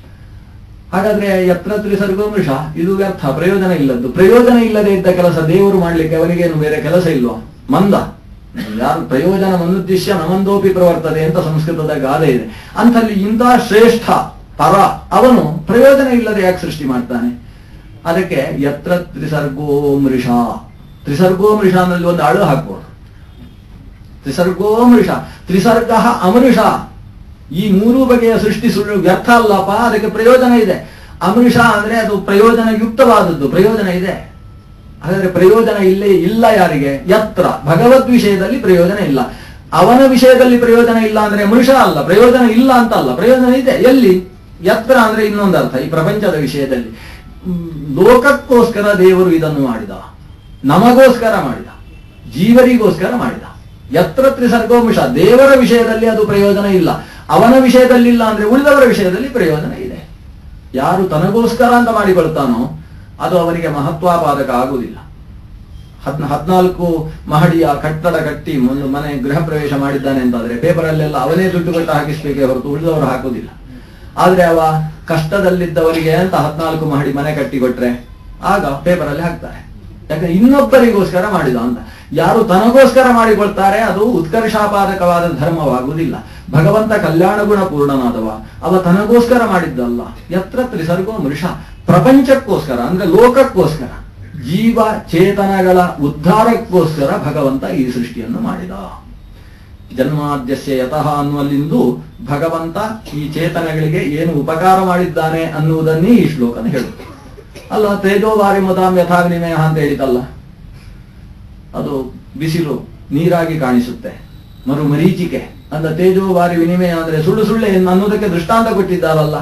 ಹಾಗಾದ್ರೆ ಯತ್ರ ತ್ರಿಸರ್ಗೋ ಮೃಷ ಇದು ವ್ಯರ್ಥ ಪ್ರಯೋಜನ ಇಲ್ಲದ್ದು ಪ್ರಯೋಜನ ಇಲ್ಲದೆ ಇದ್ದ ಕೆಲಸ ದೇವರು ಮಾಡ್ಲಿಕ್ಕೆ ಅವನಿಗೇನು ಬೇರೆ ಕೆಲಸ ಇಲ್ವಾ ಮಂದ ಯಾರು ಪ್ರಯೋಜನ ಮನುದ್ದಿಶ್ಯ ನಮಂದೋಪಿ ಪ್ರವರ್ತದೆ ಅಂತ ಸಂಸ್ಕೃತದ ಗಾದೆ ಇದೆ ಅಂತಲ್ಲಿ ಇಂತಹ ಶ್ರೇಷ್ಠ ಪರ ಅವನು ಪ್ರಯೋಜನ ಇಲ್ಲದೆ ಯಾಕೆ ಸೃಷ್ಟಿ ಮಾಡ್ತಾನೆ ಅದಕ್ಕೆ ಯತ್ರ ತ್ರಿಸರ್ಗೋ ಮೃಷ ತ್ರಿಸರ್ಗೋ ಮೃಷ ಅನ್ನಲ್ಲಿ ಒಂದು ಅಳು ಹಾಕ್ಬೋದು ತ್ರಿಸರ್ಗೋ ಮೃಷ ತ್ರಿಸರ್ಗ ಅಮೃಷ ಈ ಮೂರು ಬಗೆಯ ಸೃಷ್ಟಿ ಸುಳ್ಳು ವ್ಯರ್ಥ ಅಲ್ಲಪ್ಪ ಅದಕ್ಕೆ ಪ್ರಯೋಜನ ಇದೆ ಅಮೃಷ ಅಂದ್ರೆ ಅದು ಪ್ರಯೋಜನ ಯುಕ್ತವಾದದ್ದು ಪ್ರಯೋಜನ ಇದೆ ಹಾಗಾದ್ರೆ ಪ್ರಯೋಜನ ಇಲ್ಲೇ ಇಲ್ಲ ಯಾರಿಗೆ ಯತ್ರ ಭಗವದ್ ವಿಷಯದಲ್ಲಿ ಪ್ರಯೋಜನ ಇಲ್ಲ ಅವನ ವಿಷಯದಲ್ಲಿ ಪ್ರಯೋಜನ ಇಲ್ಲ ಅಂದ್ರೆ ಮನುಷ್ಯ ಅಲ್ಲ ಪ್ರಯೋಜನ ಇಲ್ಲ ಅಂತ ಅಲ್ಲ ಪ್ರಯೋಜನ ಇದೆ ಎಲ್ಲಿ ಯತ್ರ ಅಂದ್ರೆ ಇನ್ನೊಂದು ಅರ್ಥ ಈ ಪ್ರಪಂಚದ ವಿಷಯದಲ್ಲಿ ಹ್ಮ್, ಲೋಕಕ್ಕೋಸ್ಕರ ದೇವರು ಇದನ್ನು ಮಾಡಿದ ನಮಗೋಸ್ಕರ ಮಾಡಿದ ಜೀವರಿಗೋಸ್ಕರ ಮಾಡಿದ ಯತ್ರ ತ್ರಿಸರ್ಗೋಂಶ ದೇವರ ವಿಷಯದಲ್ಲಿ ಅದು ಪ್ರಯೋಜನ ಇಲ್ಲ ಅವನ ವಿಷಯದಲ್ಲಿ ಇಲ್ಲ ಅಂದ್ರೆ ಉಳಿದವರ ವಿಷಯದಲ್ಲಿ ಪ್ರಯೋಜನ ಇದೆ ಯಾರು ತನಗೋಸ್ಕರ ಅಂತ ಮಾಡಿಕೊಳ್ತಾನೋ ಅದು ಅವನಿಗೆ ಮಹತ್ವಾಪಾದಕ ಆಗುವುದಿಲ್ಲ ಹದ್ ಹದ್ನಾಲ್ಕು ಮಹಡಿಯ ಕಟ್ಟಡ ಕಟ್ಟಿ ಒಂದು ಮನೆ ಗೃಹ ಪ್ರವೇಶ ಮಾಡಿದ್ದಾನೆ ಅಂತಾದ್ರೆ ಪೇಪರಲ್ಲೆಲ್ಲ ಅವನೇ ದುಡ್ಡು ಕಟ್ಟ ಹಾಕಿಸ್ಬೇಕೇ ಹೊರತು ಉಳಿದವರು ಹಾಕುವುದಿಲ್ಲ ಆದ್ರೆ ಅವ ಕಷ್ಟದಲ್ಲಿದ್ದವರಿಗೆ ಅಂತ ಹದ್ನಾಲ್ಕು ಮಹಡಿ ಮನೆ ಕಟ್ಟಿ ಕೊಟ್ರೆ ಆಗ ಪೇಪರಲ್ಲಿ ಹಾಕ್ತಾರೆ ಯಾಕಂದ್ರೆ ಇನ್ನೊಬ್ಬರಿಗೋಸ್ಕರ ಮಾಡಿದ ಅಂತ ಯಾರು ತನಗೋಸ್ಕರ ಮಾಡಿಕೊಳ್ತಾರೆ ಅದು ಉತ್ಕರ್ಷಾಪಾದಕವಾದ ಧರ್ಮವಾಗುವುದಿಲ್ಲ ಭಗವಂತ ಕಲ್ಯಾಣ ಗುಣ ಪೂರ್ಣನಾದವ ಅವ ತನಗೋಸ್ಕರ ಮಾಡಿದ್ದಲ್ಲ ಯತ್ರ ತ್ರಿಸರ್ಗೋ ಮೃಷ ಪ್ರಪಂಚಕ್ಕೋಸ್ಕರ ಅಂದ್ರೆ ಲೋಕಕ್ಕೋಸ್ಕರ ಜೀವ ಚೇತನಗಳ ಉದ್ಧಾರಕ್ಕೋಸ್ಕರ ಭಗವಂತ ಈ ಸೃಷ್ಟಿಯನ್ನು ಮಾಡಿದ ಜನ್ಮಾದ್ಯಸ್ಯ ಯತಃ ಅನ್ನುವಲ್ಲಿಂದು ಭಗವಂತ ಈ ಚೇತನಗಳಿಗೆ ಏನು ಉಪಕಾರ ಮಾಡಿದ್ದಾನೆ ಅನ್ನುವುದನ್ನೇ ಈ ಶ್ಲೋಕನ ಹೇಳುತ್ತೆ ಅಲ್ಲ ತೇಜೋವಾರಿ ಮುದಾಂ ಯಥಾ ವಿನಿಮಯ ಅಂತ ಹೇಳಿದಲ್ಲ ಅದು ಬಿಸಿಲು ನೀರಾಗಿ ಕಾಣಿಸುತ್ತೆ ಮರು ಮರೀಚಿಕೆ ಅಂದ ತೇಜೋವಾರಿ ವಿನಿಮಯ ಅಂದ್ರೆ ಸುಳ್ಳು ಸುಳ್ಳೆ ಅನ್ನೋದಕ್ಕೆ ದೃಷ್ಟಾಂತ ಕೊಟ್ಟಿದ್ದಾರಲ್ಲ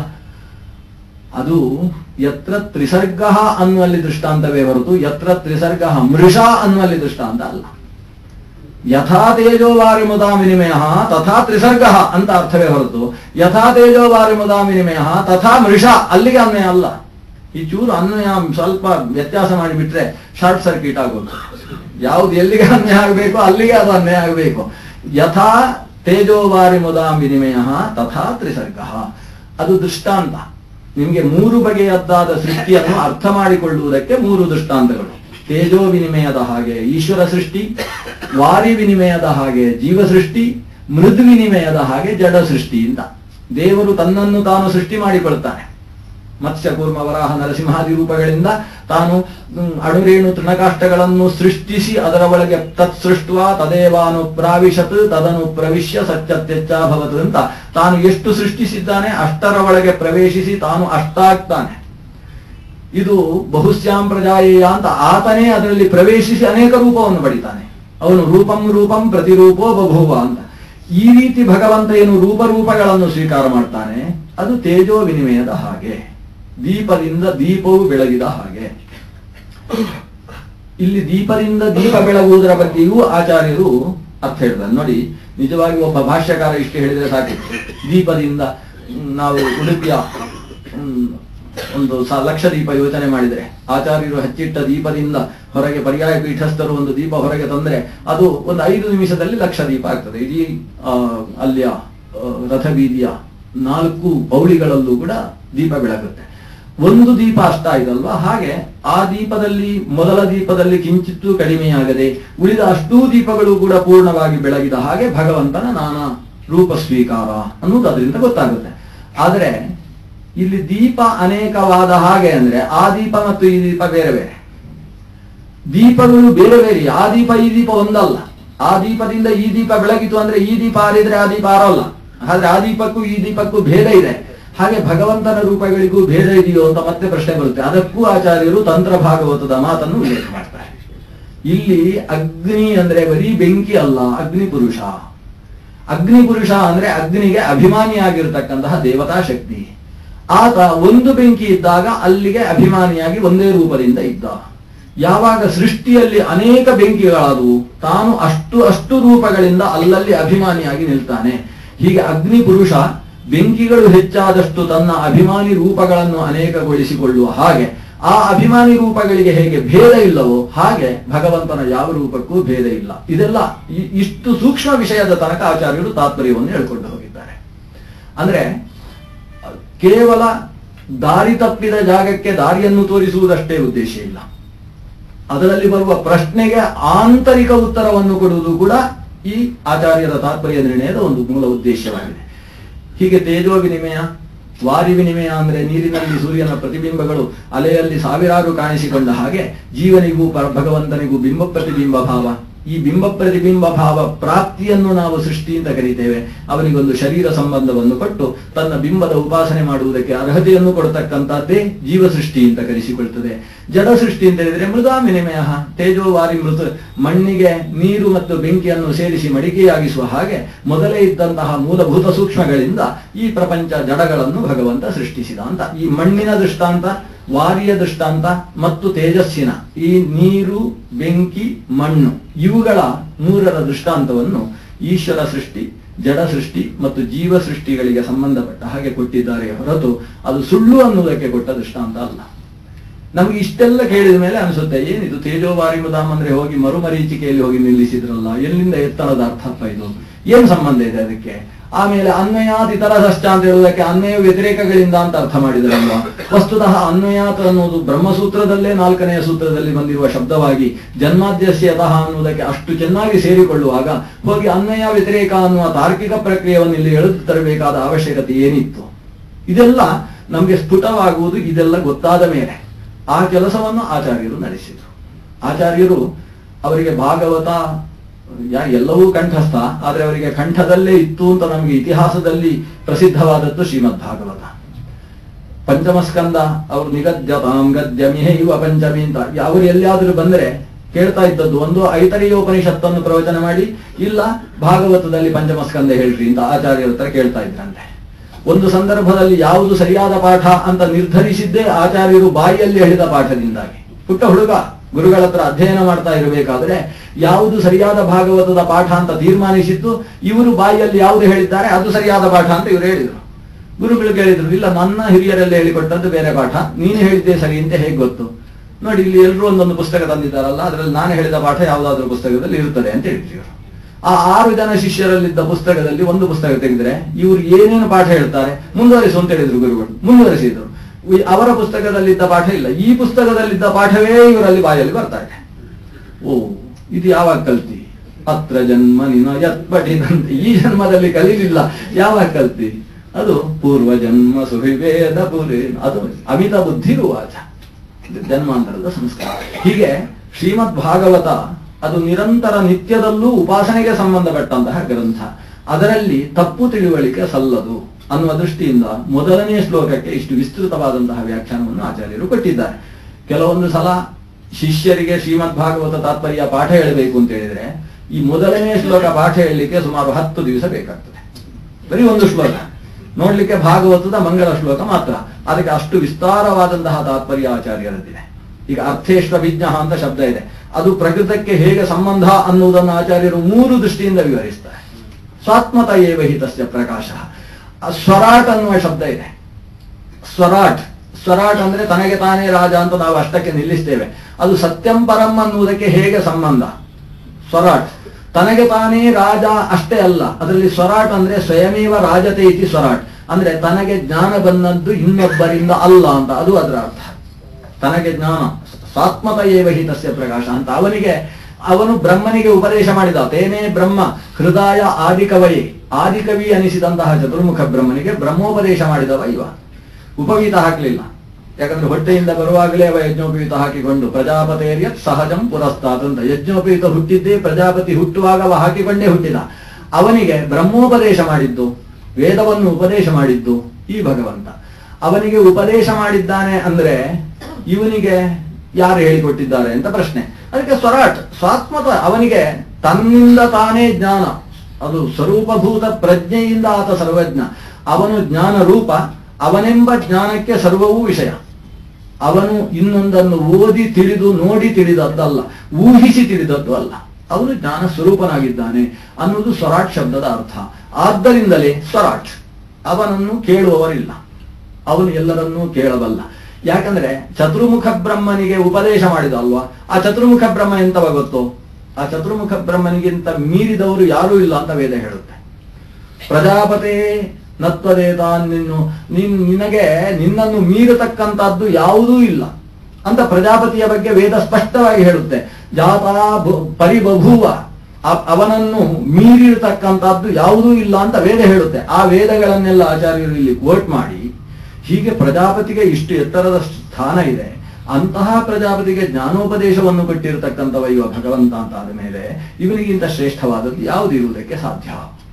ಅದು ಯತ್ರ ತ್ರಿಸರ್ಗ ಅನ್ನುವಲ್ಲಿ ದೃಷ್ಟಾಂತವೇ ಹೊರತು ಯತ್ರ ತ್ರಿಸರ್ಗ ಮೃಷ ಅನ್ನುವಲ್ಲಿ ದೃಷ್ಟಾಂತ ಅಲ್ಲ ಯಥಾ ತೇಜೋವಾರಿ ಮುದಾ ವಿನಿಮಯ ತಥಾ ತ್ರಿಸರ್ಗ ಅಂತ ಅರ್ಥವೇ ಹೊರತು ಯಥಾ ತೇಜೋವಾರಿ ಮುದಾ ವಿನಿಮಯ ತಥಾ ಮೃಷ ಅಲ್ಲಿಗೆ ಅನ್ವಯ ಅಲ್ಲ ಈ ಚೂರು ಅನ್ವಯ ಸ್ವಲ್ಪ ವ್ಯತ್ಯಾಸ ಮಾಡಿಬಿಟ್ರೆ ಶಾರ್ಟ್ ಸರ್ಕ್ಯೂಟ್ ಆಗೋದು ಯಾವ್ದು ಎಲ್ಲಿಗೆ ಅನ್ವಯ ಆಗಬೇಕು ಅಲ್ಲಿಗೆ ಅದು ಅನ್ವಯ ಆಗಬೇಕು ಯಥಾ ತೇಜೋವಾರಿ ಮುದಾ ವಿನಿಮಯ ತಥಾ ತ್ರಿಸರ್ಗ ಅದು ದೃಷ್ಟಾಂತ ನಿಮಗೆ ಮೂರು ಬಗೆಯದ್ದಾದ ಸೃಷ್ಟಿಯನ್ನು ಅರ್ಥ ಮಾಡಿಕೊಳ್ಳುವುದಕ್ಕೆ ಮೂರು ದೃಷ್ಟಾಂತಗಳು ತೇಜೋ ವಿನಿಮಯದ ಹಾಗೆ ಈಶ್ವರ ಸೃಷ್ಟಿ ವಾರಿ ವಿನಿಮಯದ ಹಾಗೆ ಜೀವ ಸೃಷ್ಟಿ ಮೃದ್ವಿನಿಮಯದ ಹಾಗೆ ಜಡ ಸೃಷ್ಟಿಯಿಂದ ದೇವರು ತನ್ನನ್ನು ತಾನು ಸೃಷ್ಟಿ ಮಾಡಿಕೊಳ್ತಾನೆ ಮತ್ಸ್ಯ ಕೂರ್ಮ ವರಾಹ ನರಸಿಂಹಾದಿ ರೂಪಗಳಿಂದ ತಾನು ಹ್ಮ್, ಅಣುರೇಣು ತೃಣಕಾಷ್ಟಗಳನ್ನು ಸೃಷ್ಟಿಸಿ ಅದರ ಒಳಗೆ ತತ್ ಸೃಷ್ಟ ತದೇವಾನು ಪ್ರಾವಿಶತ್ ತದನು ಪ್ರವಿಶ್ಯ ಸತ್ಯತ್ಯಚ್ಚಾಭವತ್ ಅಂತ ತಾನು ಎಷ್ಟು ಸೃಷ್ಟಿಸಿದ್ದಾನೆ ಅಷ್ಟರ ಒಳಗೆ ಪ್ರವೇಶಿಸಿ ತಾನು ಅಷ್ಟಾಗ್ತಾನೆ ಇದು ಬಹುಶ್ಯಾಂ ಪ್ರಜಾಯೇಯ ಅಂತ ಆತನೇ ಅದರಲ್ಲಿ ಪ್ರವೇಶಿಸಿ ಅನೇಕ ರೂಪವನ್ನು ಪಡಿತಾನೆ ಅವನು ರೂಪಂ ರೂಪಂ ಪ್ರತಿರೂಪೋ ಬಭೂವ ಅಂತ ಈ ರೀತಿ ಭಗವಂತ ಏನು ರೂಪರೂಪಗಳನ್ನು ಸ್ವೀಕಾರ ಮಾಡ್ತಾನೆ ಅದು ತೇಜೋ ವಿನಿಮಯದ ಹಾಗೆ ದೀಪದಿಂದ ದೀಪವು ಬೆಳಗಿದ ಹಾಗೆ ಇಲ್ಲಿ ದೀಪದಿಂದ ದೀಪ ಬೆಳಗುವುದರ ಬಗ್ಗೆಯೂ ಆಚಾರ್ಯರು ಅರ್ಥ ಹೇಳ್ತಾರೆ ನೋಡಿ ನಿಜವಾಗಿ ಒಬ್ಬ ಭಾಷ್ಯಕಾರ ಇಷ್ಟು ಹೇಳಿದ್ರೆ ಸಾಕಿತ್ತು ದೀಪದಿಂದ ಹ್ಮ್, ನಾವು ಉಡುಪಿಯ ಹ್ಮ್, ಒಂದು ಸ ಲಕ್ಷ ದೀಪ ಯೋಚನೆ ಮಾಡಿದರೆ ಆಚಾರ್ಯರು ಹಚ್ಚಿಟ್ಟ ದೀಪದಿಂದ ಹೊರಗೆ ಪರ್ಯಾಯ ಪೀಠಸ್ಥರು ಒಂದು ದೀಪ ಹೊರಗೆ ತಂದ್ರೆ ಅದು ಒಂದು ಐದು ನಿಮಿಷದಲ್ಲಿ ಲಕ್ಷ ದೀಪ ಆಗ್ತದೆ ಇಡೀ ಆ, ಅಲ್ಲಿಯ ಆ, ರಥಬೀದಿಯ ನಾಲ್ಕು ಪೌಳಿಗಳಲ್ಲೂ ಕೂಡ ದೀಪ ಬೆಳಗುತ್ತೆ ಒಂದು ದೀಪ ಅಷ್ಟ ಇದಲ್ವಾ ಹಾಗೆ ಆ ದೀಪದಲ್ಲಿ ಮೊದಲ ದೀಪದಲ್ಲಿ ಕಿಂಚಿತ್ತೂ ಕಡಿಮೆಯಾಗದೆ ಉಳಿದ ಅಷ್ಟೂ ದೀಪಗಳು ಕೂಡ ಪೂರ್ಣವಾಗಿ ಬೆಳಗಿದ ಹಾಗೆ ಭಗವಂತನ ನಾನಾ ರೂಪ ಸ್ವೀಕಾರ ಅನ್ನೋದು ಅದರಿಂದ ಗೊತ್ತಾಗುತ್ತೆ ಆದರೆ ಇಲ್ಲಿ ದೀಪ ಅನೇಕವಾದ ಹಾಗೆ ಅಂದ್ರೆ ಆ ದೀಪ ಮತ್ತು ಈ ದೀಪ ಬೇರೆ ಬೇರೆ ದೀಪಗಳು ಬೇರೆ ಬೇರೆ ಆ ದೀಪ ಈ ದೀಪ ಒಂದಲ್ಲ ಆ ದೀಪದಿಂದ ಈ ದೀಪ ಬೆಳಗಿತು ಅಂದ್ರೆ ಈ ದೀಪ ಆರಿದ್ರೆ ಆ ದೀಪ ಆರಲ್ಲ ಆದ್ರೆ ಆ ದೀಪಕ್ಕೂ ಈ ದೀಪಕ್ಕೂ ಭೇದ ಇದೆ ಹಾಗೆ ಭಗವಂತನ ರೂಪಗಳಿಗೂ ಭೇದ ಇದೆಯೋ ಅಂತ ಮತ್ತೆ ಪ್ರಶ್ನೆ ಬರುತ್ತೆ ಅದಕ್ಕೂ ಆಚಾರ್ಯರು ತಂತ್ರ ಭಾಗವತದ ಮಾತನ್ನು ಉಲ್ಲೇಖ ಮಾಡ್ತಾರೆ ಇಲ್ಲಿ ಅಗ್ನಿ ಅಂದ್ರೆ ಬರೀ ಬೆಂಕಿ ಅಲ್ಲ ಅಗ್ನಿ ಪುರುಷ ಅಗ್ನಿ ಪುರುಷ ಅಂದ್ರೆ ಅಗ್ನಿಗೆ ಅಭಿಮಾನಿಯಾಗಿರ್ತಕ್ಕಂತಹ ದೇವತಾ ಶಕ್ತಿ ಆತ ಒಂದು ಬೆಂಕಿ ಇದ್ದಾಗ ಅಲ್ಲಿಗೆ ಅಭಿಮಾನಿಯಾಗಿ ಒಂದೇ ರೂಪದಿಂದ ಇದ್ದ ಯಾವಾಗ ಸೃಷ್ಟಿಯಲ್ಲಿ ಅನೇಕ ಬೆಂಕಿಗಳಾದವು ತಾನು ಅಷ್ಟು ಅಷ್ಟು ರೂಪಗಳಿಂದ ಅಲ್ಲಲ್ಲಿ ಅಭಿಮಾನಿಯಾಗಿ ನಿಲ್ತಾನೆ ಹೀಗೆ ಅಗ್ನಿ ಪುರುಷ ಬೆಂಕಿಗಳು ಹೆಚ್ಚಾದಷ್ಟು ತನ್ನ ಅಭಿಮಾನಿ ರೂಪಗಳನ್ನು ಅನೇಕಗೊಳಿಸಿಕೊಳ್ಳುವ ಹಾಗೆ ಆ ಅಭಿಮಾನಿ ರೂಪಗಳಿಗೆ ಹೇಗೆ ಭೇದ ಇಲ್ಲವೋ ಹಾಗೆ ಭಗವಂತನ ಯಾವ ರೂಪಕ್ಕೂ ಭೇದ ಇಲ್ಲ ಇದೆಲ್ಲ ಇ- ಇಷ್ಟು ಸೂಕ್ಷ್ಮ ವಿಷಯದ ತನಕ ಆಚಾರ್ಯರು ತಾತ್ಪರ್ಯವನ್ನು ಹೇಳ್ಕೊಂಡು ಹೋಗಿದ್ದಾರೆ ಅಂದ್ರೆ ಕೇವಲ ದಾರಿ ತಪ್ಪಿದ ಜಾಗಕ್ಕೆ ದಾರಿಯನ್ನು ತೋರಿಸುವುದಷ್ಟೇ ಉದ್ದೇಶ ಇಲ್ಲ ಅದರಲ್ಲಿ ಬರುವ ಪ್ರಶ್ನೆಗೆ ಆಂತರಿಕ ಉತ್ತರವನ್ನು ಕೊಡುವುದು ಕೂಡ ಈ ಆಚಾರ್ಯರ ತಾತ್ಪರ್ಯ ನಿರ್ಣಯದ ಒಂದು ಮೂಲ ಉದ್ದೇಶವಾಗಿದೆ ಹೀಗೆ ತೇಜೋ ವಿನಿಮಯ ವಾರಿ ವಿನಿಮಯ ಅಂದ್ರೆ ನೀರಿನಲ್ಲಿ ಸೂರ್ಯನ ಪ್ರತಿಬಿಂಬಗಳು ಅಲೆಯಲ್ಲಿ ಸಾವಿರಾರು ಕಾಣಿಸಿಕೊಂಡ ಹಾಗೆ ಜೀವನಿಗೂ ಪರ ಭಗವಂತನಿಗೂ ಬಿಂಬ ಪ್ರತಿಬಿಂಬ ಭಾವ ಈ ಬಿಂಬ ಪ್ರತಿಬಿಂಬ ಭಾವ ಪ್ರಾಪ್ತಿಯನ್ನು ನಾವು ಸೃಷ್ಟಿ ಅಂತ ಕರೀತೇವೆ ಅವನಿಗೊಂದು ಶರೀರ ಸಂಬಂಧವನ್ನು ಕೊಟ್ಟು ತನ್ನ ಬಿಂಬದ ಉಪಾಸನೆ ಮಾಡುವುದಕ್ಕೆ ಅರ್ಹತೆಯನ್ನು ಕೊಡತಕ್ಕಂಥದ್ದೇ ಜೀವ ಸೃಷ್ಟಿ ಅಂತ ಕರೆಸಿಕೊಳ್ತದೆ ಜಡ ಸೃಷ್ಟಿ ಅಂತ ಹೇಳಿದ್ರೆ ಮೃದಾ ವಿನಿಮಯ ತೇಜೋವಾರಿ ಮೃತ ಮಣ್ಣಿಗೆ ನೀರು ಮತ್ತು ಬೆಂಕಿಯನ್ನು ಸೇರಿಸಿ ಮಡಿಕೆಯಾಗಿಸುವ ಹಾಗೆ ಮೊದಲೇ ಇದ್ದಂತಹ ಮೂಲಭೂತ ಸೂಕ್ಷ್ಮಗಳಿಂದ ಈ ಪ್ರಪಂಚ ಜಡಗಳನ್ನು ಭಗವಂತ ಸೃಷ್ಟಿಸಿದ ಅಂತ ಈ ಮಣ್ಣಿನ ದೃಷ್ಟಾಂತ ವಾರಿಯ ದೃಷ್ಟಾಂತ ಮತ್ತು ತೇಜಸ್ಸಿನ ಈ ನೀರು ಬೆಂಕಿ ಮಣ್ಣು ಇವುಗಳ ಮೂರರ ದೃಷ್ಟಾಂತವನ್ನು ಈಶ್ವರ ಸೃಷ್ಟಿ ಜಡ ಸೃಷ್ಟಿ ಮತ್ತು ಜೀವ ಸೃಷ್ಟಿಗಳಿಗೆ ಸಂಬಂಧಪಟ್ಟ ಹಾಗೆ ಕೊಟ್ಟಿದ್ದಾರೆ ಹೊರತು ಅದು ಸುಳ್ಳು ಅನ್ನುವುದಕ್ಕೆ ಕೊಟ್ಟ ದೃಷ್ಟಾಂತ ಅಲ್ಲ ನಮ್ಗೆ ಇಷ್ಟೆಲ್ಲ ಕೇಳಿದ ಮೇಲೆ ಅನಿಸುತ್ತೆ ಏನಿದು ತೇಜೋವಾರಿ ಮುದಾಮ್ ಅಂದ್ರೆ ಹೋಗಿ ಮರುಮರೀಚಿಕೆಯಲ್ಲಿ ಹೋಗಿ ನಿಲ್ಲಿಸಿದ್ರಲ್ಲ ಎಲ್ಲಿಂದ ಎತ್ತರದ ಅರ್ಥಪ್ಪ ಇದು ಏನ್ ಸಂಬಂಧ ಇದೆ ಅದಕ್ಕೆ ಆಮೇಲೆ ಅನ್ವಯಾತ್ ಇತರದಷ್ಟ ಅಂತ ಹೇಳುವುದಕ್ಕೆ ಅನ್ವಯ ವ್ಯತಿರೇಕಗಳಿಂದ ಅಂತ ಅರ್ಥ ಮಾಡಿದ್ರಲ್ವಾ ವಸ್ತುತಃ ಅನ್ವಯಾತ್ ಅನ್ನೋದು ಬ್ರಹ್ಮಸೂತ್ರದಲ್ಲೇ ನಾಲ್ಕನೆಯ ಸೂತ್ರದಲ್ಲಿ ಬಂದಿರುವ ಶಬ್ದವಾಗಿ ಜನ್ಮಾದ್ಯಸ್ಯತಃ ಅನ್ನುವುದಕ್ಕೆ ಅಷ್ಟು ಚೆನ್ನಾಗಿ ಸೇರಿಕೊಳ್ಳುವಾಗ ಹೋಗಿ ಅನ್ವಯ ವ್ಯತಿರೇಕ ಅನ್ನುವ ತಾರ್ಕಿಕ ಪ್ರಕ್ರಿಯೆಯನ್ನು ಇಲ್ಲಿ ಎಳೆದು ತರಬೇಕಾದ ಅವಶ್ಯಕತೆ ಏನಿತ್ತು ಇದೆಲ್ಲ ನಮಗೆ ಸ್ಫುಟವಾಗುವುದು ಇದೆಲ್ಲ ಗೊತ್ತಾದ ಮೇಲೆ ಆ ಕೆಲಸವನ್ನು ಆಚಾರ್ಯರು ನಡೆಸಿದರು ಆಚಾರ್ಯರು ಅವರಿಗೆ ಭಾಗವತ ಯಾ- ಎಲ್ಲವೂ ಕಂಠಸ್ಥ ಆದ್ರೆ ಅವರಿಗೆ ಕಂಠದಲ್ಲೇ ಇತ್ತು ಅಂತ ನಮಗೆ ಇತಿಹಾಸದಲ್ಲಿ ಪ್ರಸಿದ್ಧವಾದದ್ದು ಶ್ರೀಮದ್ ಭಾಗವತ ಪಂಚಮಸ್ಕಂದ ಅವರು ನಿಗದ್ಯತಾಂ ಗದ್ಯಮಿಹೈವ ಪಂಚಮಿ ಅಂತ ಅವರು ಎಲ್ಲಿಯಾದರೂ ಬಂದ್ರೆ ಕೇಳ್ತಾ ಇದ್ದದ್ದು ಒಂದು ಐತರಿಯೋಪನಿಷತ್ತನ್ನು ಪ್ರವಚನ ಮಾಡಿ ಇಲ್ಲ ಭಾಗವತದಲ್ಲಿ ಪಂಚಮಸ್ಕಂದ ಹೇಳ್ರಿ ಅಂತ ಆಚಾರ್ಯರ ಹತ್ರ ಕೇಳ್ತಾ ಇದ್ರಂತೆ ಒಂದು ಸಂದರ್ಭದಲ್ಲಿ ಯಾವುದು ಸರಿಯಾದ ಪಾಠ ಅಂತ ನಿರ್ಧರಿಸಿದ್ದೇ ಆಚಾರ್ಯರು ಬಾಯಿಯಲ್ಲಿ ಹೇಳಿದ ಪಾಠದಿಂದಾಗಿ ಪುಟ್ಟ ಹುಡುಗ ಗುರುಗಳ ಹತ್ರ ಅಧ್ಯಯನ ಮಾಡ್ತಾ ಇರಬೇಕಾದ್ರೆ ಯಾವುದು ಸರಿಯಾದ ಭಾಗವತದ ಪಾಠ ಅಂತ ತೀರ್ಮಾನಿಸಿದ್ದು ಇವರು ಬಾಯಿಯಲ್ಲಿ ಯಾವುದು ಹೇಳಿದ್ದಾರೆ ಅದು ಸರಿಯಾದ ಪಾಠ ಅಂತ ಇವರು ಹೇಳಿದರು ಗುರುಗಳು ಕೇಳಿದ್ರು ಇಲ್ಲ ನನ್ನ ಹಿರಿಯರೆಲ್ಲ ಹೇಳಿಕೊಟ್ಟದ್ದು ಬೇರೆ ಪಾಠ ನೀನು ಹೇಳಿದ್ದೆ ಸರಿ ಅಂತ ಹೇಗೆ ಗೊತ್ತು ನೋಡಿ ಇಲ್ಲಿ ಎಲ್ಲರೂ ಒಂದೊಂದು ಪುಸ್ತಕ ತಂದಿದ್ದಾರಲ್ಲ ಅದರಲ್ಲಿ ನಾನು ಹೇಳಿದ ಪಾಠ ಯಾವುದಾದ್ರೂ ಪುಸ್ತಕದಲ್ಲಿ ಇರುತ್ತದೆ ಅಂತ ಹೇಳಿದ್ರು ಇವರು ಆ ಆರು ಜನ ಶಿಷ್ಯರಲ್ಲಿದ್ದ ಪುಸ್ತಕದಲ್ಲಿ ಒಂದು ಪುಸ್ತಕ ತೆಗೆದ್ರೆ ಇವರು ಏನೇನು ಪಾಠ ಹೇಳ್ತಾರೆ ಮುಂದುವರಿಸು ಅಂತ ಹೇಳಿದ್ರು ಗುರುಗಳು ಮುಂದುವರಿಸಿದ್ರು ಈ- ಅವರ ಪುಸ್ತಕದಲ್ಲಿದ್ದ ಪಾಠ ಇಲ್ಲ ಈ ಪುಸ್ತಕದಲ್ಲಿದ್ದ ಪಾಠವೇ ಇವರಲ್ಲಿ ಬಾಯಲ್ಲಿ ಬರ್ತಾ ಇದೆ ಓ ಇದು ಯಾವಾಗ ಕಲ್ತಿ ಅತ್ರ ಜನ್ಮ ನಿನ ಯತ್ ಪಠಿತಂತೆ ಈ ಜನ್ಮದಲ್ಲಿ ಕಲೀಲಿಲ್ಲ ಯಾವಾಗ ಕಲ್ತಿ ಅದು ಪೂರ್ವ ಜನ್ಮ ಸುಹಿವೇದ ಪುರಿ ಅದು ಅಮಿತ ಬುದ್ಧಿರುವಾಚ ಇದು ಜನ್ಮಾಂತರದ ಸಂಸ್ಕಾರ ಹೀಗೆ ಶ್ರೀಮದ್ ಭಾಗವತ ಅದು ನಿರಂತರ ನಿತ್ಯದಲ್ಲೂ ಉಪಾಸನೆಗೆ ಸಂಬಂಧಪಟ್ಟಂತಹ ಗ್ರಂಥ ಅದರಲ್ಲಿ ತಪ್ಪು ತಿಳುವಳಿಕೆ ಸಲ್ಲದು ಅನ್ನುವ ದೃಷ್ಟಿಯಿಂದ ಮೊದಲನೇ ಶ್ಲೋಕಕ್ಕೆ ಇಷ್ಟು ವಿಸ್ತೃತವಾದಂತಹ ವ್ಯಾಖ್ಯಾನವನ್ನು ಆಚಾರ್ಯರು ಕೊಟ್ಟಿದ್ದಾರೆ ಕೆಲವೊಂದು ಸಲ ಶಿಷ್ಯರಿಗೆ ಶ್ರೀಮದ್ ಭಾಗವತ ತಾತ್ಪರ್ಯ ಪಾಠ ಹೇಳಬೇಕು ಅಂತ ಹೇಳಿದ್ರೆ ಈ ಮೊದಲನೇ ಶ್ಲೋಕ ಪಾಠ ಹೇಳಲಿಕ್ಕೆ ಸುಮಾರು ಹತ್ತು ದಿವಸ ಬೇಕಾಗ್ತದೆ ಬರೀ ಒಂದು ಶ್ಲೋಕ ನೋಡ್ಲಿಕ್ಕೆ ಭಾಗವತದ ಮಂಗಲ ಶ್ಲೋಕ ಮಾತ್ರ ಅದಕ್ಕೆ ಅಷ್ಟು ವಿಸ್ತಾರವಾದಂತಹ ತಾತ್ಪರ್ಯ ಆಚಾರ್ಯರದ್ದಿದೆ ಈಗ ಅರ್ಥೇಶ್ವ ವಿಜ್ಞ ಅಂತ ಶಬ್ದ ಇದೆ ಅದು ಪ್ರಕೃತಕ್ಕೆ ಹೇಗೆ ಸಂಬಂಧ ಅನ್ನುವುದನ್ನು ಆಚಾರ್ಯರು ಮೂರು ದೃಷ್ಟಿಯಿಂದ ವಿವರಿಸ್ತಾರೆ ಸ್ವಾತ್ಮತ ಏವ ಹಿ ತಸ್ಯ ಪ್ರಕಾಶ ಆ ಸ್ವರಾಟ್ ಅನ್ನುವ ಶಬ್ದ ಇದೆ ಸ್ವರಾಟ್ ಸ್ವರಾಟ್ ಅಂದ್ರೆ ತನಗೆ ತಾನೇ ರಾಜ ಅಂತ ನಾವು ಅಷ್ಟಕ್ಕೆ ನಿಲ್ಲಿಸ್ತೇವೆ ಅದು ಸತ್ಯಂ ಪರಂ ಅನ್ನುವುದಕ್ಕೆ ಹೇಗೆ ಸಂಬಂಧ ಸ್ವರಾಟ್ ತನಗೆ ತಾನೇ ರಾಜ ಅಷ್ಟೇ ಅಲ್ಲ ಅದರಲ್ಲಿ ಸ್ವರಾಟ್ ಅಂದ್ರೆ ಸ್ವಯಮೇವ ರಾಜತೆ ಇತಿ ಸ್ವರಾಟ್ ಅಂದ್ರೆ ತನಗೆ ಜ್ಞಾನ ಬಂದದ್ದು ಇನ್ನೊಬ್ಬರಿಂದ ಅಲ್ಲ ಅಂತ ಅದು ಅದರ ಅರ್ಥ ತನಗೆ ಜ್ಞಾನ ಸ್ವಾತ್ಮತ ಏವ ಹಿ ತಸ್ಯ ಪ್ರಕಾಶ ಅಂತ ಅವನಿಗೆ ಅವನು ಬ್ರಹ್ಮನಿಗೆ ಉಪದೇಶ ಮಾಡಿದ ತೇನೇ ಬ್ರಹ್ಮ ಹೃದಯ ಆದಿಕವಯೇ ಆದಿಕವಿ ಅನಿಸಿದಂತಹ ಚತುರ್ಮುಖ ಬ್ರಹ್ಮನಿಗೆ ಬ್ರಹ್ಮೋಪದೇಶ ಮಾಡಿದವ ಇವ ಉಪವೀತ ಹಾಕಲಿಲ್ಲ ಯಾಕಂದ್ರೆ ಹೊಟ್ಟೆಯಿಂದ ಬರುವಾಗಲೇ ಅವ ಯಜ್ಞೋಪವೀತ ಹಾಕಿಕೊಂಡು ಪ್ರಜಾಪತೇರಿಯ ಸಹಜಂ ಪುರಸ್ತಾತ್ ಅಂತ ಯಜ್ಞೋಪವೀತ ಹುಟ್ಟಿದ್ದೇ ಪ್ರಜಾಪತಿ ಹುಟ್ಟುವಾಗ ಅವ ಹಾಕಿಕೊಂಡೇ ಹುಟ್ಟಿದ ಅವನಿಗೆ ಬ್ರಹ್ಮೋಪದೇಶ ಮಾಡಿದ್ದು ವೇದವನ್ನು ಉಪದೇಶ ಮಾಡಿದ್ದು ಈ ಭಗವಂತ ಅವನಿಗೆ ಉಪದೇಶ ಮಾಡಿದ್ದಾನೆ ಅಂದ್ರೆ ಇವನಿಗೆ ಯಾರು ಹೇಳಿಕೊಟ್ಟಿದ್ದಾರೆ ಅಂತ ಪ್ರಶ್ನೆ ಅದಕ್ಕೆ ಸ್ವರಾಟ್ ಸ್ವಾತ್ಮತ ಅವನಿಗೆ ತನ್ನಿಂದ ತಾನೇ ಜ್ಞಾನ ಅದು ಸ್ವರೂಪಭೂತ ಪ್ರಜ್ಞೆಯಿಂದ ಆತ ಸರ್ವಜ್ಞ ಅವನು ಜ್ಞಾನ ರೂಪ ಅವನೆಂಬ ಜ್ಞಾನಕ್ಕೆ ಸರ್ವವೂ ವಿಷಯ ಅವನು ಇನ್ನೊಂದನ್ನು ಓದಿ ತಿಳಿದು ನೋಡಿ ತಿಳಿದದ್ದಲ್ಲ ಊಹಿಸಿ ತಿಳಿದದ್ದು ಅಲ್ಲ ಅವನು ಜ್ಞಾನ ಸ್ವರೂಪನಾಗಿದ್ದಾನೆ ಅನ್ನುವುದು ಸ್ವರಾಟ್ ಶಬ್ದದ ಅರ್ಥ ಆದ್ದರಿಂದಲೇ ಸ್ವರಾಟ್ ಅವನನ್ನು ಕೇಳುವವರಿಲ್ಲ ಅವನು ಎಲ್ಲರನ್ನೂ ಕೇಳಬಲ್ಲ ಯಾಕಂದ್ರೆ ಚತುರ್ಮುಖ ಬ್ರಹ್ಮನಿಗೆ ಉಪದೇಶ ಮಾಡಿದ ಅಲ್ವಾ ಆ ಚತುರ್ಮುಖ ಬ್ರಹ್ಮ ಎಂತವ ಗೊತ್ತು ಆ ಚತುರ್ಮುಖ ಬ್ರಹ್ಮನಿಗಿಂತ ಮೀರಿದವರು ಯಾರೂ ಇಲ್ಲ ಅಂತ ವೇದ ಹೇಳುತ್ತೆ ಪ್ರಜಾಪತಿ ನತ್ವದೇತ ನಿನ್ನು ನಿನ್ ನಿನಗೆ ನಿನ್ನನ್ನು ಮೀರತಕ್ಕಂತದ್ದು ಯಾವುದೂ ಇಲ್ಲ ಅಂತ ಪ್ರಜಾಪತಿಯ ಬಗ್ಗೆ ವೇದ ಸ್ಪಷ್ಟವಾಗಿ ಹೇಳುತ್ತೆ ಜಾತ ಭು- ಪರಿಬಭೂವ ಅ- ಅವನನ್ನು ಮೀರಿರ್ತಕ್ಕಂಥದ್ದು ಯಾವುದೂ ಇಲ್ಲ ಅಂತ ವೇದ ಹೇಳುತ್ತೆ ಆ ವೇದಗಳನ್ನೆಲ್ಲ ಆಚಾರ್ಯರು ಇಲ್ಲಿ ಕೋಟ್ ಮಾಡಿ ಹೀಗೆ ಪ್ರಜಾಪತಿಗೆ ಇಷ್ಟು ಎತ್ತರದ ಸ್ಥಾನ ಇದೆ ಅಂತಹ ಪ್ರಜಾಪತಿಗೆ ಜ್ಞಾನೋಪದೇಶವನ್ನು ಕೊಟ್ಟಿರತಕ್ಕಂಥವ ಇವ ಭಗವಂತ ಅಂತ ಆದ ಮೇಲೆ ಇವನಿಗಿಂತ ಶ್ರೇಷ್ಠವಾದದ್ದು ಯಾವುದು ಇರುವುದಕ್ಕೆ ಸಾಧ್ಯ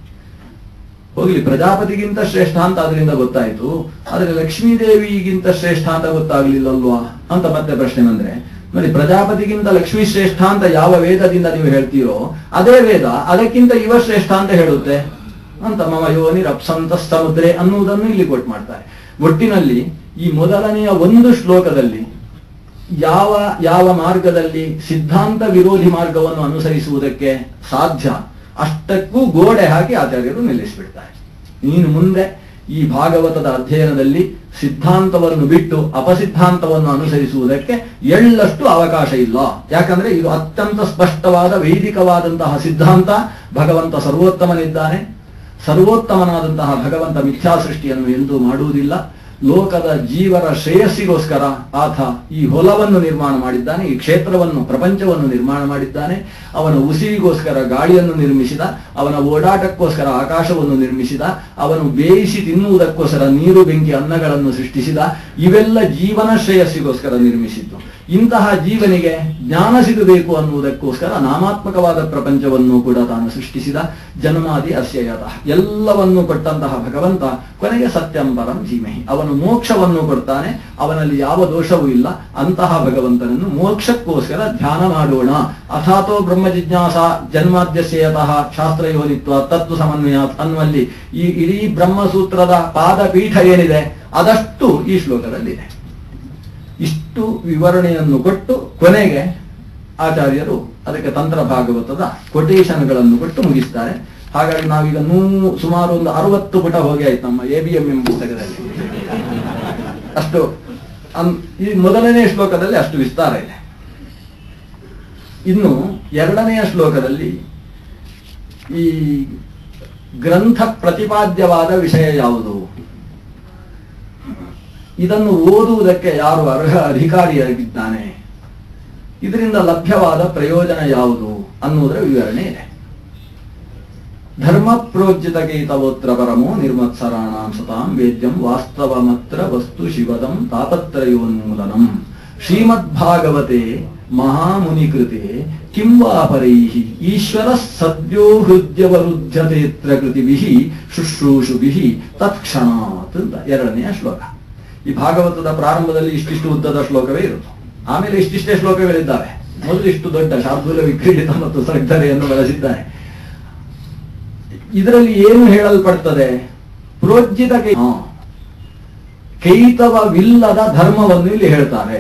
ಹೋಗ್ಲಿ ಪ್ರಜಾಪತಿಗಿಂತ ಶ್ರೇಷ್ಠ ಅಂತ ಅದರಿಂದ ಗೊತ್ತಾಯ್ತು ಆದ್ರೆ ಲಕ್ಷ್ಮೀದೇವಿಗಿಂತ ಶ್ರೇಷ್ಠ ಅಂತ ಗೊತ್ತಾಗ್ಲಿಲ್ಲಲ್ವಾ ಅಂತ ಮತ್ತೆ ಪ್ರಶ್ನೆ ಬಂದ್ರೆ ನೋಡಿ ಪ್ರಜಾಪತಿಗಿಂತ ಲಕ್ಷ್ಮೀ ಶ್ರೇಷ್ಠ ಅಂತ ಯಾವ ವೇದದಿಂದ ನೀವು ಹೇಳ್ತೀರೋ ಅದೇ ವೇದ ಅದಕ್ಕಿಂತ ಇವ ಶ್ರೇಷ್ಠ ಅಂತ ಹೇಳುತ್ತೆ ಅಂತ ಮಮ ಯೋನಿ ರಪ್ಸಂತ ಸಮುದ್ರೆ ಅನ್ನುವುದನ್ನು ಇಲ್ಲಿ ಕೊಟ್ಟು ಮಾಡ್ತಾರೆ ಒಟ್ಟಿನಲ್ಲಿ ಈ ಮೊದಲನೆಯ ಒಂದು ಶ್ಲೋಕದಲ್ಲಿ ಯಾವ ಯಾವ ಮಾರ್ಗದಲ್ಲಿ ಸಿದ್ಧಾಂತ ವಿರೋಧಿ ಮಾರ್ಗವನ್ನು ಅನುಸರಿಸುವುದಕ್ಕೆ ಸಾಧ್ಯ ಅಷ್ಟಕ್ಕೂ ಗೋಡೆ ಹಾಕಿ ಆಚಾರ್ಯರು ನಿಲ್ಲಿಸಿಬಿಡ್ತಾರೆ ನೀನು ಮುಂದೆ ಈ ಭಾಗವತದ ಅಧ್ಯಯನದಲ್ಲಿ ಸಿದ್ಧಾಂತವನ್ನು ಬಿಟ್ಟು ಅಪಸಿದ್ಧಾಂತವನ್ನು ಅನುಸರಿಸುವುದಕ್ಕೆ ಎಳ್ಳಷ್ಟು ಅವಕಾಶ ಇಲ್ಲ ಯಾಕಂದ್ರೆ ಇದು ಅತ್ಯಂತ ಸ್ಪಷ್ಟವಾದ ವೈದಿಕವಾದಂತಹ ಸಿದ್ಧಾಂತ ಭಗವಂತ ಸರ್ವೋತ್ತಮನಿದ್ದಾನೆ ಸರ್ವೋತ್ತಮನಾದಂತಹ ಭಗವಂತ ಮಿಥ್ಯಾ ಸೃಷ್ಟಿಯನ್ನು ಎಂದೂ ಮಾಡುವುದಿಲ್ಲ ಲೋಕದ ಜೀವರ ಶ್ರೇಯಸ್ಸಿಗೋಸ್ಕರ ಆತ ಈ ಹೊಲವನ್ನು ನಿರ್ಮಾಣ ಮಾಡಿದ್ದಾನೆ ಈ ಕ್ಷೇತ್ರವನ್ನು ಪ್ರಪಂಚವನ್ನು ನಿರ್ಮಾಣ ಮಾಡಿದ್ದಾನೆ ಅವನ ಉಸಿರಿಗೋಸ್ಕರ ಗಾಳಿಯನ್ನು ನಿರ್ಮಿಸಿದ ಅವನ ಓಡಾಟಕ್ಕೋಸ್ಕರ ಆಕಾಶವನ್ನು ನಿರ್ಮಿಸಿದ ಅವನು ಬೇಯಿಸಿ ತಿನ್ನುವುದಕ್ಕೋಸ್ಕರ ನೀರು ಬೆಂಕಿ ಅನ್ನಗಳನ್ನು ಸೃಷ್ಟಿಸಿದ ಇವೆಲ್ಲ ಜೀವನ ಶ್ರೇಯಸ್ಸಿಗೋಸ್ಕರ ನಿರ್ಮಿಸಿದ್ದು ಇಂತಹ ಜೀವನಿಗೆ ಜ್ಞಾನ ಸಿಗಬೇಕು ಅನ್ನುವುದಕ್ಕೋಸ್ಕರ ನಾಮಾತ್ಮಕವಾದ ಪ್ರಪಂಚವನ್ನು ಕೂಡ ತಾನು ಸೃಷ್ಟಿಸಿದ ಜನ್ಮಾದಿ ಅಸ್ಯಯತಃ ಎಲ್ಲವನ್ನು ಕೊಟ್ಟಂತಹ ಭಗವಂತ ಕೊನೆಗೆ ಸತ್ಯಂ ಪರಂ ಧೀಮಹಿ ಅವನು ಮೋಕ್ಷವನ್ನು ಕೊಡ್ತಾನೆ ಅವನಲ್ಲಿ ಯಾವ ದೋಷವೂ ಇಲ್ಲ ಅಂತಹ ಭಗವಂತನನ್ನು ಮೋಕ್ಷಕ್ಕೋಸ್ಕರ ಧ್ಯಾನ ಮಾಡೋಣ ಅಥಾತೋ ಬ್ರಹ್ಮ ಜಿಜ್ಞಾಸ ಜನ್ಮಾದ್ಯಸ್ಯತಃ ಶಾಸ್ತ್ರಯೋನಿತ್ವ ತತ್ವ ಸಮನ್ವಯಾತ್ ಅನ್ನುವಲ್ಲಿ ಈ ಇಡೀ ಬ್ರಹ್ಮಸೂತ್ರದ ಪಾದಪೀಠ ಏನಿದೆ ಅದಷ್ಟು ಈ ಶ್ಲೋಕದಲ್ಲಿದೆ ಇಷ್ಟು ವಿವರಣೆಯನ್ನು ಕೊಟ್ಟು ಕೊನೆಗೆ ಆಚಾರ್ಯರು ಅದಕ್ಕೆ ತಂತ್ರ ಭಾಗವತದ ಕೊಟೇಶನ್ಗಳನ್ನು ಕೊಟ್ಟು ಮುಗಿಸ್ತಾರೆ ಹಾಗಾಗಿ ನಾವೀಗ ನೂ ಸುಮಾರು ಒಂದು ಅರವತ್ತು ಪುಟ ಹೋಗಿ ಆಯ್ತು ನಮ್ಮ ಎ ಬಿ ಎಂ ಎಂ ಪುಸ್ತಕದಲ್ಲಿ ಅಷ್ಟು ಅನ್- ಈ ಮೊದಲನೆಯ ಶ್ಲೋಕದಲ್ಲಿ ಅಷ್ಟು ವಿಸ್ತಾರ ಇದೆ ಇನ್ನು ಎರಡನೆಯ ಶ್ಲೋಕದಲ್ಲಿ ಈ ಗ್ರಂಥ ಪ್ರತಿಪಾದ್ಯವಾದ ವಿಷಯ ಯಾವುದು ಇದನ್ನು ಓದುವುದಕ್ಕೆ ಯಾರು ಅರ್ಹ ಅಧಿಕಾರಿಯಾಗಿದ್ದಾನೆ ಇದರಿಂದ ಲಭ್ಯವಾದ ಪ್ರಯೋಜನ ಯಾವುದು ಅನ್ನುವುದರ ವಿವರಣೆ ಇದೆ ಧರ್ಮ ಪ್ರೋಜ್ಜಿತ ಗೀತವೋತ್ರ ಪರಮೋ ನಿರ್ಮತ್ಸರಾಣಾಂ ಸತಾಂ ವೇದ್ಯಂ ವಾಸ್ತವಮತ್ರ ವಸ್ತು ಶಿವದಂ ತಾಪತ್ರಯೋನ್ಮೂಲನಂ ಶ್ರೀಮದ್ಭಾಗವತೆ ಮಹಾಮುನಿಕೃತೆ ಕಿಂ ವಾ ಪರೈಃ ಈಶ್ವರ ಸದ್ಯೋ ಹೃದಯವರುದ್ಧತೆತ್ರ ಕೃತಿಭಿಃ ಶುಶ್ರೂಷುಭಿಃ ತತ್ಕ್ಷಣಾತ್ ಅಂತ ಎರಡನೆಯ ಶ್ಲೋಕ ಈ ಭಾಗವತದ ಪ್ರಾರಂಭದಲ್ಲಿ ಇಷ್ಟಿಷ್ಟು ಉದ್ದದ ಶ್ಲೋಕವೇ ಇರುವುದು ಆಮೇಲೆ ಇಷ್ಟಿಷ್ಟೇ ಶ್ಲೋಕಗಳಿದ್ದಾವೆ ಮೊದಲು ಇಷ್ಟು ದೊಡ್ಡ ಶಾರ್ದೂಲ ವಿಕ್ರೀಡಿತ ಮತ್ತು ಸರ್ಗರೆಯನ್ನು ಬಳಸಿದ್ದಾನೆ ಇದರಲ್ಲಿ ಏನು ಹೇಳಲ್ಪಡ್ತದೆ ಪ್ರೋಜ್ಜಿತ ಕೈ ಹಾ. ಕೈತವವಿಲ್ಲದ ಧರ್ಮವನ್ನು ಇಲ್ಲಿ ಹೇಳ್ತಾರೆ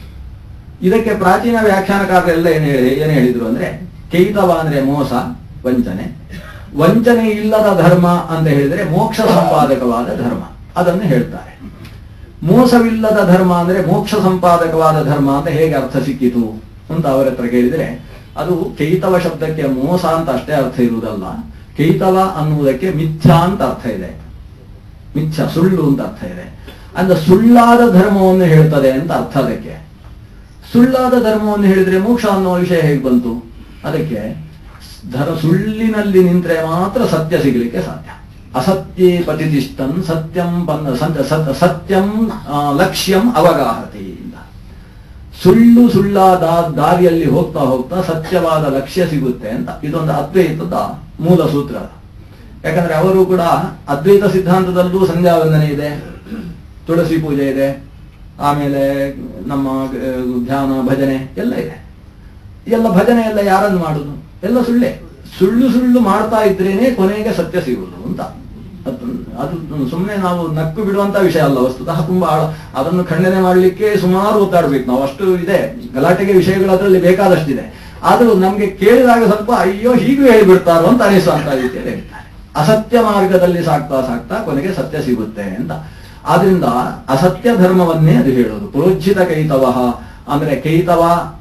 ಇದಕ್ಕೆ ಪ್ರಾಚೀನ ವ್ಯಾಖ್ಯಾನಕಾರರೆಲ್ಲ ಏನು ಹೇಳಿ ಏನು ಹೇಳಿದ್ರು ಅಂದ್ರೆ ಕೈತವ ಅಂದ್ರೆ ಮೋಸ ವಂಚನೆ ವಂಚನೆ ಇಲ್ಲದ ಧರ್ಮ ಅಂತ ಹೇಳಿದ್ರೆ ಮೋಕ್ಷ ಸಂಪಾದಕವಾದ ಧರ್ಮ ಅದನ್ನು ಹೇಳ್ತಾರೆ ಮೋಸವಿಲ್ಲದ ಧರ್ಮ ಅಂದ್ರೆ ಮೋಕ್ಷ ಸಂಪಾದಕವಾದ ಧರ್ಮ ಅಂತ ಹೇಗೆ ಅರ್ಥ ಸಿಕ್ಕಿತು ಅಂತ ಅವರ ಹತ್ರ ಕೇಳಿದ್ರೆ ಅದು ಕೈತವ ಶಬ್ದಕ್ಕೆ ಮೋಸ ಅಂತ ಅಷ್ಟೇ ಅರ್ಥ ಇರುವುದಲ್ಲ ಕೈತವ ಅನ್ನುವುದಕ್ಕೆ ಮಿಥ್ಯಾ ಅಂತ ಅರ್ಥ ಇದೆ ಮಿಥ್ಯ ಸುಳ್ಳು ಅಂತ ಅರ್ಥ ಇದೆ ಅಂದ್ರೆ ಸುಳ್ಳಾದ ಧರ್ಮವನ್ನು ಹೇಳ್ತದೆ ಅಂತ ಅರ್ಥ ಅದಕ್ಕೆ ಸುಳ್ಳಾದ ಧರ್ಮವನ್ನು ಹೇಳಿದ್ರೆ ಮೋಕ್ಷ ಅನ್ನುವ ವಿಷಯ ಹೇಗೆ ಬಂತು ಅದಕ್ಕೆ ಧರ ಸುಳ್ಳಿನಲ್ಲಿ ನಿಂತರೆ ಮಾತ್ರ ಸತ್ಯ ಸಿಗಲಿಕ್ಕೆ ಸಾಧ್ಯ ಅಸತ್ಯೇ ಪತಿತಿಷ್ಟನ್ ಸತ್ಯಂ ಬಂದ ಸತ್ಯ ಸತ್- ಸತ್ಯಂ ಆ, ಲಕ್ಷ್ಯಂ ಅವಗಾಹತಿ ಅಂತ ಸುಳ್ಳು ಸುಳ್ಳಾದ ದಾರಿಯಲ್ಲಿ ಹೋಗ್ತಾ ಹೋಗ್ತಾ ಸತ್ಯವಾದ ಲಕ್ಷ್ಯ ಸಿಗುತ್ತೆ ಅಂತ ಇದೊಂದು ಅದ್ವೈತದ ಮೂಲ ಸೂತ್ರ ಯಾಕಂದ್ರೆ ಅವರು ಕೂಡ ಅದ್ವೈತ ಸಿದ್ಧಾಂತದಲ್ಲೂ ಸಂಧ್ಯಾ ವಂದನೆ ಇದೆ ತುಳಸಿ ಪೂಜೆ ಇದೆ ಆಮೇಲೆ ನಮ್ಮ ಆ, ಧ್ಯಾನ ಭಜನೆ ಎಲ್ಲ ಇದೆ ಎಲ್ಲ ಭಜನೆ ಎಲ್ಲ ಯಾರನ್ನು ಮಾಡುದು ಎಲ್ಲ ಸುಳ್ಳೆ ಸುಳ್ಳು ಸುಳ್ಳು ಮಾಡ್ತಾ ಇದ್ರೇನೆ ಕೊನೆಗೆ ಸತ್ಯ ಸಿಗುವುದು ಅಂತ ಅದು ಅದು ಸುಮ್ಮನೆ ನಾವು ನಕ್ಕು ಬಿಡುವಂತ ವಿಷಯ ಅಲ್ಲ ವಸ್ತುತಃ ತುಂಬಾ ಆಳ ಅದನ್ನು ಖಂಡನೆ ಮಾಡಲಿಕ್ಕೆ ಸುಮಾರು ಒತ್ತಾಡ್ಬೇಕು ನಾವು ಅಷ್ಟು ಇದೆ ಗಲಾಟೆಗೆ ವಿಷಯಗಳು ಅದರಲ್ಲಿ ಬೇಕಾದಷ್ಟಿದೆ ಆದ್ರೂ ನಮ್ಗೆ ಕೇಳಿದಾಗ ಸ್ವಲ್ಪ ಅಯ್ಯೋ ಹೀಗೂ ಹೇಳಿಬಿಡ್ತಾರೋ ಅಂತ ಅನಿಸುವಂತ ರೀತಿಯಲ್ಲಿ ಹೇಳ್ತಾರೆ ಅಸತ್ಯ ಮಾರ್ಗದಲ್ಲಿ ಸಾಕ್ತಾ ಸಾಕ್ತಾ ಕೊನೆಗೆ ಸತ್ಯ ಸಿಗುತ್ತೆ ಅಂತ ಆದ್ರಿಂದ ಅಸತ್ಯ ಧರ್ಮವನ್ನೇ ಅದು ಹೇಳೋದು ಪ್ರೋಜ್ಜಿತ ಕೈತವ ಅಂದ್ರೆ ಕೈತವ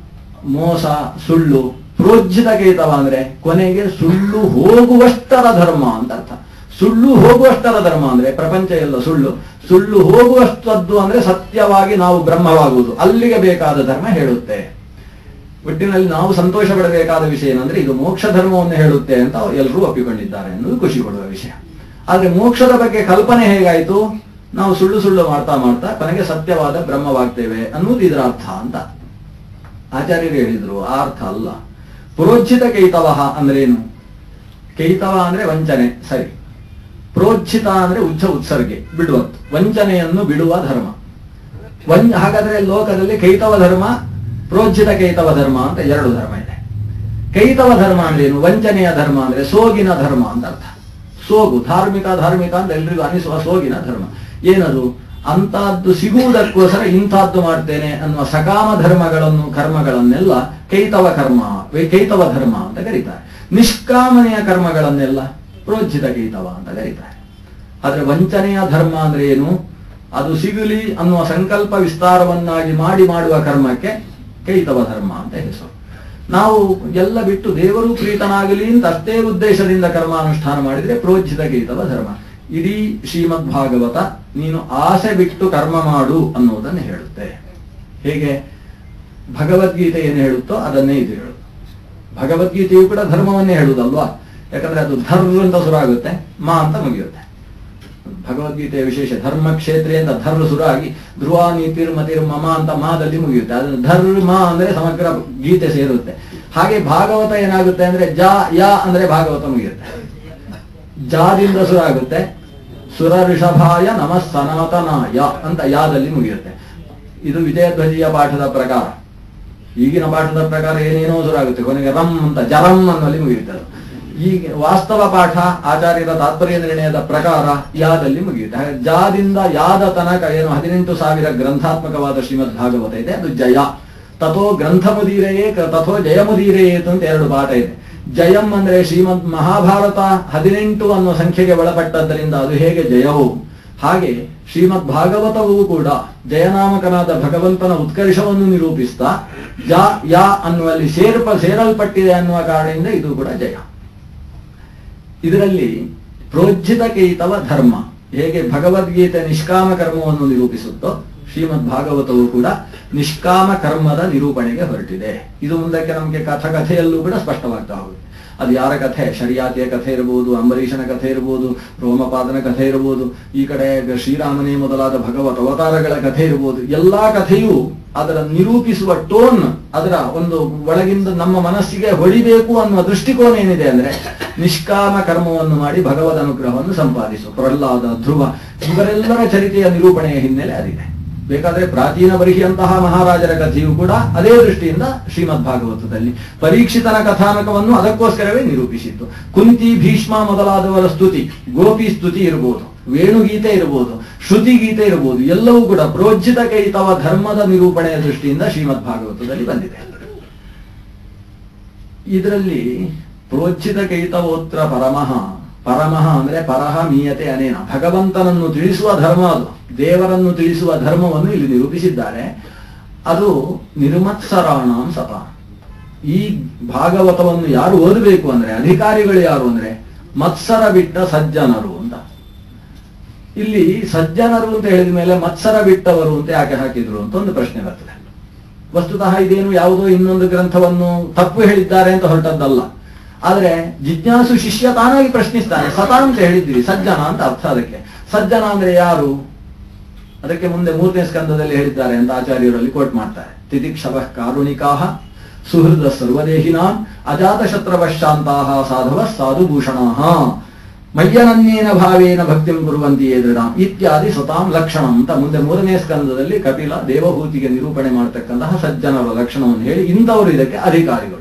ಮೋಸ ಸುಳ್ಳು ಪ್ರೋಜ್ಜಿತ ಕೈತವ ಅಂದ್ರೆ ಕೊನೆಗೆ ಸುಳ್ಳು ಹೋಗುವಷ್ಟರ ಧರ್ಮ ಅಂತ ಅರ್ಥ ಸುಳ್ಳು ಹೋಗುವಷ್ಟರ ಧರ್ಮ ಅಂದ್ರೆ ಪ್ರಪಂಚ ಎಲ್ಲ ಸುಳ್ಳು ಸುಳ್ಳು ಹೋಗುವಷ್ಟದ್ದು ಅಂದ್ರೆ ಸತ್ಯವಾಗಿ ನಾವು ಬ್ರಹ್ಮವಾಗುವುದು ಅಲ್ಲಿಗೆ ಬೇಕಾದ ಧರ್ಮ ಹೇಳುತ್ತೆ ಒಟ್ಟಿನಲ್ಲಿ ನಾವು ಸಂತೋಷ ಪಡಬೇಕಾದ ವಿಷಯ ಏನಂದ್ರೆ ಇದು ಮೋಕ್ಷ ಧರ್ಮವನ್ನು ಹೇಳುತ್ತೆ ಅಂತ ಎಲ್ಲರೂ ಒಪ್ಪಿಕೊಂಡಿದ್ದಾರೆ ಅನ್ನೋದು ಖುಷಿ ಕೊಡುವ ವಿಷಯ ಆದ್ರೆ ಮೋಕ್ಷದ ಬಗ್ಗೆ ಕಲ್ಪನೆ ಹೇಗಾಯ್ತು ನಾವು ಸುಳ್ಳು ಸುಳ್ಳು ಮಾಡ್ತಾ ಮಾಡ್ತಾ ಕೊನೆಗೆ ಸತ್ಯವಾದ ಬ್ರಹ್ಮವಾಗ್ತೇವೆ ಅನ್ನೋದು ಇದರ ಅರ್ಥ ಅಂತ ಆಚಾರ್ಯರು ಹೇಳಿದ್ರು ಆ ಅರ್ಥ ಅಲ್ಲ ಪ್ರೋಜ್ಜಿತ ಕೈತವ ಅಂದ್ರೇನು ಕೈತವ ಅಂದ್ರೆ ವಂಚನೆ ಸರಿ ಪ್ರೋಜ್ಜಿತ ಅಂದ್ರೆ ಉಚ್ಚ ಉತ್ಸರ್ಗೆ ಬಿಡುವಂತ ವಂಚನೆಯನ್ನು ಬಿಡುವ ಧರ್ಮ ವಂಚ ಹಾಗಾದ್ರೆ ಲೋಕದಲ್ಲಿ ಕೈತವ ಧರ್ಮ ಪ್ರೋಜ್ಜಿತ ಕೈತವ ಧರ್ಮ ಅಂತ ಎರಡು ಧರ್ಮ ಇದೆ ಕೈತವ ಧರ್ಮ ಅಂದ್ರೆ ಏನು ವಂಚನೆಯ ಧರ್ಮ ಅಂದ್ರೆ ಸೋಗಿನ ಧರ್ಮ ಅಂತ ಅರ್ಥ ಸೋಗು ಧಾರ್ಮಿಕ ಧಾರ್ಮಿಕ ಅಂತ ಎಲ್ರಿಗೂ ಅನಿಸುವ ಸೋಗಿನ ಧರ್ಮ ಏನದು ಅಂತಹದ್ದು ಸಿಗುವುದಕ್ಕೋಸ್ಕರ ಇಂಥದ್ದು ಮಾಡ್ತೇನೆ ಅನ್ನುವ ಸಕಾಮ ಧರ್ಮಗಳನ್ನು ಕರ್ಮಗಳನ್ನೆಲ್ಲ ಕೈತವ ಕರ್ಮ ವೇ- ಕೈತವ ಧರ್ಮ ಅಂತ ಕರೀತಾರೆ ನಿಷ್ಕಾಮನೆಯ ಕರ್ಮಗಳನ್ನೆಲ್ಲ ಪ್ರೋಜ್ಜಿತ ಕೈತವ ಅಂತ ಕರೀತಾರೆ ಆದ್ರೆ ವಂಚನೆಯ ಧರ್ಮ ಅಂದ್ರೆ ಏನು ಅದು ಸಿಗಲಿ ಅನ್ನುವ ಸಂಕಲ್ಪ ವಿಸ್ತಾರವನ್ನಾಗಿ ಮಾಡಿ ಮಾಡುವ ಕರ್ಮಕ್ಕೆ ಕೈತವ ಧರ್ಮ ಅಂತ ಹೆಸರು ನಾವು ಎಲ್ಲ ಬಿಟ್ಟು ದೇವರು ಪ್ರೀತನಾಗಲಿ ಅಂತ ಅಷ್ಟೇ ಉದ್ದೇಶದಿಂದ ಕರ್ಮಾನುಷ್ಠಾನ ಮಾಡಿದ್ರೆ ಪ್ರೋಜ್ಜಿತ ಕೈತವ ಧರ್ಮ ಇಡೀ ಶ್ರೀಮದ್ ಭಾಗವತ ನೀನು ಆಸೆ ಬಿಟ್ಟು ಕರ್ಮ ಮಾಡು ಅನ್ನುವುದನ್ನು ಹೇಳುತ್ತೆ ಹೇಗೆ ಭಗವದ್ಗೀತೆ ಏನು ಹೇಳುತ್ತೋ ಅದನ್ನೇ ಇದು ಹೇಳುದು ಭಗವದ್ಗೀತೆಯು ಕೂಡ ಧರ್ಮವನ್ನೇ ಹೇಳುವುದಲ್ವಾ ಯಾಕಂದ್ರೆ ಅದು ಧರ್ ಅಂತ ಶುರು ಆಗುತ್ತೆ ಮಾ ಅಂತ ಮುಗಿಯುತ್ತೆ ಭಗವದ್ಗೀತೆಯ ವಿಶೇಷ ಧರ್ಮ ಕ್ಷೇತ್ರ ಅಂತ ಧರ್ ಶುರು ಆಗಿ ಧ್ರುವ ನೀತಿರ್ ಮತಿರ್ ಮಮ ಅಂತ ಮಾದಲ್ಲಿ ಮುಗಿಯುತ್ತೆ ಅದನ್ನು ಧರ್ಮ ಅಂದ್ರೆ ಸಮಗ್ರ ಗೀತೆ ಸೇರುತ್ತೆ ಹಾಗೆ ಭಾಗವತ ಏನಾಗುತ್ತೆ ಅಂದ್ರೆ ಜ ಯ ಅಂದ್ರೆ ಭಾಗವತ ಮುಗಿಯುತ್ತೆ ಜಾದಿಂದ ಶುರು ಆಗುತ್ತೆ ಸುರ ಋಷಭಾಯ ನಮ ಸನಾತನಾಯ ಅಂತ ಯಾದಲ್ಲಿ ಮುಗಿಯುತ್ತೆ ಇದು ವಿಜಯಧ್ವಜಿಯ ಪಾಠದ ಪ್ರಕಾರ ಈಗಿನ ಪಾಠದ ಪ್ರಕಾರ ಏನೇನೋ ಶುರು ಆಗುತ್ತೆ ಕೊನೆಗೆ ರಂ ಅಂತ ಜರಂ ಅನ್ನುವಲ್ಲಿ ಮುಗಿಯುತ್ತೆ ಅದು ಈಗ ವಾಸ್ತವ ಪಾಠ ಆಚಾರ್ಯರ ತಾತ್ಪರ್ಯ ನಿರ್ಣಯದ ಪ್ರಕಾರ ಯಾದಲ್ಲಿ ಮುಗಿಯುತ್ತೆ ಹಾಗೆ ಜಾದಿಂದ ಯಾದ ತನಕ ಏನು ಹದಿನೆಂಟು ಸಾವಿರ ಗ್ರಂಥಾತ್ಮಕವಾದ ಶ್ರೀಮದ್ ಭಾಗವತ ಇದೆ ಅದು ಜಯ ತಥೋ ಗ್ರಂಥ ಮುದೀರೆಯೇ ಕ- ತಥೋ ಜಯ ಮುದೀರೆಯೇತು ಅಂತ ಎರಡು ಪಾಠ ಇದೆ ಜಯಂ ಅಂದ್ರೆ ಶ್ರೀಮದ್ ಮಹಾಭಾರತ ಹದಿನೆಂಟು ಅನ್ನುವ ಸಂಖ್ಯೆಗೆ ಒಳಪಟ್ಟದ್ದರಿಂದ ಅದು ಹೇಗೆ ಜಯವೋ ಹಾಗೆ ಶ್ರೀಮದ್ ಭಾಗವತವೂ ಕೂಡ ಜಯನಾಮಕನಾದ ಭಗವಂತನ ಉತ್ಕರ್ಷವನ್ನು ನಿರೂಪಿಸ್ತಾ ಜ ಯಾ ಅನ್ನುವಲ್ಲಿ ಸೇರ್ಪ ಸೇರಲ್ಪಟ್ಟಿದೆ ಅನ್ನುವ ಕಾರಣದಿಂದ ಇದು ಕೂಡ ಜಯ ಇದರಲ್ಲಿ ಪ್ರೋಜ್ಜಿತ ಕೈತವ ಧರ್ಮ ಹೇಗೆ ಭಗವದ್ಗೀತೆ ನಿಷ್ಕಾಮ ಕರ್ಮವನ್ನು ನಿರೂಪಿಸುತ್ತೋ ಶ್ರೀಮದ್ ಭಾಗವತವು ಕೂಡ ನಿಷ್ಕಾಮ ಕರ್ಮದ ನಿರೂಪಣೆಗೆ ಹೊರಟಿದೆ ಇದು ಮುಂದಕ್ಕೆ ನಮಗೆ ಕಥಕಥೆಯಲ್ಲೂ ಕೂಡ ಸ್ಪಷ್ಟವಾಗ್ತಾ ಹೋಗುತ್ತೆ ಅದು ಯಾರ ಕಥೆ ಶರಿಯಾತಿಯ ಕಥೆ ಇರಬಹುದು ಅಂಬರೀಷನ ಕಥೆ ಇರಬಹುದು ರೋಮಪಾದನ ಕಥೆ ಇರಬಹುದು ಈ ಕಡೆ ಶ್ರೀರಾಮನೇ ಮೊದಲಾದ ಭಗವತ್ ಅವತಾರಗಳ ಕಥೆ ಇರಬಹುದು ಎಲ್ಲಾ ಕಥೆಯು ಅದರ ನಿರೂಪಿಸುವ ಟೋನ್ ಅದರ ಒಂದು ಒಳಗಿಂದ ನಮ್ಮ ಮನಸ್ಸಿಗೆ ಹೊಡಿಬೇಕು ಅನ್ನುವ ದೃಷ್ಟಿಕೋನ ಏನಿದೆ ಅಂದ್ರೆ ನಿಷ್ಕಾಮ ಕರ್ಮವನ್ನು ಮಾಡಿ ಭಗವದ್ ಅನುಗ್ರಹವನ್ನು ಸಂಪಾದಿಸು ಪ್ರಹ್ಲಾದ ಧ್ರುವ ಇವರೆಲ್ಲರ ಚರಿತೆಯ ನಿರೂಪಣೆಯ ಹಿನ್ನೆಲೆ ಅದಿದೆ ಬೇಕಾದ್ರೆ ಪ್ರಾಚೀನ ಬರಿಹಿಯಂತಹ ಮಹಾರಾಜರ ಕಥೆಯು ಕೂಡ ಅದೇ ದೃಷ್ಟಿಯಿಂದ ಶ್ರೀಮದ್ ಭಾಗವತದಲ್ಲಿ ಪರೀಕ್ಷಿತನ ಕಥಾನಕವನ್ನು ಅದಕ್ಕೋಸ್ಕರವೇ ನಿರೂಪಿಸಿತ್ತು ಕುಂತಿ ಭೀಷ್ಮ ಮೊದಲಾದವರ ಸ್ತುತಿ ಗೋಪಿ ಸ್ತುತಿ ಇರಬಹುದು ವೇಣುಗೀತೆ ಇರಬಹುದು ಶ್ರುತಿ ಗೀತೆ ಇರಬಹುದು ಎಲ್ಲವೂ ಕೂಡ ಪ್ರೋಜ್ಜಿತ ಕೈತವ ಧರ್ಮದ ನಿರೂಪಣೆಯ ದೃಷ್ಟಿಯಿಂದ ಶ್ರೀಮದ್ ಭಾಗವತದಲ್ಲಿ ಬಂದಿದೆ ಇದರಲ್ಲಿ ಪ್ರೋಜ್ಜಿತ ಕೈತವೋತ್ರ ಪರಮಃ ಪರಮಃ ಅಂದ್ರೆ ಪರಹ ಮೀಯತೆ ಅನೇನ ಭಗವಂತನನ್ನು ತಿಳಿಸುವ ಧರ್ಮ ಅದು ದೇವರನ್ನು ತಿಳಿಸುವ ಧರ್ಮವನ್ನು ಇಲ್ಲಿ ನಿರೂಪಿಸಿದ್ದಾರೆ ಅದು ನಿರ್ಮತ್ಸರಾಣಾಂ ಸತ ಈ ಭಾಗವತವನ್ನು ಯಾರು ಓದಬೇಕು ಅಂದ್ರೆ ಅಧಿಕಾರಿಗಳು ಯಾರು ಅಂದ್ರೆ ಮತ್ಸರ ಬಿಟ್ಟ ಸಜ್ಜನರು ಅಂತ ಇಲ್ಲಿ ಸಜ್ಜನರು ಅಂತ ಹೇಳಿದ ಮೇಲೆ ಮತ್ಸರ ಬಿಟ್ಟವರು ಅಂತ ಯಾಕೆ ಹಾಕಿದ್ರು ಅಂತ ಒಂದು ಪ್ರಶ್ನೆ ಬರ್ತದೆ ವಸ್ತುತಃ ಇದೇನು ಯಾವುದೋ ಇನ್ನೊಂದು ಗ್ರಂಥವನ್ನು ತಪ್ಪು ಹೇಳಿದ್ದಾರೆ ಅಂತ ಹೊರಟದ್ದಲ್ಲ ಆದ್ರೆ ಜಿಜ್ಞಾಸು ಶಿಷ್ಯ ತಾನಾಗಿ ಪ್ರಶ್ನಿಸ್ತಾನೆ ಸತ ಅಂತ ಹೇಳಿದ್ವಿ ಸಜ್ಜನ ಅಂತ ಅರ್ಥ ಅದಕ್ಕೆ ಸಜ್ಜನ ಅಂದ್ರೆ ಯಾರು ಅದಕ್ಕೆ ಮುಂದೆ ಮೂರನೇ ಸ್ಕಂದದಲ್ಲಿ ಹೇಳಿದ್ದಾರೆ ಅಂತ ಆಚಾರ್ಯರಲ್ಲಿ ಕೋಟ್ ಮಾಡ್ತಾರೆ ತಿತಿಕ್ಷವ ಕಾರುಣಿಕಾಹ ಸುಹೃದ ಸರ್ವದೇಹಿನಾಂ ಅಜಾತ ಶತ್ರವಶಾಂತಾಹ ಸಾಧವ ಸಾಧುಭೂಷಣಾಹ ಮಯ್ಯನನ್ಯೇನ ಭಾವೇನ ಭಕ್ತಿಂ ಕುರುವಂತಿ ದೃಢಾಂ ಇತ್ಯಾದಿ ಸ್ವತಾಂ ಲಕ್ಷಣ ಅಂತ ಮುಂದೆ ಮೂರನೇ ಸ್ಕಂದದಲ್ಲಿ ಕಪಿಲ ದೇವಭೂತಿಗೆ ನಿರೂಪಣೆ ಮಾಡತಕ್ಕಂತಹ ಸಜ್ಜನರ ಲಕ್ಷಣವನ್ನು ಹೇಳಿ ಇಂಥವರು ಇದಕ್ಕೆ ಅಧಿಕಾರಿಗಳು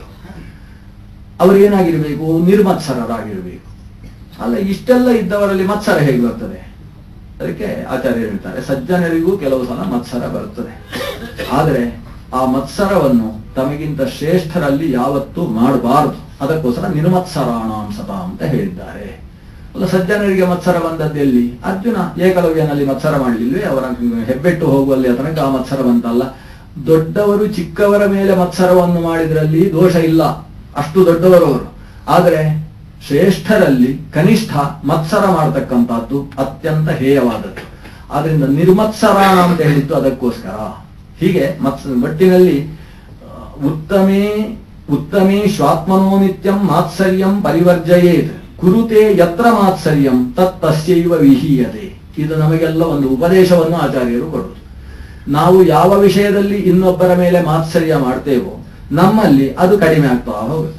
ಅವರು ಏನಾಗಿರ್ಬೇಕು ನಿರ್ಮತ್ಸರರಾಗಿರ್ಬೇಕು ಅಲ್ಲ ಇಷ್ಟೆಲ್ಲ ಇದ್ದವರಲ್ಲಿ ಮತ್ಸರ ಹೇಗೆ ಬರ್ತದೆ ಅದಕ್ಕೆ ಆಚಾರ್ಯರು ಹೇಳ್ತಾರೆ ಸಜ್ಜನರಿಗೂ ಕೆಲವು ಸಲ ಮತ್ಸರ ಬರುತ್ತದೆ ಆದರೆ ಆ ಮತ್ಸರವನ್ನು ತಮಗಿಂತ ಶ್ರೇಷ್ಠರಲ್ಲಿ ಯಾವತ್ತೂ ಮಾಡಬಾರದು ಅದಕ್ಕೋಸ್ಕರ ನಿರ್ಮತ್ಸರಾಣಾಂ ಸತ ಅಂತ ಹೇಳಿದ್ದಾರೆ ಅಲ್ಲ ಸಜ್ಜನರಿಗೆ ಮತ್ಸರ ಬಂದದ್ದೆಲ್ಲಿ ಅರ್ಜುನ ಏಕಲವ್ಯನಲ್ಲಿ ಮತ್ಸರ ಮಾಡಲಿಲ್ವೇ ಅವರ ಹೆಬ್ಬೆಟ್ಟು ಹೋಗುವಲ್ಲಿ ತನಕ ಆ ಮತ್ಸರ ಬಂತಲ್ಲ ದೊಡ್ಡವರು ಚಿಕ್ಕವರ ಮೇಲೆ ಮತ್ಸರವನ್ನು ಮಾಡಿದ್ರಲ್ಲಿ ದೋಷ ಇಲ್ಲ ಅಷ್ಟು ದೊಡ್ಡವರು ಅವರು ಆದರೆ ಶ್ರೇಷ್ಠರಲ್ಲಿ ಕನಿಷ್ಠ ಮತ್ಸರ ಮಾಡತಕ್ಕಂಥದ್ದು ಅತ್ಯಂತ ಹೇಯವಾದದ್ದು ಆದ್ರಿಂದ ನಿರ್ಮತ್ಸರಾಣ ಅಂತ ಹೇಳಿದ್ದು ಅದಕ್ಕೋಸ್ಕರ ಹೀಗೆ ಮತ್ಸ ಒಟ್ಟಿನಲ್ಲಿ ಆ, ಉತ್ತಮೇ ಉತ್ತಮೇ ಶ್ವಾತ್ಮನೋ ನಿತ್ಯಂ ಮಾತ್ಸರ್ಯಂ ಪರಿವರ್ಜಯೇತ್ ಕುರುತೆ ಯತ್ರ ಮಾತ್ಸರ್ಯಂ ತತ್ ತಸ್ಯೈವ ವಿಹೀಯತೆ ಇದು ನಮಗೆಲ್ಲ ಒಂದು ಉಪದೇಶವನ್ನು ಆಚಾರ್ಯರು ಕೊಡುವುದು ನಾವು ಯಾವ ವಿಷಯದಲ್ಲಿ ಇನ್ನೊಬ್ಬರ ಮೇಲೆ ಮಾತ್ಸರ್ಯ ಮಾಡ್ತೇವೋ ನಮ್ಮಲ್ಲಿ ಅದು ಕಡಿಮೆ ಆಗ್ತಾ ಹೋಗುತ್ತೆ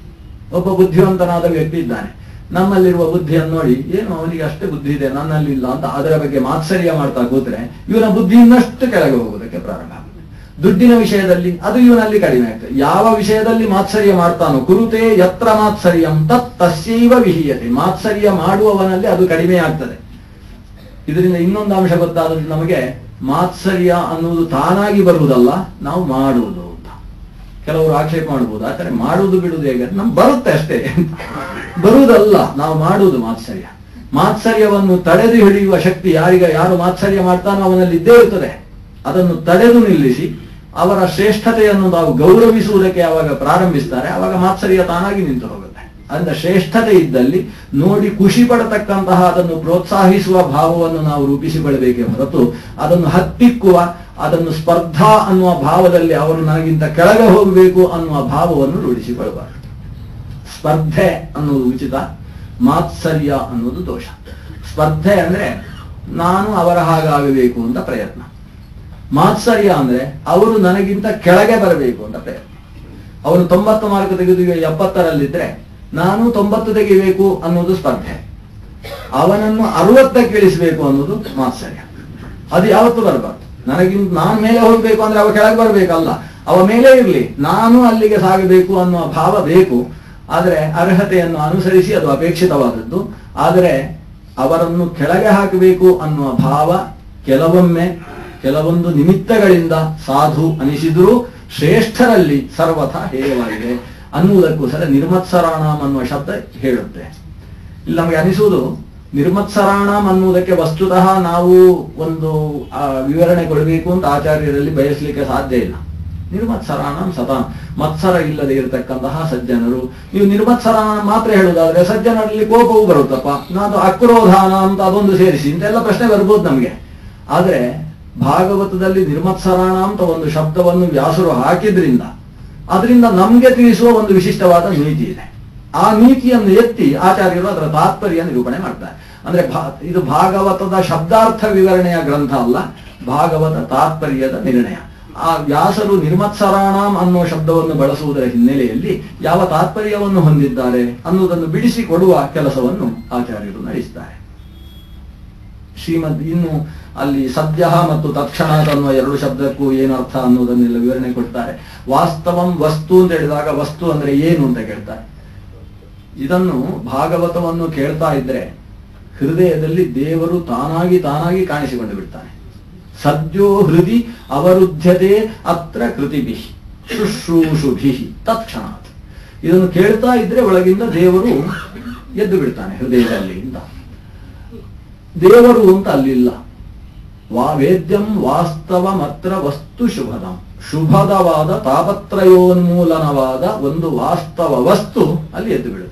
ಒಬ್ಬ ಬುದ್ಧಿವಂತನಾದ ವ್ಯಕ್ತಿ ಇದ್ದಾನೆ ನಮ್ಮಲ್ಲಿರುವ ಬುದ್ಧಿಯನ್ನು ನೋಡಿ ಏನು ಅವನಿಗೆ ಅಷ್ಟೇ ಬುದ್ಧಿ ಇದೆ ನನ್ನಲ್ಲಿ ಇಲ್ಲ ಅಂತ ಅದರ ಬಗ್ಗೆ ಮಾತ್ಸರ್ಯ ಮಾಡ್ತಾ ಕೂತ್ರೆ ಇವನ ಬುದ್ಧಿ ಇನ್ನಷ್ಟು ಕೆಳಗೆ ಹೋಗುವುದಕ್ಕೆ ಪ್ರಾರಂಭ ಆಗುತ್ತೆ ದುಡ್ಡಿನ ವಿಷಯದಲ್ಲಿ ಅದು ಇವನಲ್ಲಿ ಕಡಿಮೆ ಆಗ್ತದೆ ಯಾವ ವಿಷಯದಲ್ಲಿ ಮಾತ್ಸರ್ಯ ಮಾಡ್ತಾನೋ ಕುರುತೆ ಯತ್ರ ಮಾತ್ಸರ್ಯಂ ತತ್ ತಸ್ಯೈವ ವಿಹೀಯತೆ ಮಾತ್ಸರ್ಯ ಮಾಡುವವನಲ್ಲಿ ಅದು ಕಡಿಮೆ ಆಗ್ತದೆ ಇದರಿಂದ ಇನ್ನೊಂದು ಅಂಶ ಗೊತ್ತಾದದ್ದು ನಮಗೆ ಮಾತ್ಸರ್ಯ ಅನ್ನುವುದು ತಾನಾಗಿ ಬರುವುದಲ್ಲ ನಾವು ಮಾಡುವುದು ಅಂತ ಕೆಲವರು ಆಕ್ಷೇಪ ಮಾಡಬಹುದು ಆದರೆ ಮಾಡುವುದು ಬಿಡುವುದು ಹೇಗೆ ನಮ್ಗೆ ಬರುತ್ತೆ ಅಷ್ಟೇ ಬರುವುದಲ್ಲ ನಾವು ಮಾಡುವುದು ಮಾತ್ಸರ್ಯ ಮಾತ್ಸರ್ಯವನ್ನು ತಡೆದು ಹಿಡಿಯುವ ಶಕ್ತಿ ಯಾರಿಗ ಯಾರು ಮಾತ್ಸರ್ಯ ಮಾಡ್ತಾನೋ ಅವನಲ್ಲಿ ಇದ್ದೇ ಇರ್ತದೆ ಅದನ್ನು ತಡೆದು ನಿಲ್ಲಿಸಿ ಅವರ ಶ್ರೇಷ್ಠತೆಯನ್ನು ನಾವು ಗೌರವಿಸುವುದಕ್ಕೆ ಯಾವಾಗ ಪ್ರಾರಂಭಿಸ್ತಾರೆ ಆವಾಗ ಮಾತ್ಸರ್ಯ ತಾನಾಗಿ ನಿಂತು ಹೋಗುತ್ತೆ ಅಂದ್ರೆ ಶ್ರೇಷ್ಠತೆ ಇದ್ದಲ್ಲಿ ನೋಡಿ ಖುಷಿ ಪಡತಕ್ಕಂತಹ ಅದನ್ನು ಪ್ರೋತ್ಸಾಹಿಸುವ ಭಾವವನ್ನು ನಾವು ರೂಪಿಸಿಕೊಳ್ಳಬೇಕೇ ಹೊರತು ಅದನ್ನು ಹತ್ತಿಕ್ಕುವ ಅದನ್ನು ಸ್ಪರ್ಧಾ ಅನ್ನುವ ಭಾವದಲ್ಲಿ ಅವರು ನನಗಿಂತ ಕೆಳಗೆ ಹೋಗಬೇಕು ಅನ್ನುವ ಭಾವವನ್ನು ರೂಢಿಸಿಕೊಳ್ಳಬಾರದು ಸ್ಪರ್ಧೆ ಅನ್ನುವುದು ಉಚಿತ ಮಾತ್ಸರ್ಯ ಅನ್ನುವುದು ದೋಷ ಸ್ಪರ್ಧೆ ಅಂದ್ರೆ ನಾನು ಅವರ ಹಾಗಾಗಬೇಕು ಅಂತ ಪ್ರಯತ್ನ ಮಾತ್ಸರ್ಯ ಅಂದ್ರೆ ಅವರು ನನಗಿಂತ ಕೆಳಗೆ ಬರಬೇಕು ಅಂತ ಪ್ರಯತ್ನ ಅವನು ತೊಂಬತ್ತು ಮಾರ್ಕ್ ತೆಗೆದು ಈಗ ಎಪ್ಪತ್ತರಲ್ಲಿದ್ರೆ ನಾನು ತೊಂಬತ್ತು ತೆಗಿಬೇಕು ಅನ್ನೋದು ಸ್ಪರ್ಧೆ ಅವನನ್ನು ಅರವತ್ತಕ್ಕೆ ಇಳಿಸಬೇಕು ಅನ್ನೋದು ಮಾತ್ಸರ್ಯ ಅದು ಯಾವತ್ತೂ ಬರಬಾರ್ದು ನನಗಿಂತ ನಾನ್ ಮೇಲೆ ಹೋಗ್ಬೇಕು ಅಂದ್ರೆ ಅವ ಕೆಳಗೆ ಬರ್ಬೇಕಲ್ಲ ಅವ ಮೇಲೆ ಇರ್ಲಿ ನಾನು ಅಲ್ಲಿಗೆ ಸಾಗಬೇಕು ಅನ್ನುವ ಭಾವ ಬೇಕು ಆದರೆ ಅರ್ಹತೆಯನ್ನು ಅನುಸರಿಸಿ ಅದು ಅಪೇಕ್ಷಿತವಾದದ್ದು ಆದರೆ ಅವರನ್ನು ಕೆಳಗೆ ಹಾಕಬೇಕು ಅನ್ನುವ ಭಾವ ಕೆಲವೊಮ್ಮೆ ಕೆಲವೊಂದು ನಿಮಿತ್ತಗಳಿಂದ ಸಾಧು ಅನಿಸಿದರೂ ಶ್ರೇಷ್ಠರಲ್ಲಿ ಸರ್ವಥ ಹೇಯವಾಗಿದೆ ಅನ್ನುವುದಕ್ಕೋಸ್ಕರ ನಿರ್ಮತ್ಸರಾಣಂ ಅನ್ನುವ ಶಬ್ದ ಹೇಳುತ್ತೆ ಇಲ್ಲಿ ನಮಗೆ ಅನಿಸುವುದು ನಿರ್ಮತ್ಸರಾಣಂ ಅನ್ನುವುದಕ್ಕೆ ವಸ್ತುತಃ ನಾವು ಒಂದು ಆ, ವಿವರಣೆ ಕೊಡಬೇಕು ಅಂತ ಆಚಾರ್ಯರಲ್ಲಿ ಬಯಸಲಿಕ್ಕೆ ಸಾಧ್ಯ ಇಲ್ಲ ನಿರ್ಮತ್ಸರಾಣಂ ಸತಾಂ ಮತ್ಸರ ಇಲ್ಲದೆ ಇರತಕ್ಕಂತಹ ಸಜ್ಜನರು ನೀವು ನಿರ್ಮತ್ಸರಾಣ ಮಾತ್ರ ಹೇಳುವುದಾದ್ರೆ ಸಜ್ಜನರಲ್ಲಿ ಕೋಪವು ಬರುತ್ತಪ್ಪ ನಾನು ಅಕ್ರೋಧಾನ ಅಂತ ಅದೊಂದು ಸೇರಿಸಿ ಇಂತೆಲ್ಲ ಪ್ರಶ್ನೆ ಬರ್ಬೋದು ನಮಗೆ ಆದ್ರೆ ಭಾಗವತದಲ್ಲಿ ನಿರ್ಮತ್ಸರಾಣ ಅಂತ ಒಂದು ಶಬ್ದವನ್ನು ವ್ಯಾಸರು ಹಾಕಿದ್ರಿಂದ ಅದರಿಂದ ನಮ್ಗೆ ತಿಳಿಸುವ ಒಂದು ವಿಶಿಷ್ಟವಾದ ನೀತಿ ಇದೆ ಆ ನೀತಿಯನ್ನು ಎತ್ತಿ ಆಚಾರ್ಯರು ಅದರ ತಾತ್ಪರ್ಯ ನಿರೂಪಣೆ ಮಾಡ್ತಾರೆ ಅಂದ್ರೆ ಭಾ- ಇದು ಭಾಗವತದ ಶಬ್ದಾರ್ಥ ವಿವರಣೆಯ ಗ್ರಂಥ ಅಲ್ಲ ಭಾಗವತ ತಾತ್ಪರ್ಯದ ನಿರ್ಣಯ ಆ ವ್ಯಾಸರು ನಿರ್ಮತ್ಸರಾಣಾಂ ಅನ್ನೋ ಶಬ್ದವನ್ನು ಬಳಸುವುದರ ಹಿನ್ನೆಲೆಯಲ್ಲಿ ಯಾವ ತಾತ್ಪರ್ಯವನ್ನು ಹೊಂದಿದ್ದಾರೆ ಅನ್ನುವುದನ್ನು ಬಿಡಿಸಿ ಕೊಡುವ ಕೆಲಸವನ್ನು ಆಚಾರ್ಯರು ನಡೆಸ್ತಾರೆ ಶ್ರೀಮದ್ ಇನ್ನು ಅಲ್ಲಿ ಸದ್ಯ ಮತ್ತು ತತ್ಕ್ಷಣಾತ್ ಅನ್ನುವ ಎರಡು ಶಬ್ದಕ್ಕೂ ಏನು ಅರ್ಥ ಅನ್ನೋದನ್ನೆಲ್ಲ ವಿವರಣೆ ಕೊಡ್ತಾರೆ ವಾಸ್ತವಂ ವಸ್ತು ಅಂತ ಹೇಳಿದಾಗ ವಸ್ತು ಅಂದ್ರೆ ಏನು ಅಂತ ಕೇಳ್ತಾರೆ ಇದನ್ನು ಭಾಗವತವನ್ನು ಕೇಳ್ತಾ ಇದ್ರೆ ಹೃದಯದಲ್ಲಿ ದೇವರು ತಾನಾಗಿ ತಾನಾಗಿ ಕಾಣಿಸಿಕೊಂಡು ಬಿಡ್ತಾನೆ ಸದ್ಯೋ ಹೃದಿ ಅವರುದ್ಧತೆ ಅತ್ರ ಕೃತಿಭಿ ಶುಶ್ರೂಷುಭಿ ತತ್ಕ್ಷಣಾತ್ ಇದನ್ನು ಕೇಳ್ತಾ ಇದ್ರೆ ಒಳಗಿಂದ ದೇವರು ಎದ್ದು ಬಿಡ್ತಾನೆ ಹೃದಯದಲ್ಲಿ ಅಂತ ದೇವರು ಅಂತ ಅಲ್ಲಿಲ್ಲ ವಾ ವೇದ್ಯಂ ವಾಸ್ತವಮತ್ರ ವಸ್ತು ಶುಭದಂ ಶುಭದವಾದ ತಾಪತ್ರಯೋನ್ಮೂಲನವಾದ ಒಂದು ವಾಸ್ತವ ವಸ್ತು ಅಲ್ಲಿ ಎದ್ದು ಬಿಡುತ್ತೆ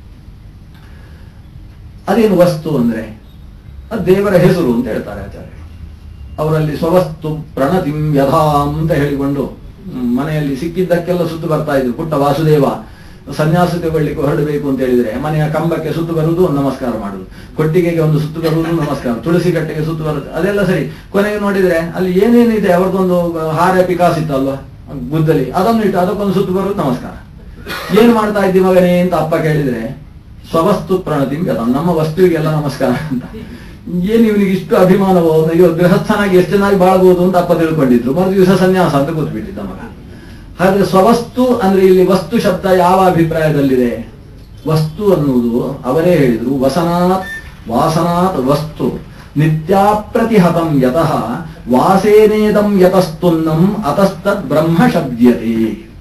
ಅದೇನು ವಸ್ತು ಅಂದ್ರೆ ಅದು ದೇವರ ಹೆಸರು ಅಂತ ಹೇಳ್ತಾರೆ ಆಚಾರ್ಯ ಅವರಲ್ಲಿ ಸ್ವವಸ್ತು ಪ್ರಣತಿಂ ಯಥಾಂ ಅಂತ ಹೇಳಿಕೊಂಡು ಹ್ಮ್, ಮನೆಯಲ್ಲಿ ಸಿಕ್ಕಿದ್ದಕ್ಕೆಲ್ಲ ಸುತ್ತು ಬರ್ತಾ ಇದ್ರು ಪುಟ್ಟ ವಾಸುದೇವ ಸನ್ಯಾಸ ತಗೊಳ್ಳಿಕ್ಕೆ ಹೊರಡಬೇಕು ಅಂತ ಹೇಳಿದ್ರೆ ಮನೆಯ ಕಂಬಕ್ಕೆ ಸುತ್ತು ಬರುವುದು ಒಂದು ನಮಸ್ಕಾರ ಮಾಡುದು ಕೊಟ್ಟಿಗೆಗೆ ಒಂದು ಸುತ್ತು ಬರುವುದು ನಮಸ್ಕಾರ ತುಳಸಿ ಕಟ್ಟೆಗೆ ಸುತ್ತು ಬರುದು ಅದೆಲ್ಲ ಸರಿ ಕೊನೆಗೆ ನೋಡಿದ್ರೆ ಅಲ್ಲಿ ಏನೇನಿದೆ ಅವ್ರದ್ದೊಂದು ಹಾರ ಪಿಕಾಸ್ ಇತ್ತಲ್ವಾ ಗುದ್ದಲಿ ಅದನ್ನು ಇಟ್ಟು ಅದಕ್ಕೊಂದು ಸುತ್ತು ಬರುವುದು ನಮಸ್ಕಾರ ಏನ್ ಮಾಡ್ತಾ ಇದ್ದಿ ಮಗನೇ ಅಂತ ಅಪ್ಪ ಕೇಳಿದ್ರೆ ಸ್ವವಸ್ತು ಪ್ರಣತಿ ನಮ್ಮ ವಸ್ತುವಿಗೆಲ್ಲ ನಮಸ್ಕಾರ ಅಂತ ಏನ್ ಇವನಿಗೆ ಇಷ್ಟು ಅಭಿಮಾನವೋ ಅಯ್ಯೋ ಗೃಹಸ್ಥನಾಗಿ ಎಷ್ಟು ಚೆನ್ನಾಗಿ ಬಾಳ್ಬೋದು ಅಂತ ಅಪ್ಪ ತಿಳ್ಕೊಂಡಿದ್ರು ಮರು ದಿವಸ ಸನ್ಯಾಸ ಅಂತ ಕೂತ್ಬಿಟ್ಟಿದ್ದ ಮಗ ಹಾಗಾದ್ರೆ ಸ್ವವಸ್ತು ಅಂದ್ರೆ ಇಲ್ಲಿ ವಸ್ತು ಶಬ್ದ ಯಾವ ಅಭಿಪ್ರಾಯದಲ್ಲಿದೆ ವಸ್ತು ಅನ್ನುವುದು ಅವರೇ ಹೇಳಿದ್ರು ವಸನಾತ್ ವಾಸನಾತ್ ವಸ್ತು ನಿತ್ಯಾಪ್ರತಿಹತಂ ಯತಃ ವಾಸೇನೇದಂ ಯತಸ್ತುನ್ನಂ ಅತಸ್ತದ್ ಬ್ರಹ್ಮ ಶಬ್ದ್ಯತೆ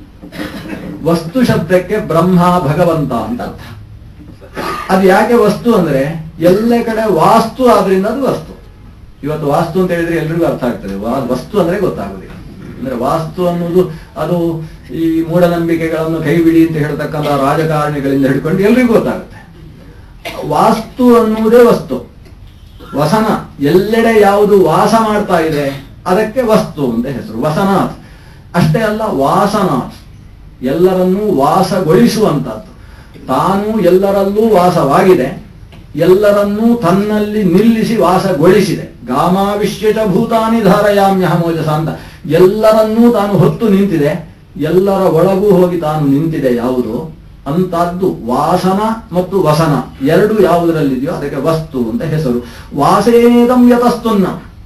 ವಸ್ತು ಶಬ್ದಕ್ಕೆ ಬ್ರಹ್ಮ ಭಗವಂತ ಅಂತ ಅರ್ಥ ಅದು ಯಾಕೆ ವಸ್ತು ಅಂದ್ರೆ ಎಲ್ಲ ಕಡೆ ವಾಸ್ತು ಆದ್ರಿಂದ ಅದು ವಸ್ತು ಇವತ್ತು ವಾಸ್ತು ಅಂತ ಹೇಳಿದ್ರೆ ಎಲ್ರಿಗೂ ಅರ್ಥ ಆಗ್ತದೆ ವಾ- ವಸ್ತು ಅಂದ್ರೆ ಗೊತ್ತಾಗುದಿಲ್ಲ ಅಂದ್ರೆ ವಾಸ್ತು ಅನ್ನೋದು ಅದು ಈ ಮೂಢನಂಬಿಕೆಗಳನ್ನು ಕೈ ಬಿಡಿ ಅಂತ ಹೇಳ್ತಕ್ಕಂಥ ರಾಜಕಾರಣಿಗಳಿಂದ ಹಿಡ್ಕೊಂಡು ಎಲ್ರಿಗೂ ಗೊತ್ತಾಗುತ್ತೆ ವಾಸ್ತು ಅನ್ನುವುದೇ ವಸ್ತು ವಸನ ಎಲ್ಲೆಡೆ ಯಾವುದು ವಾಸ ಮಾಡ್ತಾ ಇದೆ ಅದಕ್ಕೆ ವಸ್ತು ಅಂತ ಹೆಸರು ವಸನಾಥ್ ಅಷ್ಟೇ ಅಲ್ಲ ವಾಸನಾಥ್ ಎಲ್ಲರನ್ನೂ ವಾಸಗೊಳಿಸುವಂತದ್ದು ತಾನು ಎಲ್ಲರಲ್ಲೂ ವಾಸವಾಗಿದೆ ಎಲ್ಲರನ್ನೂ ತನ್ನಲ್ಲಿ ನಿಲ್ಲಿಸಿ ವಾಸಗೊಳಿಸಿದೆ ಗಾಮಾವಿಶ್ಯಚ ಭೂತಾನಿ ಧಾರಯಾಮ್ಯಹ ಮೋಜಸ ಅಂತ ಎಲ್ಲರನ್ನೂ ತಾನು ಹೊತ್ತು ನಿಂತಿದೆ ಎಲ್ಲರ ಒಳಗೂ ಹೋಗಿ ತಾನು ನಿಂತಿದೆ ಯಾವುದು ಅಂತದ್ದು ವಾಸನ ಮತ್ತು ವಸನ ಎರಡು ಯಾವುದರಲ್ಲಿದೆಯೋ ಅದಕ್ಕೆ ವಸ್ತು ಅಂತ ಹೆಸರು ವಾಸೇನೇದಂ ಯತಸ್ತುನ್ನ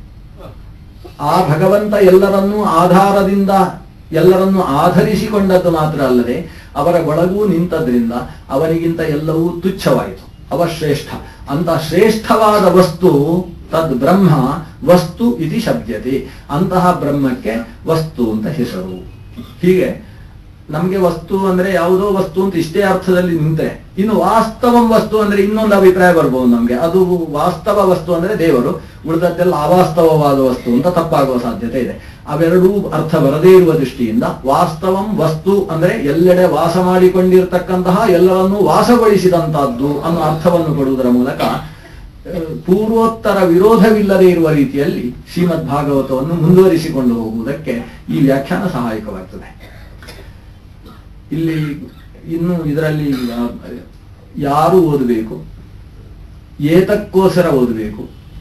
ಆ ಭಗವಂತ ಎಲ್ಲರನ್ನೂ ಆಧಾರದಿಂದ ಎಲ್ಲರನ್ನೂ ಆಧರಿಸಿಕೊಂಡದ್ದು ಮಾತ್ರ ಅಲ್ಲದೆ ಅವರ ಒಳಗೂ ನಿಂತದ್ರಿಂದ ಅವನಿಗಿಂತ ಎಲ್ಲವೂ ತುಚ್ಛವಾಯಿತು ಅವ ಶ್ರೇಷ್ಠ ಅಂತ ಶ್ರೇಷ್ಠವಾದ ವಸ್ತು ತದ್ ಬ್ರಹ್ಮ ವಸ್ತು ಇತಿ ಶಬ್ದತೆ ಅಂತಹ ಬ್ರಹ್ಮಕ್ಕೆ ವಸ್ತು ಅಂತ ಹೆಸರು ಹೀಗೆ ನಮ್ಗೆ ವಸ್ತು ಅಂದ್ರೆ ಯಾವುದೋ ವಸ್ತು ಅಂತ ಇಷ್ಟೇ ಅರ್ಥದಲ್ಲಿ ನಿಂತೆ ಇನ್ನು ವಾಸ್ತವಂ ವಸ್ತು ಅಂದ್ರೆ ಇನ್ನೊಂದು ಅಭಿಪ್ರಾಯ ಬರ್ಬೋದು ನಮ್ಗೆ ಅದು ವಾಸ್ತವ ವಸ್ತು ಅಂದ್ರೆ ದೇವರು ಉಳಿದದ್ದೆಲ್ಲ ಅವಾಸ್ತವವಾದ ವಸ್ತು ಅಂತ ತಪ್ಪಾಗುವ ಸಾಧ್ಯತೆ ಇದೆ ಅವೆರಡೂ ಅರ್ಥ ಬರದೇ ಇರುವ ದೃಷ್ಟಿಯಿಂದ ವಾಸ್ತವಂ ವಸ್ತು ಅಂದ್ರೆ ಎಲ್ಲೆಡೆ ವಾಸ ಮಾಡಿಕೊಂಡಿರ್ತಕ್ಕಂತಹ ಎಲ್ಲರನ್ನೂ ವಾಸಗೊಳಿಸಿದಂತಹದ್ದು ಅನ್ನೋ ಅರ್ಥವನ್ನು ಕೊಡುವುದರ ಮೂಲಕ ಆ, ಪೂರ್ವೋತ್ತರ ವಿರೋಧವಿಲ್ಲದೆ ಇರುವ ರೀತಿಯಲ್ಲಿ ಶ್ರೀಮದ್ ಭಾಗವತವನ್ನು ಮುಂದುವರಿಸಿಕೊಂಡು ಹೋಗುವುದಕ್ಕೆ ಈ ವ್ಯಾಖ್ಯಾನ ಸಹಾಯಕವಾಗ್ತದೆ ಇಲ್ಲಿ ಇನ್ನು ಇದರಲ್ಲಿ ಯಾ- ಯಾರು ಓದಬೇಕು ಏತಕ್ಕೋಸ್ಕರ ಓದಬೇಕು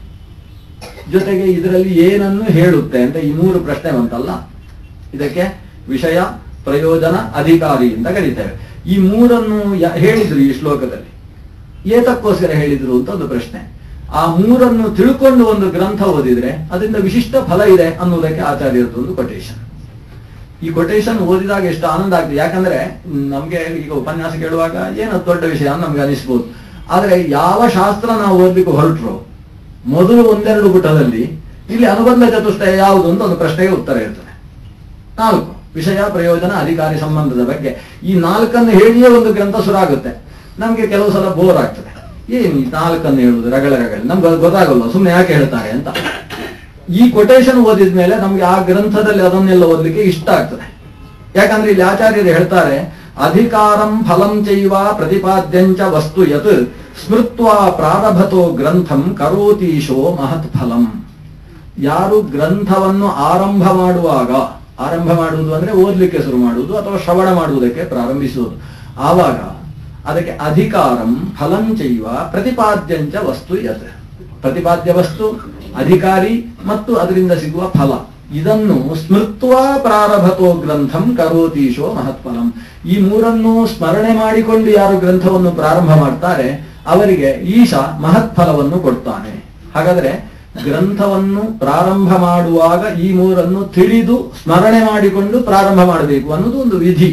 ಜೊತೆಗೆ ಇದರಲ್ಲಿ ಏನನ್ನು ಹೇಳುತ್ತೆ ಅಂತ ಈ ಮೂರು ಪ್ರಶ್ನೆ ಬಂತಲ್ಲ ಇದಕ್ಕೆ ವಿಷಯ ಪ್ರಯೋಜನ ಅಧಿಕಾರಿ ಅಂತ ಕರೀತೇವೆ ಈ ಮೂರನ್ನು ಯ- ಹೇಳಿದ್ರು ಈ ಶ್ಲೋಕದಲ್ಲಿ ಏತಕ್ಕೋಸ್ಕರ ಹೇಳಿದ್ರು ಅಂತ ಒಂದು ಪ್ರಶ್ನೆ ಆ ಮೂರನ್ನು ತಿಳ್ಕೊಂಡು ಒಂದು ಗ್ರಂಥ ಓದಿದ್ರೆ ಅದರಿಂದ ವಿಶಿಷ್ಟ ಫಲ ಇದೆ ಅನ್ನುವುದಕ್ಕೆ ಆಚಾರ್ಯರದ್ದು ಒಂದು ಕೊಟೇಶನ್ ಈ ಕೊಟೇಶನ್ ಓದಿದಾಗ ಎಷ್ಟು ಆನಂದ ಆಗ್ತದೆ ಯಾಕಂದ್ರೆ ಮ್, ನಮ್ಗೆ ಈಗ ಉಪನ್ಯಾಸ ಕೇಳುವಾಗ ಏನದು ದೊಡ್ಡ ವಿಷಯ ಅಂತ ನಮ್ಗೆ ಅನಿಸ್ಬೋದು ಆದ್ರೆ ಯಾವ ಶಾಸ್ತ್ರ ನಾವು ಓದ್ಲಿಕ್ಕೆ ಹೊರಟ್ರು ಮೊದಲು ಒಂದೆರಡು ಪುಟದಲ್ಲಿ ಇಲ್ಲಿ ಅನುಬಂಧ ಚತುಷ್ಟಯ ಯಾವುದು ಅಂತ ಒಂದು ಪ್ರಶ್ನೆಗೆ ಉತ್ತರ ಇರ್ತದೆ ನಾಲ್ಕು ವಿಷಯ ಪ್ರಯೋಜನ ಅಧಿಕಾರಿ ಸಂಬಂಧದ ಬಗ್ಗೆ ಈ ನಾಲ್ಕನ್ನು ಹೇಳಿಯೇ ಒಂದು ಗ್ರಂಥ ಶುರುವಾಗುತ್ತೆ ನಮ್ಗೆ ಕೆಲವು ಸಲ ಬೋರ್ ಆಗ್ತದೆ ಏನು ಈ ನಾಲ್ಕನ್ನು ಹೇಳುದು ರಗಳ ರಗಳ ನಮ್ಗೆ ಅದು ಗೊತ್ತಾಗಲ್ಲ ಸುಮ್ಮನೆ ಯಾಕೆ ಹೇಳ್ತಾರೆ ಅಂತ ಈ ಕೊಟೇಶನ್ ಓದಿದ ಮೇಲೆ ನಮ್ಗೆ ಆ ಗ್ರಂಥದಲ್ಲಿ ಅದನ್ನೆಲ್ಲ ಓದ್ಲಿಕ್ಕೆ ಇಷ್ಟ ಆಗ್ತದೆ ಯಾಕಂದ್ರೆ ಇಲ್ಲಿ ಆಚಾರ್ಯರು ಹೇಳ್ತಾರೆ ಅಧಿಕಾರಂ ಫಲಂ ಚೈವ ಪ್ರತಿಪಾದ್ಯಂಚ ವಸ್ತು ಯತ್ ಸ್ಮೃತ್ವ ಪ್ರಾರಭತೋ ಗ್ರಂಥಂ ಕರೋತೀಶೋ ಮಹತ್ ಫಲಂ ಯಾರು ಗ್ರಂಥವನ್ನು ಆರಂಭ ಮಾಡುವಾಗ ಆರಂಭ ಮಾಡುವುದು ಅಂದ್ರೆ ಓದ್ಲಿಕ್ಕೆ ಶುರು ಮಾಡುವುದು ಅಥವಾ ಶ್ರವಣ ಮಾಡುವುದಕ್ಕೆ ಪ್ರಾರಂಭಿಸುವುದು ಆವಾಗ ಅದಕ್ಕೆ ಅಧಿಕಾರಂ ಫಲಂಚೈವ ಪ್ರತಿಪಾದ್ಯಂಚ ವಸ್ತು ಯತ್ ಪ್ರತಿಪಾದ್ಯ ವಸ್ತು ಅಧಿಕಾರಿ ಮತ್ತು ಅದರಿಂದ ಸಿಗುವ ಫಲ ಇದನ್ನು ಸ್ಮೃತ್ವ ಪ್ರಾರಭತೋ ಗ್ರಂಥಂ ಕರೋತೀಶೋ ಮಹತ್ಫಲಂ ಈ ಮೂರನ್ನು ಸ್ಮರಣೆ ಮಾಡಿಕೊಂಡು ಯಾರು ಗ್ರಂಥವನ್ನು ಪ್ರಾರಂಭ ಮಾಡ್ತಾರೆ ಅವರಿಗೆ ಈಶ ಮಹತ್ಫಲವನ್ನು ಕೊಡ್ತಾನೆ ಹಾಗಾದ್ರೆ ಗ್ರಂಥವನ್ನು ಪ್ರಾರಂಭ ಮಾಡುವಾಗ ಈ ಮೂರನ್ನು ತಿಳಿದು ಸ್ಮರಣೆ ಮಾಡಿಕೊಂಡು ಪ್ರಾರಂಭ ಮಾಡಬೇಕು ಅನ್ನೋದು ಒಂದು ವಿಧಿ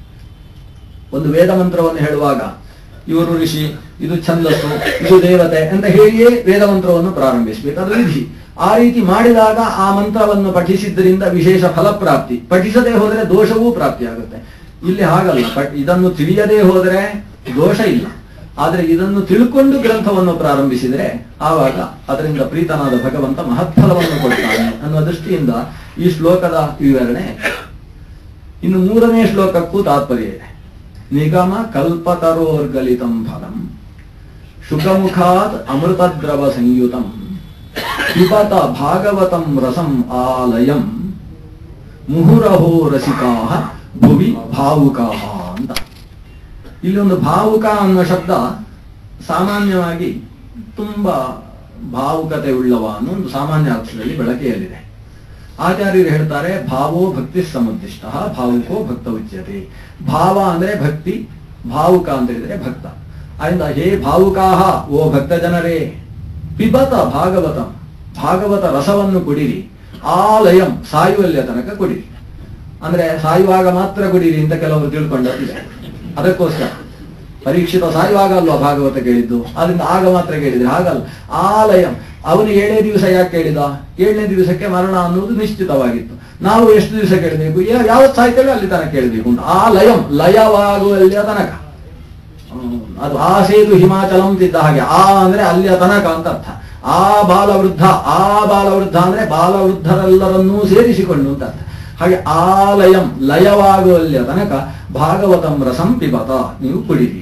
ಒಂದು ವೇದ ಮಂತ್ರವನ್ನು ಹೇಳುವಾಗ ಇವರು ಋಷಿ ಇದು ಛಂದಸ್ಸು ಇದು ದೇವತೆ ಅಂತ ಹೇಳಿಯೇ ವೇದ ಮಂತ್ರವನ್ನು ಪ್ರಾರಂಭಿಸಬೇಕು ಅದು ವಿಧಿ ಆ ರೀತಿ ಮಾಡಿದಾಗ ಆ ಮಂತ್ರವನ್ನು ಪಠಿಸಿದ್ದರಿಂದ ವಿಶೇಷ ಫಲಪ್ರಾಪ್ತಿ ಪಠಿಸದೆ ಹೋದರೆ ದೋಷವೂ ಪ್ರಾಪ್ತಿಯಾಗುತ್ತೆ ಇಲ್ಲಿ ಹಾಗಲ್ಲ ಪಟ್ ಇದನ್ನು ತಿಳಿಯದೇ ಹೋದರೆ ದೋಷ ಇಲ್ಲ ಆದರೆ ಇದನ್ನು ತಿಳ್ಕೊಂಡು ಗ್ರಂಥವನ್ನು ಪ್ರಾರಂಭಿಸಿದರೆ ಆವಾಗ ಅದರಿಂದ ಪ್ರೀತನಾದ ಭಗವಂತ ಮಹತ್ಫಲವನ್ನು ಕೊಡ್ತಾನೆ ಅನ್ನುವ ದೃಷ್ಟಿಯಿಂದ ಈ ಶ್ಲೋಕದ ವಿವರಣೆ ಇನ್ನು ಮೂರನೇ ಶ್ಲೋಕಕ್ಕೂ ತಾತ್ಪರ್ಯ ಇದೆ ನಿಗಮ ಕಲ್ಪತರೋರ್ಗಲಿತಂ ಫಲಂ ಶುಕಮುಖಾತ್ ಅಮೃತದ್ರವ ಸಂಯುತಂ ಪಿಬತ ಭಾಗವತಂ ರಸಂ ಆಲಯಂ ಮುಹುರಹೋ ರಸಿಕಾ ಭುವಿ ಭಾವುಕಾ ಅಂತ ಇಲ್ಲಿ ಒಂದು ಭಾವುಕ ಅನ್ನೋ ಶಬ್ದ ಸಾಮಾನ್ಯವಾಗಿ ತುಂಬಾ ಭಾವುಕತೆ ಉಳ್ಳವ ಅನ್ನೋ ಒಂದು ಸಾಮಾನ್ಯ ಅರ್ಥದಲ್ಲಿ ಬಳಕೆಯಲ್ಲಿದೆ ಆಚಾರ್ಯರು ಹೇಳ್ತಾರೆ ಭಾವೋ ಭಕ್ತಿ ಸಮುದ್ದಿಷ್ಟ ಭಾವುಕೋ ಭಕ್ತ ಉಚ್ಯತೆ ಭಾವ ಅಂದ್ರೆ ಭಕ್ತಿ ಭಾವುಕ ಅಂತ ಹೇಳಿದ್ರೆ ಭಕ್ತ ಅದರಿಂದ ಹೇ ಭಾವುಕಾಹ ಓ ಭಕ್ತ ಜನರೇ ಪಿಬತ ಭಾಗವತಂ ಭಾಗವತ ರಸವನ್ನು ಕುಡಿರಿ ಆಲಯಂ ಸಾಯುವಲ್ಲಿಯ ತನಕ ಕುಡಿರಿ ಅಂದ್ರೆ ಸಾಯುವಾಗ ಮಾತ್ರ ಕುಡಿರಿ ಅಂತ ಕೆಲವರು ತಿಳ್ಕೊಂಡಂತಿದೆ ಅದಕ್ಕೋಸ್ಕರ ಪರೀಕ್ಷಿತ ಸಾಯುವಾಗ ಅಲ್ವಾ ಭಾಗವತ ಕೇಳಿದ್ದು ಅದರಿಂದ ಆಗ ಮಾತ್ರ ಕೇಳಿದ್ರೆ ಹಾಗಲ್ಲ ಆಲಯಂ ಅವನು ಏಳನೇ ದಿವಸ ಯಾಕೆ ಕೇಳಿದ ಏಳನೇ ದಿವಸಕ್ಕೆ ಮರಣ ಅನ್ನೋದು ನಿಶ್ಚಿತವಾಗಿತ್ತು ನಾವು ಎಷ್ಟು ದಿವಸ ಕೇಳಬೇಕು ಯಾವತ್ತು ಸಾಯ್ತೇವೆ ಅಲ್ಲಿ ತನಕ ಕೇಳಬೇಕು ಅಂತ ಆ ಲಯಂ ಲಯವಾಗುವಲ್ಲಿಯ ತನಕ ಹ್ಮ್, ಅದು ಆ ಸೇತು ಹಿಮಾಚಲಂ ತಿದ್ದ ಹಾಗೆ ಆ ಅಂದ್ರೆ ಅಲ್ಲಿಯ ತನಕ ಅಂತ ಅರ್ಥ ಆ ಬಾಲವೃದ್ಧ ಆ ಬಾಲವೃದ್ಧ ಅಂದ್ರೆ ಬಾಲವೃದ್ಧರೆಲ್ಲರನ್ನೂ ಸೇರಿಸಿಕೊಂಡು ಅಂತ ಅರ್ಥ ಹಾಗೆ ಆಲಯಂ ಲಯವಾಗುವಲ್ಲಿಯ ತನಕ ಭಾಗವತಂ ರಸಂ ಪಿಬತ ನೀವು ಕುಡಿರಿ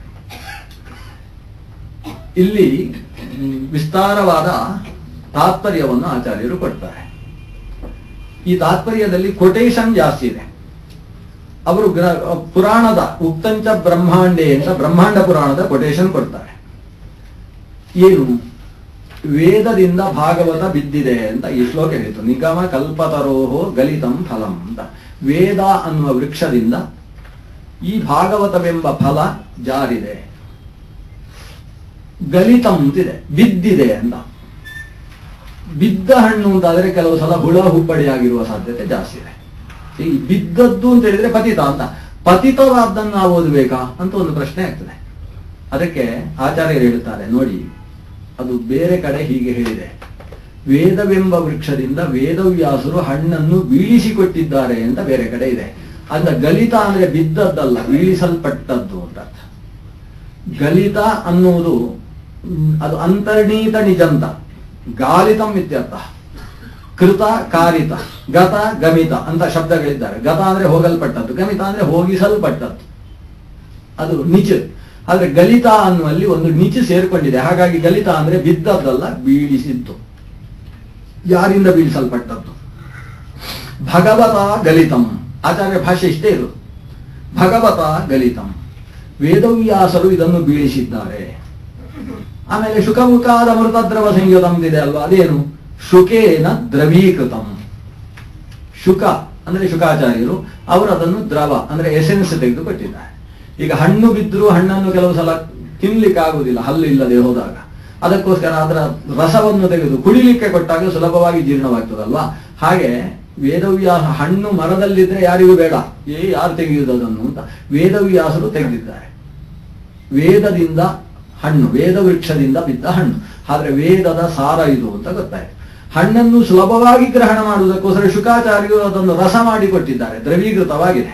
ಇಲ್ಲಿ ಮ್, ವಿಸ್ತಾರವಾದ ತಾತ್ಪರ್ಯವನ್ನು ಆಚಾರ್ಯರು ಕೊಡ್ತಾರೆ ಈ ತಾತ್ಪರ್ಯದಲ್ಲಿ ಕೊಟೇಶನ್ ಜಾಸ್ತಿ ಇದೆ ಅವರು ಗ್ರ- ಪುರಾಣದ ಉಕ್ತಂಚ ಬ್ರಹ್ಮಾಂಡೆ ಅಂತ ಬ್ರಹ್ಮಾಂಡ ಪುರಾಣದ ಕೊಟೇಶನ್ ಕೊಡ್ತಾರೆ ಏನು ವೇದದಿಂದ ಭಾಗವತ ಬಿದ್ದಿದೆ ಅಂತ ಈ ಶ್ಲೋಕ ಹೇಳಿತು ನಿಗಮ ಕಲ್ಪತರೋಹೋ ಗಲಿತಂ ಫಲಂ ಅಂತ ವೇದ ಅನ್ನುವ ವೃಕ್ಷದಿಂದ ಈ ಭಾಗವತವೆಂಬ ಫಲ ಜಾರಿದೆ ಗಲಿತಂ ಅಂತಿದೆ ಬಿದ್ದಿದೆ ಅಂತ ಬಿದ್ದ ಹಣ್ಣು ಅಂತಾದ್ರೆ ಕೆಲವು ಸಲ ಹುಳ ಹುಬ್ಬಡಿಯಾಗಿರುವ ಸಾಧ್ಯತೆ ಜಾಸ್ತಿ ಇದೆ ಈ ಬಿದ್ದದ್ದು ಅಂತ ಹೇಳಿದ್ರೆ ಪತಿತ ಅಂತ ಪತಿತವಾದ್ದನ್ನು ನಾವು ಓದಬೇಕಾ ಅಂತ ಒಂದು ಪ್ರಶ್ನೆ ಆಗ್ತದೆ ಅದಕ್ಕೆ ಆಚಾರ್ಯರು ಹೇಳುತ್ತಾರೆ ನೋಡಿ ಅದು ಬೇರೆ ಕಡೆ ಹೀಗೆ ಹೇಳಿದೆ ವೇದವೆಂಬ ವೃಕ್ಷದಿಂದ ವೇದವ್ಯಾಸರು ಹಣ್ಣನ್ನು ಬೀಳಿಸಿಕೊಟ್ಟಿದ್ದಾರೆ ಅಂತ ಬೇರೆ ಕಡೆ ಇದೆ ಅದ ಗಲಿತ ಅಂದ್ರೆ ಬಿದ್ದದ್ದಲ್ಲ ಬೀಳಿಸಲ್ಪಟ್ಟದ್ದು ಅಂತ ಅರ್ಥ ಗಲಿತ ಅನ್ನುವುದು ಮ್, ಅದು ಅಂತರ್ಣೀತ ನಿಜಂತ ಗಾಲಿತಂ ಇತ್ಯರ್ಥ ಕೃತ ಕಾರಿತ ಗತ ಗಮಿತ ಅಂತ ಶಬ್ದಗಳಿದ್ದಾರೆ ಗತ ಅಂದ್ರೆ ಹೋಗಲ್ಪಟ್ಟದ್ದು ಗಮಿತ ಅಂದ್ರೆ ಹೋಗಿಸಲ್ಪಟ್ಟದ್ದು ಅದು ನಿಚ್ ಆದ್ರೆ ಗಲಿತ ಅನ್ನುವಲ್ಲಿ ಒಂದು ನಿಚ್ ಸೇರ್ಕೊಂಡಿದೆ ಹಾಗಾಗಿ ಗಲಿತ ಅಂದ್ರೆ ಬಿದ್ದದ್ದಲ್ಲ ಬೀಳಿಸಿದ್ದು ಯಾರಿಂದ ಬೀಳಿಸಲ್ಪಟ್ಟದ್ದು ಭಗವತ ಗಲಿತಂ ಆಚಾರ್ಯ ಭಾಷೆ ಇಷ್ಟೇ ಇರು ಭಗವತ ಗಲಿತಂ ವೇದವ್ಯಾಸರು ಇದನ್ನು ಬೀಳಿಸಿದ್ದಾರೆ ಆಮೇಲೆ ಶುಕಮುಖಾದ ಮೃತದ್ರವ ಸಂಯುತಂ ಇದೆ ಅಲ್ವಾ ಅದೇನು ಶುಕೇನ ದ್ರವೀಕೃತಂ ಶುಕ ಅಂದ್ರೆ ಶುಕಾಚಾರ್ಯರು ಅವರು ಅದನ್ನು ದ್ರವ ಅಂದ್ರೆ ಎಸೆನ್ಸ್ ತೆಗೆದು ಕೊಟ್ಟಿದ್ದಾರೆ ಈಗ ಹಣ್ಣು ಬಿದ್ದರೂ ಹಣ್ಣನ್ನು ಕೆಲವು ಸಲ ತಿನ್ಲಿಕ್ಕೆ ಆಗುದಿಲ್ಲ ಹಲ್ಲು ಇಲ್ಲದೆ ಹೋದಾಗ ಅದಕ್ಕೋಸ್ಕರ ಅದರ ರಸವನ್ನು ತೆಗೆದು ಕುಡಿಲಿಕ್ಕೆ ಕೊಟ್ಟಾಗ ಸುಲಭವಾಗಿ ಜೀರ್ಣವಾಗ್ತದಲ್ವಾ ಹಾಗೆ ವೇದವ್ಯಾಸ ಹಣ್ಣು ಮರದಲ್ಲಿದ್ರೆ ಯಾರಿಗೂ ಬೇಡ ಏ ಯಾರು ತೆಗೆಯುವುದು ಅದನ್ನು ಅಂತ ವೇದವ್ಯಾಸರು ತೆಗೆದಿದ್ದಾರೆ ವೇದದಿಂದ ಹಣ್ಣು ವೇದ ವೃಕ್ಷದಿಂದ ಬಿದ್ದ ಹಣ್ಣು ಆದ್ರೆ ವೇದದ ಸಾರ ಇದು ಅಂತ ಗೊತ್ತಾಯ್ತು ಹಣ್ಣನ್ನು ಸುಲಭವಾಗಿ ಗ್ರಹಣ ಮಾಡುವುದಕ್ಕೋಸ್ಕರ ಶುಕಾಚಾರ್ಯರು ಅದನ್ನು ರಸ ಮಾಡಿಕೊಟ್ಟಿದ್ದಾರೆ ದ್ರವೀಕೃತವಾಗಿದೆ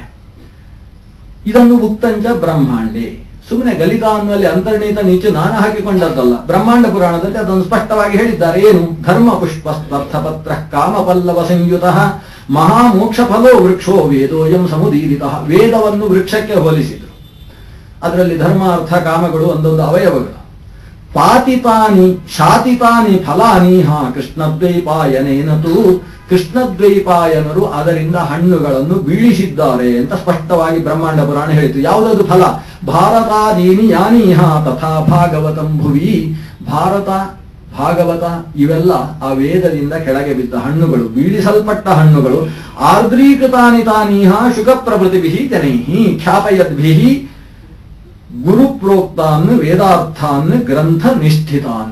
ಇದನ್ನು ಉಕ್ತಂಚ ಬ್ರಹ್ಮಾಂಡೆ ಸುಮ್ಮನೆ ಗಲಿತ ಅನ್ನುವಲ್ಲಿ ಅಂತರ್ಣೀತ ನೀಚು ನಾನು ಹಾಕಿಕೊಂಡದ್ದಲ್ಲ ಬ್ರಹ್ಮಾಂಡ ಪುರಾಣದಲ್ಲಿ ಅದನ್ನು ಸ್ಪಷ್ಟವಾಗಿ ಹೇಳಿದ್ದಾರೆ ಏನು ಧರ್ಮ ಪುಷ್ಪ ಪತ್ರ ಕಾಮಪಲ್ಲವ ಸಂಯುತ ಮಹಾಮೋಕ್ಷ ಫಲೋ ವೃಕ್ಷೋ ವೇದೋಯಂ ಸಮುದೀರಿತ ವೇದವನ್ನು ವೃಕ್ಷಕ್ಕೆ ಹೋಲಿಸಿದರು ಅದರಲ್ಲಿ ಧರ್ಮ ಅರ್ಥ ಕಾಮಗಳು ಒಂದೊಂದು ಅವಯವಗಳು ಪಾತಿತಾನಿ ಶಾತಿತಾನಿ ಫಲಾನಿ ಹಾ ಕೃಷ್ಣದ್ವೈಪಾಯನೇನತು ಕೃಷ್ಣದ್ವೈಪಾಯನರು ಅದರಿಂದ ಹಣ್ಣುಗಳನ್ನು ಬೀಳಿಸಿದ್ದಾರೆ ಅಂತ ಸ್ಪಷ್ಟವಾಗಿ ಬ್ರಹ್ಮಾಂಡ ಪುರಾಣ ಹೇಳಿತು ಯಾವುದದು ಫಲ ಭಾರತಾದೀನಿ ಯಾನೀಹ ತಥಾ ಭಾಗವತಂ ಭುವಿ ಭಾರತ ಭಾಗವತ ಇವೆಲ್ಲ ಆ ವೇದದಿಂದ ಕೆಳಗೆ ಬಿದ್ದ ಹಣ್ಣುಗಳು ಬೀಳಿಸಲ್ಪಟ್ಟ ಹಣ್ಣುಗಳು ಆರ್ದ್ರೀಕೃತಾನಿ ತಾನೀಹ ಶುಕ ಪ್ರಭೃತಿಭಿ ಜನೈಹಿ ಖ್ಯಾಪಯದ್ಭಿಹಿ ಗುರುಪ್ರೋಕ್ತಾನ್ ವೇದಾರ್ಥಾನ್ ಗ್ರಂಥ ನಿಷ್ಠಿತಾನ್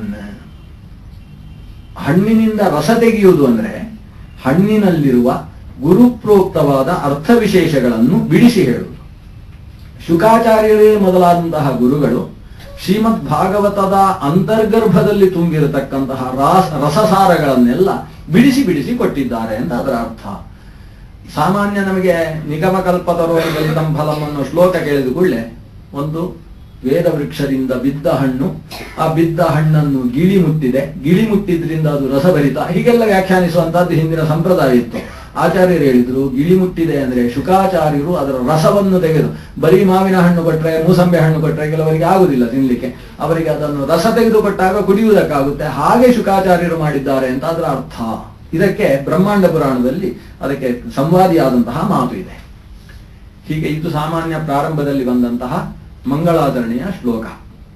ಹಣ್ಣಿನಿಂದ ರಸ ತೆಗೆಯುವುದು ಅಂದ್ರೆ ಹಣ್ಣಿನಲ್ಲಿರುವ ಗುರುಪ್ರೋಕ್ತವಾದ ಅರ್ಥ ವಿಶೇಷಗಳನ್ನು ಬಿಡಿಸಿ ಹೇಳುವುದು ಶುಕಾಚಾರ್ಯರೇ ಮೊದಲಾದಂತಹ ಗುರುಗಳು ಶ್ರೀಮದ್ ಭಾಗವತದ ಅಂತರ್ಗರ್ಭದಲ್ಲಿ ತುಂಬಿರತಕ್ಕಂತಹ ರಾಸ ರಸಸಾರಗಳನ್ನೆಲ್ಲ ಬಿಡಿಸಿ ಬಿಡಿಸಿ ಕೊಟ್ಟಿದ್ದಾರೆ ಅಂತ ಅದರ ಅರ್ಥ ಸಾಮಾನ್ಯ ನಮಗೆ ನಿಗಮ ಕಲ್ಪತರೋ ಗಲಿತಂ ಫಲಂ ಅನ್ನೋ ಶ್ಲೋಕ ಕೇಳಿದ ಕೂಡಲೇ ಒಂದು ವೇದ ವೃಕ್ಷದಿಂದ ಬಿದ್ದ ಹಣ್ಣು ಆ ಬಿದ್ದ ಹಣ್ಣನ್ನು ಗಿಳಿ ಮುಟ್ಟಿದೆ ಗಿಳಿ ಮುಟ್ಟಿದ್ರಿಂದ ಅದು ರಸಭರಿತ ಹೀಗೆಲ್ಲ ವ್ಯಾಖ್ಯಾನಿಸುವಂತಹದ್ದು ಹಿಂದಿನ ಸಂಪ್ರದಾಯ ಇತ್ತು ಆಚಾರ್ಯರು ಹೇಳಿದ್ರು ಗಿಳಿ ಮುಟ್ಟಿದೆ ಅಂದ್ರೆ ಶುಕಾಚಾರ್ಯರು ಅದರ ರಸವನ್ನು ತೆಗೆದು ಬರೀ ಮಾವಿನ ಹಣ್ಣು ಕೊಟ್ರೆ ಮೂಸಂಬೆ ಹಣ್ಣು ಕೊಟ್ರೆ ಕೆಲವರಿಗೆ ಆಗುದಿಲ್ಲ ತಿನ್ಲಿಕ್ಕೆ ಅವರಿಗೆ ಅದನ್ನು ರಸ ತೆಗೆದು ಕೊಟ್ಟಾಗ ಕುಡಿಯುವುದಕ್ಕಾಗುತ್ತೆ ಹಾಗೆ ಶುಕಾಚಾರ್ಯರು ಮಾಡಿದ್ದಾರೆ ಅಂತ ಅದರ ಅರ್ಥ ಇದಕ್ಕೆ ಬ್ರಹ್ಮಾಂಡ ಪುರಾಣದಲ್ಲಿ ಅದಕ್ಕೆ ಸಂವಾದಿಯಾದಂತಹ ಮಾತು ಇದೆ ಹೀಗೆ ಇದು ಸಾಮಾನ್ಯ ಪ್ರಾರಂಭದಲ್ಲಿ ಬಂದಂತಹ ಮಂಗಳಾಚರಣೆಯ ಶ್ಲೋಕ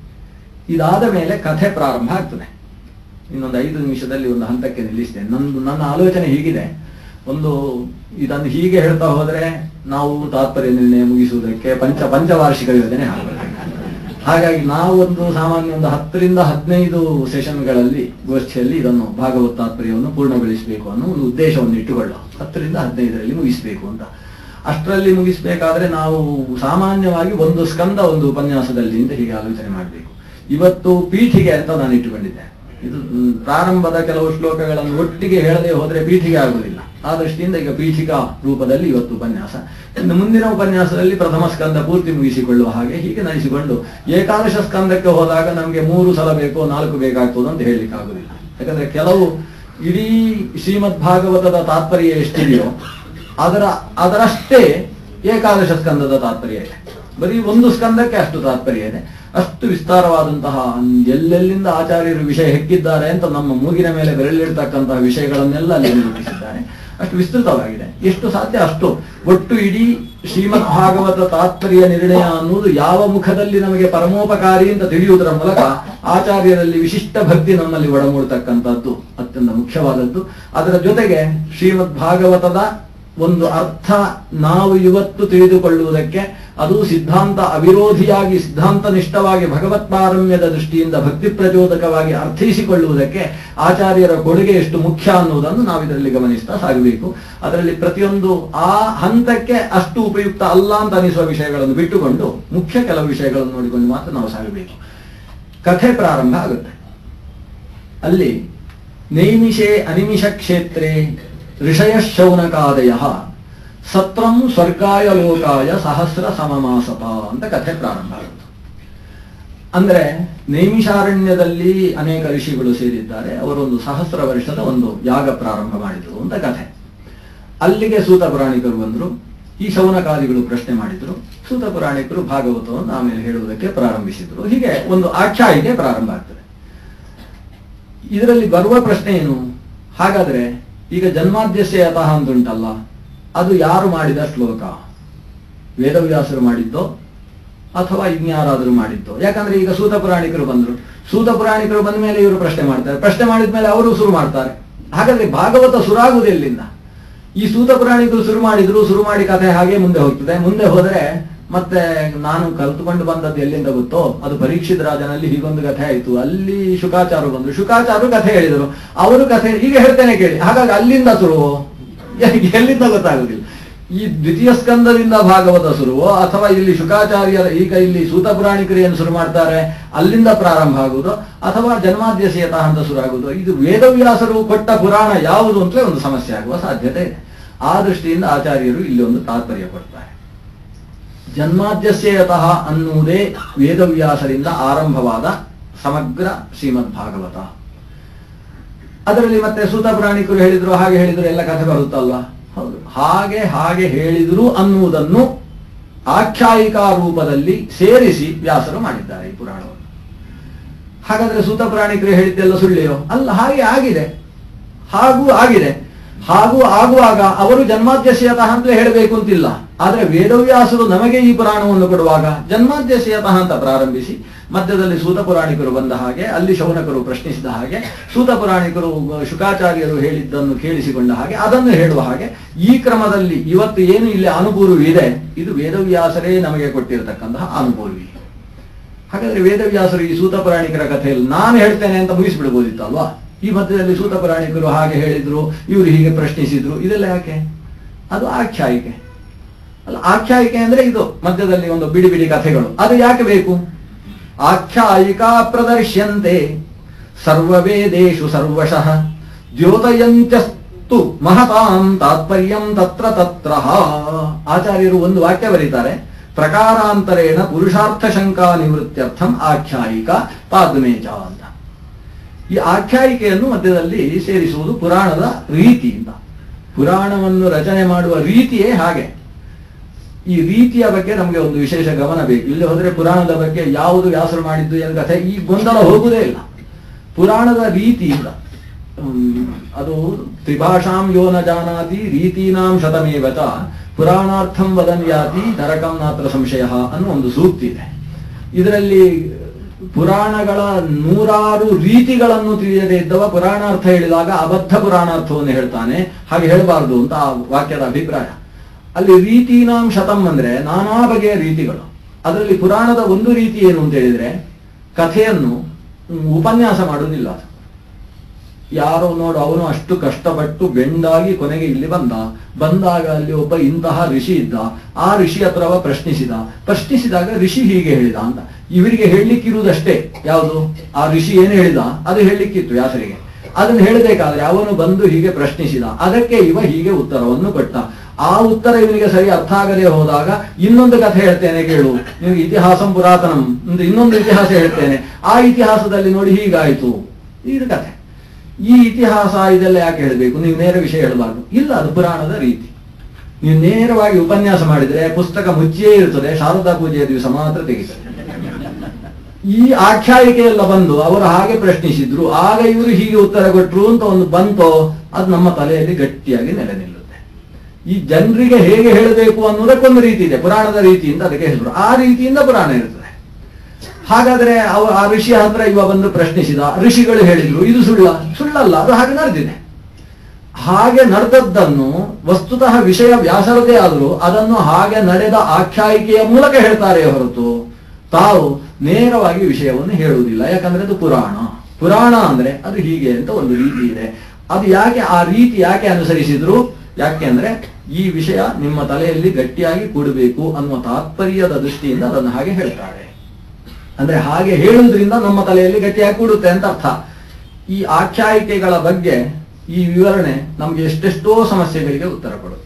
ಇದಾದ ಮೇಲೆ ಕಥೆ ಪ್ರಾರಂಭ ಆಗ್ತದೆ ಇನ್ನೊಂದು ಐದು ನಿಮಿಷದಲ್ಲಿ ಒಂದು ಹಂತಕ್ಕೆ ನಿಲ್ಲಿಸ್ತೇನೆ ನಂದು ನನ್ನ ಆಲೋಚನೆ ಹೀಗಿದೆ ಒಂದು ಇದನ್ನು ಹೀಗೆ ಹೇಳ್ತಾ ಹೋದ್ರೆ ನಾವು ತಾತ್ಪರ್ಯ ನಿರ್ಣಯ ಮುಗಿಸುವುದಕ್ಕೆ ಪಂಚ ಪಂಚವಾರ್ಷಿಕ ಯೋಜನೆ ಆಗಬೇಕು ಹಾಗಾಗಿ ನಾವು ಒಂದು ಸಾಮಾನ್ಯ ಒಂದು ಹತ್ತರಿಂದ ಹದಿನೈದು ಸೆಷನ್ಗಳಲ್ಲಿ ಗೋಷ್ಠಿಯಲ್ಲಿ ಇದನ್ನು ಭಾಗವತ್ ತಾತ್ಪರ್ಯವನ್ನು ಪೂರ್ಣಗೊಳಿಸಬೇಕು ಅನ್ನೋ ಒಂದು ಉದ್ದೇಶವನ್ನು ಇಟ್ಟುಕೊಳ್ಳೋ ಹತ್ತರಿಂದ ಹದಿನೈದರಲ್ಲಿ ಮುಗಿಸಬೇಕು ಅಂತ ಅಷ್ಟರಲ್ಲಿ ಮುಗಿಸ್ಬೇಕಾದ್ರೆ ನಾವು ಸಾಮಾನ್ಯವಾಗಿ ಒಂದು ಸ್ಕಂದ ಒಂದು ಉಪನ್ಯಾಸದಲ್ಲಿ ಅಂತ ಹೀಗೆ ಆಲೋಚನೆ ಮಾಡಬೇಕು ಇವತ್ತು ಪೀಠಿಗೆ ಅಂತ ನಾನು ಇಟ್ಟುಕೊಂಡಿದ್ದೆ ಇದು ಮ್, ಪ್ರಾರಂಭದ ಕೆಲವು ಶ್ಲೋಕಗಳನ್ನು ಒಟ್ಟಿಗೆ ಹೇಳದೆ ಹೋದ್ರೆ ಪೀಠಿಗೆ ಆಗುವುದಿಲ್ಲ ಆ ದೃಷ್ಟಿಯಿಂದ ಈಗ ಪೀಠಿಕಾ ರೂಪದಲ್ಲಿ ಇವತ್ತು ಉಪನ್ಯಾಸ ಇನ್ನು ಮುಂದಿನ ಉಪನ್ಯಾಸದಲ್ಲಿ ಪ್ರಥಮ ಸ್ಕಂದ ಪೂರ್ತಿ ಮುಗಿಸಿಕೊಳ್ಳುವ ಹಾಗೆ ಹೀಗೆ ನಡೆಸಿಕೊಂಡು ಏಕಾದಶ ಸ್ಕಂದಕ್ಕೆ ಹೋದಾಗ ನಮಗೆ ಮೂರು ಸಲ ಬೇಕೋ ನಾಲ್ಕು ಬೇಕಾಗ್ತದೋ ಅಂತ ಹೇಳಲಿಕ್ಕೆ ಆಗುದಿಲ್ಲ ಯಾಕಂದ್ರೆ ಕೆಲವು ಇಡೀ ಶ್ರೀಮದ್ ಭಾಗವತದ ತಾತ್ಪರ್ಯ ಎಷ್ಟಿದೆಯೋ ಅದರ ಅದರಷ್ಟೇ ಏಕಾದಶ ಸ್ಕಂದದ ತಾತ್ಪರ್ಯ ಇದೆ ಬರೀ ಒಂದು ಸ್ಕಂದಕ್ಕೆ ಅಷ್ಟು ತಾತ್ಪರ್ಯ ಇದೆ ಅಷ್ಟು ವಿಸ್ತಾರವಾದಂತಹ ಎಲ್ಲೆಲ್ಲಿಂದ ಆಚಾರ್ಯರು ವಿಷಯ ಹೆಕ್ಕಿದ್ದಾರೆ ಅಂತ ನಮ್ಮ ಮೂಗಿನ ಮೇಲೆ ಬೆರಳಿಡ್ತಕ್ಕಂತಹ ವಿಷಯಗಳನ್ನೆಲ್ಲ ಅಲ್ಲಿ ನಿರೂಪಿಸಿದ್ದಾರೆ ಅಷ್ಟು ವಿಸ್ತೃತವಾಗಿದೆ ಎಷ್ಟು ಸಾಧ್ಯ ಅಷ್ಟು ಒಟ್ಟು ಇಡೀ ಶ್ರೀಮದ್ ಭಾಗವತ ತಾತ್ಪರ್ಯ ನಿರ್ಣಯ ಅನ್ನುವುದು ಯಾವ ಮುಖದಲ್ಲಿ ನಮಗೆ ಪರಮೋಪಕಾರಿ ಅಂತ ತಿಳಿಯುವುದರ ಮೂಲಕ ಆಚಾರ್ಯರಲ್ಲಿ ವಿಶಿಷ್ಟ ಭಕ್ತಿ ನಮ್ಮಲ್ಲಿ ಒಡಮೂಡ್ತಕ್ಕಂಥದ್ದು ಅತ್ಯಂತ ಮುಖ್ಯವಾದದ್ದು ಅದರ ಜೊತೆಗೆ ಶ್ರೀಮದ್ ಭಾಗವತದ ಒಂದು ಅರ್ಥ ನಾವು ಇವತ್ತು ತಿಳಿದುಕೊಳ್ಳುವುದಕ್ಕೆ ಅದು ಸಿದ್ಧಾಂತ ಅವಿರೋಧಿಯಾಗಿ ಸಿದ್ಧಾಂತ ನಿಷ್ಠವಾಗಿ ಭಗವತ್ ಪಾರಮ್ಯದ ದೃಷ್ಟಿಯಿಂದ ಭಕ್ತಿ ಪ್ರಚೋದಕವಾಗಿ ಅರ್ಥೈಸಿಕೊಳ್ಳುವುದಕ್ಕೆ ಆಚಾರ್ಯರ ಕೊಡುಗೆ ಎಷ್ಟು ಮುಖ್ಯ ಅನ್ನುವುದನ್ನು ನಾವು ಇದರಲ್ಲಿ ಗಮನಿಸ್ತಾ ಸಾಗಬೇಕು ಅದರಲ್ಲಿ ಪ್ರತಿಯೊಂದು ಆ ಹಂತಕ್ಕೆ ಅಷ್ಟು ಉಪಯುಕ್ತ ಅಲ್ಲ ಅಂತ ಅನಿಸುವ ವಿಷಯಗಳನ್ನು ಬಿಟ್ಟುಕೊಂಡು ಮುಖ್ಯ ಕೆಲವು ವಿಷಯಗಳನ್ನು ನೋಡಿಕೊಂಡು ಮಾತ್ರ ನಾವು ಸಾಗಬೇಕು ಕಥೆ ಪ್ರಾರಂಭ ಆಗುತ್ತೆ ಅಲ್ಲಿ ನೈಮಿಷೆ ಅನಿಮಿಷ ಕ್ಷೇತ್ರೇ ಋಷಯ ಶೌನಕಾದಯ ಸತ್ರಂ ಸ್ವರ್ಗಾಯ ಲೋಕಾಯ ಸಹಸ್ರ ಸಮಮಾಸತ ಅಂತ ಕಥೆ ಪ್ರಾರಂಭ ಆಗುತ್ತೆ ಅಂದ್ರೆ ನೈಮಿಷಾರಣ್ಯದಲ್ಲಿ ಅನೇಕ ಋಷಿಗಳು ಸೇರಿದ್ದಾರೆ ಅವರೊಂದು ಸಹಸ್ರ ವರ್ಷದ ಒಂದು ಯಾಗ ಪ್ರಾರಂಭ ಮಾಡಿದರು ಅಂತ ಕಥೆ ಅಲ್ಲಿಗೆ ಸೂತ ಪುರಾಣಿಕರು ಬಂದರು ಈ ಶೌನಕಾದಿಗಳು ಪ್ರಶ್ನೆ ಮಾಡಿದ್ರು ಸೂತ ಪುರಾಣಿಕರು ಭಾಗವತವನ್ನು ಆಮೇಲೆ ಹೇಳುವುದಕ್ಕೆ ಪ್ರಾರಂಭಿಸಿದ್ರು ಹೀಗೆ ಒಂದು ಆಖ್ಯಾಯಿಕೆ ಪ್ರಾರಂಭ ಆಗ್ತದೆ ಇದರಲ್ಲಿ ಬರುವ ಪ್ರಶ್ನೆ ಏನು ಹಾಗಾದ್ರೆ ಈಗ ಜನ್ಮಾದ್ಯಸ್ಯ ಯತಃ ಅಂತುಂಟಲ್ಲ ಅದು ಯಾರು ಮಾಡಿದ ಶ್ಲೋಕ ವೇದವ್ಯಾಸರು ಮಾಡಿದ್ದೋ ಅಥವಾ ಇನ್ಯಾರಾದರೂ ಮಾಡಿದ್ದೋ ಯಾಕಂದ್ರೆ ಈಗ ಸೂತ ಪುರಾಣಿಕರು ಬಂದ್ರು ಸೂತ ಪುರಾಣಿಕರು ಬಂದ ಮೇಲೆ ಇವರು ಪ್ರಶ್ನೆ ಮಾಡ್ತಾರೆ ಪ್ರಶ್ನೆ ಮಾಡಿದ ಮೇಲೆ ಅವರು ಶುರು ಮಾಡ್ತಾರೆ ಹಾಗಾದ್ರೆ ಭಾಗವತ ಸುರಾಗುವುದು ಎಲ್ಲಿಂದ ಈ ಸೂತ ಪುರಾಣಿಕರು ಶುರು ಮಾಡಿದ್ರು ಶುರು ಮಾಡಿ ಕಥೆ ಹಾಗೆ ಮುಂದೆ ಹೋಗ್ತದೆ ಮುಂದೆ ಹೋದರೆ ಮತ್ತೆ ನಾನು ಕಲ್ತುಕೊಂಡು ಬಂದದ್ದು ಎಲ್ಲಿಂದ ಗೊತ್ತೋ ಅದು ಪರೀಕ್ಷಿತ ರಾಜನಲ್ಲಿ ಹೀಗೊಂದು ಕಥೆ ಆಯಿತು ಅಲ್ಲಿ ಶುಕಾಚಾರು ಬಂದ್ರು ಶುಕಾಚಾರು ಕಥೆ ಹೇಳಿದರು ಅವರು ಕಥೆ ಈಗ ಹೇಳ್ತೇನೆ ಕೇಳಿ ಹಾಗಾಗಿ ಅಲ್ಲಿಂದ ಶುರು ಎಲ್ಲಿಂದ ಗೊತ್ತಾಗುದಿಲ್ಲ ಈ ದ್ವಿತೀಯ ಸ್ಕಂದದಿಂದ ಭಾಗವತ ಶುರುವೋ ಅಥವಾ ಇಲ್ಲಿ ಶುಕಾಚಾರ್ಯರ ಈಗ ಇಲ್ಲಿ ಸೂತ ಪುರಾಣಿಕರು ಏನು ಶುರು ಮಾಡ್ತಾರೆ ಅಲ್ಲಿಂದ ಪ್ರಾರಂಭ ಆಗುವುದು ಅಥವಾ ಜನ್ಮಾದ್ಯಸೇತ ಅಂತ ಶುರು ಆಗುವುದು ಇದು ವೇದವ್ಯಾಸರು ಕೊಟ್ಟ ಪುರಾಣ ಯಾವುದು ಅಂತಲೇ ಒಂದು ಸಮಸ್ಯೆ ಆಗುವ ಸಾಧ್ಯತೆ ಇದೆ ಆ ದೃಷ್ಟಿಯಿಂದ ಆಚಾರ್ಯರು ಇಲ್ಲಿ ಒಂದು ತಾತ್ಪರ್ಯ ಕೊಡ್ತಾರೆ ಜನ್ಮಾದ್ಯಸ್ಯತಃ ಅನ್ನುವುದೇ ವೇದವ್ಯಾಸರಿಂದ ಆರಂಭವಾದ ಸಮಗ್ರ ಶ್ರೀಮದ್ ಭಾಗವತ ಅದರಲ್ಲಿ ಮತ್ತೆ ಸೂತ ಪುರಾಣಿಕರು ಹೇಳಿದ್ರು ಹಾಗೆ ಹೇಳಿದ್ರು ಎಲ್ಲ ಕಥೆ ಬರುತ್ತಲ್ವಾ ಹೌದು ಹಾಗೆ ಹಾಗೆ ಹೇಳಿದ್ರು ಅನ್ನುವುದನ್ನು ಆಖ್ಯಾಯಿಕಾ ರೂಪದಲ್ಲಿ ಸೇರಿಸಿ ವ್ಯಾಸರು ಮಾಡಿದ್ದಾರೆ ಈ ಪುರಾಣವನ್ನು ಹಾಗಾದ್ರೆ ಸೂತ ಪುರಾಣಿಕರು ಹೇಳಿದ್ದೆಲ್ಲ ಸುಳ್ಳೆಯೋ ಅಲ್ಲ ಹಾಗೆ ಆಗಿದೆ ಹಾಗೂ ಆಗಿದೆ ಹಾಗೂ ಆಗುವಾಗ ಅವರು ಜನ್ಮಾದ್ಯಸ್ಯತಃ ಅಂತಲೇ ಹೇಳಬೇಕು ಅಂತಿಲ್ಲ ಆದ್ರೆ ವೇದವ್ಯಾಸರು ನಮಗೆ ಈ ಪುರಾಣವನ್ನು ಕೊಡುವಾಗ ಜನ್ಮಾದ್ಯಸ್ಯತಃ ಅಂತ ಪ್ರಾರಂಭಿಸಿ ಮಧ್ಯದಲ್ಲಿ ಸೂತ ಪುರಾಣಿಕರು ಬಂದ ಹಾಗೆ ಅಲ್ಲಿ ಶೌನಕರು ಪ್ರಶ್ನಿಸಿದ ಹಾಗೆ ಸೂತ ಪುರಾಣಿಕರು ಶುಕಾಚಾರ್ಯರು ಹೇಳಿದ್ದನ್ನು ಕೇಳಿಸಿಕೊಂಡ ಹಾಗೆ ಅದನ್ನು ಹೇಳುವ ಹಾಗೆ ಈ ಕ್ರಮದಲ್ಲಿ ಇವತ್ತು ಏನು ಇಲ್ಲಿ ಅನುಪೂರ್ವಿ ಇದೆ ಇದು ವೇದವ್ಯಾಸರೇ ನಮಗೆ ಕೊಟ್ಟಿರತಕ್ಕಂತಹ ಅನುಪೂರ್ವಿ ಹಾಗಾದ್ರೆ ವೇದವ್ಯಾಸರು ಈ ಸೂತ ಪುರಾಣಿಕರ ಕಥೆಯಲ್ಲಿ ನಾನು ಹೇಳ್ತೇನೆ ಅಂತ ಮುಗಿಸ್ಬಿಡ್ಬೋದಿತ್ತು ಅಲ್ವಾ ಈ ಮಧ್ಯದಲ್ಲಿ ಸೂತ ಪುರಾಣಿಕರು ಹಾಗೆ ಹೇಳಿದ್ರು ಇವರು ಹೀಗೆ ಪ್ರಶ್ನಿಸಿದ್ರು ಇದೆಲ್ಲ ಯಾಕೆ ಅದು ಆಖ್ಯಾಯಿಕೆ ಅಲ್ಲ ಆಖ್ಯಾಯಿಕೆ ಅಂದ್ರೆ ಇದು ಮಧ್ಯದಲ್ಲಿ ಒಂದು ಬಿಡಿ ಬಿಡಿ ಕಥೆಗಳು ಅದು ಯಾಕೆ ಬೇಕು ಆಖ್ಯಾಯಿಕಾ ಪ್ರದರ್ಶ್ಯಂತೆ ಸರ್ವವೇದೇಶು ಸರ್ವಶಃ ದ್ಯೋತಯಂತ್ಯಸ್ತು ಮಹತಾಂ ತಾತ್ಪರ್ಯಂ ತತ್ರ ತತ್ರ ಆಚಾರ್ಯರು ಒಂದು ವಾಕ್ಯ ಬರೀತಾರೆ ಪ್ರಕಾರಾಂತರೇಣ ಪುರುಷಾರ್ಥ ಶಂಕಾ ನಿವೃತ್ತ್ಯರ್ಥಂ ಆಖ್ಯಾಯಿಕ ತಾದ್ಮೇಚ ಅಂತ ಈ ಆಖ್ಯಾಯಿಕೆಯನ್ನು ಮಧ್ಯದಲ್ಲಿ ಸೇರಿಸುವುದು ಪುರಾಣದ ರೀತಿಯಿಂದ ಪುರಾಣವನ್ನು ರಚನೆ ಮಾಡುವ ರೀತಿಯೇ ಹಾಗೆ ಈ ರೀತಿಯ ಬಗ್ಗೆ ನಮಗೆ ಒಂದು ವಿಶೇಷ ಗಮನ ಬೇಕು ಇಲ್ಲಿ ಹೋದ್ರೆ ಪುರಾಣದ ಬಗ್ಗೆ ಯಾವುದು ವ್ಯಾಸರು ಮಾಡಿದ್ದು ಏನು ಕಥೆ ಈ ಗೊಂದಲ ಹೋಗುವುದೇ ಇಲ್ಲ ಪುರಾಣದ ರೀತಿಯಿಂದ ಹ್ಮ್, ಅದು ತ್ರಿಭಾಷಾಂ ಯೋ ನ ಜಾನಾತಿ ರೀತೀನಾಂ ಶತಮೇವಚ ಪುರಾಣಾರ್ಥಂ ವದನ್ ಯಾತಿ ನರಕಂ ನಾತ್ರ ಸಂಶಯ ಅನ್ನೋ ಒಂದು ಸೂಕ್ತಿ ಇದೆ ಇದರಲ್ಲಿ ಪುರಾಣಗಳ ನೂರಾರು ರೀತಿಗಳನ್ನು ತಿಳಿಯದೇ ಇದ್ದವ ಪುರಾಣಾರ್ಥ ಹೇಳಿದಾಗ ಅಬದ್ಧ ಪುರಾಣಾರ್ಥವನ್ನು ಹೇಳ್ತಾನೆ ಹಾಗೆ ಹೇಳಬಾರದು ಅಂತ ಆ ವಾಕ್ಯದ ಅಭಿಪ್ರಾಯ ಅಲ್ಲಿ ರೀತೀನಾಂ ಶತಂ ಅಂದ್ರೆ ನಾನಾ ಬಗೆಯ ರೀತಿಗಳು ಅದರಲ್ಲಿ ಪುರಾಣದ ಒಂದು ರೀತಿ ಏನು ಅಂತ ಹೇಳಿದ್ರೆ ಕಥೆಯನ್ನು ಹ್ಮ್, ಉಪನ್ಯಾಸ ಮಾಡುವುದಿಲ್ಲ ಅದು. ಯಾರೋ ನೋಡು ಅವನು ಅಷ್ಟು ಕಷ್ಟಪಟ್ಟು ಬೆಂಡಾಗಿ ಕೊನೆಗೆ ಇಲ್ಲಿ ಬಂದ ಬಂದಾಗ ಅಲ್ಲಿ ಒಬ್ಬ ಇಂತಹ ಋಷಿ ಇದ್ದ ಆ ಋಷಿ ಹತ್ರವ ಪ್ರಶ್ನಿಸಿದ ಪ್ರಶ್ನಿಸಿದಾಗ ಋಷಿ ಹೀಗೆ ಹೇಳಿದ ಅಂತ ಇವರಿಗೆ ಹೇಳಲಿಕ್ಕಿರುವುದಷ್ಟೇ ಯಾವುದು ಆ ಋಷಿ ಏನು ಹೇಳಿದ ಅದು ಹೇಳಲಿಕ್ಕಿತ್ತು ವ್ಯಾಸರಿಗೆ ಅದನ್ನು ಹೇಳಬೇಕಾದ್ರೆ ಅವನು ಬಂದು ಹೀಗೆ ಪ್ರಶ್ನಿಸಿದ ಅದಕ್ಕೆ ಇವ ಹೀಗೆ ಉತ್ತರವನ್ನು ಕೊಟ್ಟ ಆ ಉತ್ತರ ಇವನಿಗೆ ಸರಿ ಅರ್ಥ ಆಗದೆ ಹೋದಾಗ ಇನ್ನೊಂದು ಕಥೆ ಹೇಳ್ತೇನೆ ಕೇಳು ನಿಮಗೆ ಇತಿಹಾಸಂ ಪುರಾತನಂ ಅಂತ ಇನ್ನೊಂದು ಇತಿಹಾಸ ಹೇಳ್ತೇನೆ ಆ ಇತಿಹಾಸದಲ್ಲಿ ನೋಡಿ ಹೀಗಾಯಿತು ಇದು ಕಥೆ ಈ ಇತಿಹಾಸ ಇದೆಲ್ಲ ಯಾಕೆ ಹೇಳಬೇಕು ನೀವು ನೇರ ವಿಷಯ ಹೇಳಬಾರ್ದು ಇಲ್ಲ ಅದು ಪುರಾಣದ ರೀತಿ ನೀವು ನೇರವಾಗಿ ಉಪನ್ಯಾಸ ಮಾಡಿದ್ರೆ ಪುಸ್ತಕ ಮುಚ್ಚಿಯೇ ಇರ್ತದೆ ಶಾರದಾ ಪೂಜೆಯ ದಿವಸ ಮಾತ್ರ ತೆಗಿತಾರೆ ಈ ಆಖ್ಯಾಯಿಕೆ ಎಲ್ಲ ಬಂದು ಅವರು ಹಾಗೆ ಪ್ರಶ್ನಿಸಿದ್ರು ಆಗ ಇವರು ಹೀಗೆ ಉತ್ತರ ಕೊಟ್ರು ಅಂತ ಒಂದು ಬಂತೋ ಅದು ನಮ್ಮ ತಲೆಯಲ್ಲಿ ಗಟ್ಟಿಯಾಗಿ ನೆಲೆ ನಿಲ್ಲುತ್ತೆ ಈ ಜನರಿಗೆ ಹೇಗೆ ಹೇಳಬೇಕು ಅನ್ನೋದಕ್ಕೊಂದು ರೀತಿ ಇದೆ ಪುರಾಣದ ರೀತಿಯಿಂದ ಅದಕ್ಕೆ ಹೆಸರು ಆ ರೀತಿಯಿಂದ ಪುರಾಣ ಇರ್ತದೆ ಹಾಗಾದ್ರೆ ಅವ ಆ ಋಷಿ ಹತ್ರ ಇವ ಬಂದು ಪ್ರಶ್ನಿಸಿದ ಋಷಿಗಳು ಹೇಳಿದ್ರು ಇದು ಸುಳ್ಳ ಸುಳ್ಳಲ್ಲ ಅದು ಹಾಗೆ ನಡೆದಿದೆ ಹಾಗೆ ನಡೆದದ್ದನ್ನು ವಸ್ತುತಃ ವಿಷಯ ವ್ಯಾಸರದೇ ಆದರೂ ಅದನ್ನು ಹಾಗೆ ನಡೆದ ಆಖ್ಯಾಯಿಕೆಯ ಮೂಲಕ ಹೇಳ್ತಾರೆ ಹೊರತು ತಾವು ನೇರವಾಗಿ ವಿಷಯವನ್ನು ಹೇಳುವುದಿಲ್ಲ ಯಾಕಂದ್ರೆ ಅದು ಪುರಾಣ ಪುರಾಣ ಅಂದ್ರೆ ಅದು ಹೀಗೆ ಅಂತ ಒಂದು ರೀತಿ ಇದೆ ಅದು ಯಾಕೆ ಆ ರೀತಿ ಯಾಕೆ ಅನುಸರಿಸಿದ್ರು ಯಾಕೆ ಅಂದ್ರೆ ಈ ವಿಷಯ ನಿಮ್ಮ ತಲೆಯಲ್ಲಿ ಗಟ್ಟಿಯಾಗಿ ಕೂಡಬೇಕು ಅನ್ನುವ ತಾತ್ಪರ್ಯದ ದೃಷ್ಟಿಯಿಂದ ಅದನ್ನು ಹಾಗೆ ಹೇಳ್ತಾರೆ ಅಂದ್ರೆ ಹಾಗೆ ಹೇಳುವುದರಿಂದ ನಮ್ಮ ತಲೆಯಲ್ಲಿ ಗಟ್ಟಿಯಾಗಿ ಕೂಡುತ್ತೆ ಅಂತ ಅರ್ಥ ಈ ಆಖ್ಯಾಯಿಕೆಗಳ ಬಗ್ಗೆ ಈ ವಿವರಣೆ ನಮ್ಗೆ ಎಷ್ಟೆಷ್ಟೋ ಸಮಸ್ಯೆಗಳಿಗೆ ಉತ್ತರ ಕೊಡುತ್ತೆ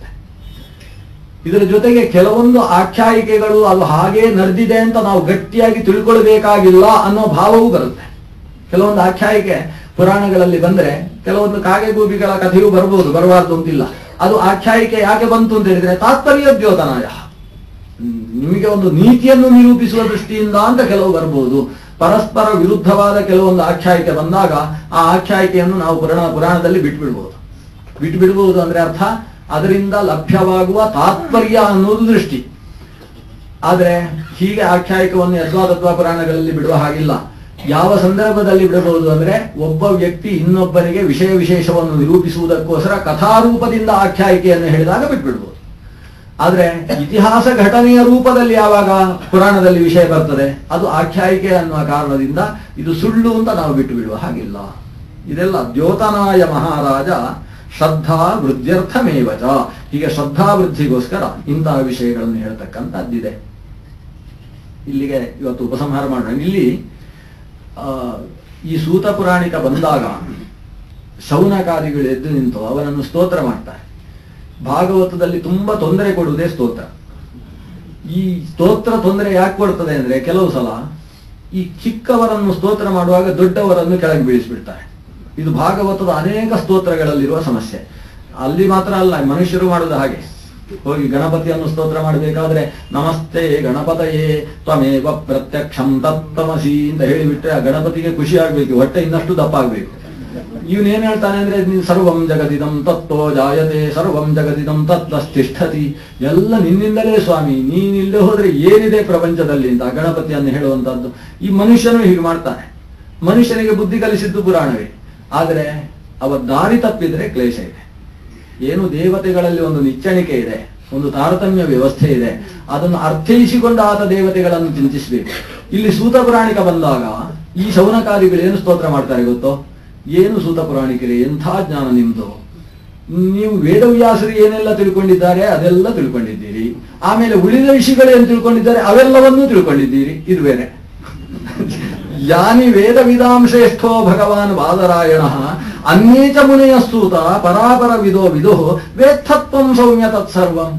ಇದರ ಜೊತೆಗೆ ಕೆಲವೊಂದು ಆಖ್ಯಾಯಿಕೆಗಳು ಅದು ಹಾಗೆ ನಡೆದಿದೆ ಅಂತ ನಾವು ಗಟ್ಟಿಯಾಗಿ ತಿಳ್ಕೊಳ್ಬೇಕಾಗಿಲ್ಲ ಅನ್ನೋ ಭಾವವೂ ಬರುತ್ತೆ ಕೆಲವೊಂದು ಆಖ್ಯಾಯಿಕೆ ಪುರಾಣಗಳಲ್ಲಿ ಬಂದ್ರೆ ಕೆಲವೊಂದು ಕಾಗೆಗೂಬಿಗಳ ಕಥೆಯೂ ಬರಬಹುದು ಬರಬಾರ್ದು ಅಂತಿಲ್ಲ ಅದು ಆಖ್ಯಾಯಿಕೆ ಯಾಕೆ ಬಂತು ಅಂತ ಹೇಳಿದ್ರೆ ತಾತ್ಪರ್ಯ ದ್ಯೋತನಾಯ ಹ್ಮ್, ನಿಮಗೆ ಒಂದು ನೀತಿಯನ್ನು ನಿರೂಪಿಸುವ ದೃಷ್ಟಿಯಿಂದ ಅಂತ ಕೆಲವು ಬರಬಹುದು ಪರಸ್ಪರ ವಿರುದ್ಧವಾದ ಕೆಲವೊಂದು ಆಖ್ಯಾಯಿಕೆ ಬಂದಾಗ ಆ ಆಖ್ಯಾಯಿಕೆಯನ್ನು ನಾವು ಪುರಾಣ ಪುರಾಣದಲ್ಲಿ ಬಿಟ್ಬಿಡ್ಬೋದು ಬಿಟ್ಬಿಡ್ಬೋದು ಅಂದ್ರೆ ಅರ್ಥ ಅದರಿಂದ ಲಭ್ಯವಾಗುವ ತಾತ್ಪರ್ಯ ಅನ್ನೋದು ದೃಷ್ಟಿ ಆದ್ರೆ ಹೀಗೆ ಆಖ್ಯಾಯಿಕವನ್ನು ಯದ್ವಾತತ್ವ ಪುರಾಣಗಳಲ್ಲಿ ಬಿಡುವ ಹಾಗಿಲ್ಲ ಯಾವ ಸಂದರ್ಭದಲ್ಲಿ ಬಿಡಬಹುದು ಅಂದ್ರೆ ಒಬ್ಬ ವ್ಯಕ್ತಿ ಇನ್ನೊಬ್ಬರಿಗೆ ವಿಷಯ ವಿಶೇಷವನ್ನು ನಿರೂಪಿಸುವುದಕ್ಕೋಸ್ಕರ ಕಥಾರೂಪದಿಂದ ಆಖ್ಯಾಯಿಕೆಯನ್ನು ಹೇಳಿದಾಗ ಬಿಟ್ಬಿಡ್ಬೋದು ಆದ್ರೆ ಇತಿಹಾಸ ಘಟನೆಯ ರೂಪದಲ್ಲಿ ಯಾವಾಗ ಪುರಾಣದಲ್ಲಿ ವಿಷಯ ಬರ್ತದೆ ಅದು ಆಖ್ಯಾಯಿಕೆ ಅನ್ನುವ ಕಾರಣದಿಂದ ಇದು ಸುಳ್ಳು ಅಂತ ನಾವು ಬಿಟ್ಟು ಬಿಡುವ ಹಾಗಿಲ್ಲ ಇದೆಲ್ಲ ದ್ಯೋತನಾಯ ಮಹಾರಾಜ ಶ್ರದ್ಧಾ ವೃದ್ಧ್ಯರ್ಥಮೇವಚ ಹೀಗೆ ಶ್ರದ್ಧಾ ವೃದ್ಧಿಗೋಸ್ಕರ ಇಂತಹ ವಿಷಯಗಳನ್ನು ಹೇಳ್ತಕ್ಕಂಥದ್ದಿದೆ ಇಲ್ಲಿಗೆ ಇವತ್ತು ಉಪಸಂಹಾರ ಮಾಡೋಣ ಇಲ್ಲಿ ಆ, ಈ ಸೂತ ಪುರಾಣಿಕ ಬಂದಾಗ ಶೌನಕಾದಿಗಳು ಎದ್ದು ನಿಂತು ಅವನನ್ನು ಸ್ತೋತ್ರ ಮಾಡ್ತಾರೆ ಭಾಗವತದಲ್ಲಿ ತುಂಬಾ ತೊಂದರೆ ಕೊಡುವುದೇ ಸ್ತೋತ್ರ ಈ ಸ್ತೋತ್ರ ತೊಂದರೆ ಯಾಕೆ ಕೊಡ್ತದೆ ಅಂದ್ರೆ ಕೆಲವು ಸಲ ಈ ಚಿಕ್ಕವರನ್ನು ಸ್ತೋತ್ರ ಮಾಡುವಾಗ ದೊಡ್ಡವರನ್ನು ಕೆಳಗೆ ಬೀಳಿಸ್ಬಿಡ್ತಾರೆ ಇದು ಭಾಗವತದ ಅನೇಕ ಸ್ತೋತ್ರಗಳಲ್ಲಿರುವ ಸಮಸ್ಯೆ ಅಲ್ಲಿ ಮಾತ್ರ ಅಲ್ಲ ಮನುಷ್ಯರು ಮಾಡುವುದು ಹಾಗೆ ಹೋಗಿ ಗಣಪತಿಯನ್ನು ಸ್ತೋತ್ರ ಮಾಡಬೇಕಾದ್ರೆ ನಮಸ್ತೆ ಗಣಪತಯೇ ತ್ವಮೇವ ಪ್ರತ್ಯಕ್ಷಂ ತತ್ತಮಸಿ ಅಂತ ಹೇಳಿಬಿಟ್ರೆ ಆ ಗಣಪತಿಗೆ ಖುಷಿ ಆಗ್ಬೇಕು ಹೊಟ್ಟೆ ಇನ್ನಷ್ಟು ದಪ್ಪ ಆಗ್ಬೇಕು ಇವನ್ ಏನ್ ಹೇಳ್ತಾನೆ ಅಂದ್ರೆ ನೀನ್ ಸರ್ವಂ ಜಗದಿದಂ ತತ್ವೋ ಜಾಯತೆ ಸರ್ವಂ ಜಗದಿದಂ ತತ್ವಸ್ಥಿಷ್ಠತಿ ಎಲ್ಲ ನಿನ್ನಿಂದಲೇ ಸ್ವಾಮಿ ನೀನಿಲ್ಲದೆ ಹೋದ್ರೆ ಏನಿದೆ ಪ್ರಪಂಚದಲ್ಲಿ ಅಂತ ಆ ಗಣಪತಿಯನ್ನು ಹೇಳುವಂತದ್ದು ಈ ಮನುಷ್ಯನು ಹೀಗೆ ಮಾಡ್ತಾನೆ ಮನುಷ್ಯನಿಗೆ ಬುದ್ಧಿ ಕಲಿಸಿದ್ದು ಪುರಾಣವೇ ಆದರೆ ಅವ ದಾರಿ ತಪ್ಪಿದ್ರೆ ಕ್ಲೇಶ ಇದೆ ಏನು ದೇವತೆಗಳಲ್ಲಿ ಒಂದು ನಿಚ್ಚಣಿಕೆ ಇದೆ ಒಂದು ತಾರತಮ್ಯ ವ್ಯವಸ್ಥೆ ಇದೆ ಅದನ್ನು ಅರ್ಥೈಸಿಕೊಂಡು ಆತ ದೇವತೆಗಳನ್ನು ಚಿಂತಿಸಬೇಕು ಇಲ್ಲಿ ಸೂತ ಪುರಾಣಿಕ ಬಂದಾಗ ಈ ಶೌನಕಾರಿಗಳು ಏನು ಸ್ತೋತ್ರ ಮಾಡ್ತಾರೆ ಗೊತ್ತೋ ಏನು ಸೂತ ಪುರಾಣಿಕರೇ ಎಂಥ ಜ್ಞಾನ ನಿಮ್ದು ನೀವು ವೇದವ್ಯಾಸರು ಏನೆಲ್ಲ ತಿಳ್ಕೊಂಡಿದ್ದಾರೆ ಅದೆಲ್ಲ ತಿಳ್ಕೊಂಡಿದ್ದೀರಿ ಆಮೇಲೆ ಉಳಿದ ವಿಷಯಗಳು ಏನು ತಿಳ್ಕೊಂಡಿದ್ದಾರೆ ಅವೆಲ್ಲವನ್ನೂ ತಿಳ್ಕೊಂಡಿದ್ದೀರಿ ಇದು ಬೇರೆ ಯಾನಿ ವೇದ ವಿಧಾಂ ಶ್ರೇಷ್ಠೋ ಭಗವಾನ್ ಬಾದರಾಯಣ ಅನ್ಯೇಚ ಮುನಿಯ ಸ್ತೂತ ಪರಾಪರ ವಿದೋ ವಿದೋ ವೇತ್ತತ್ವಂ ಸೌಮ್ಯ ತತ್ಸರ್ವಂ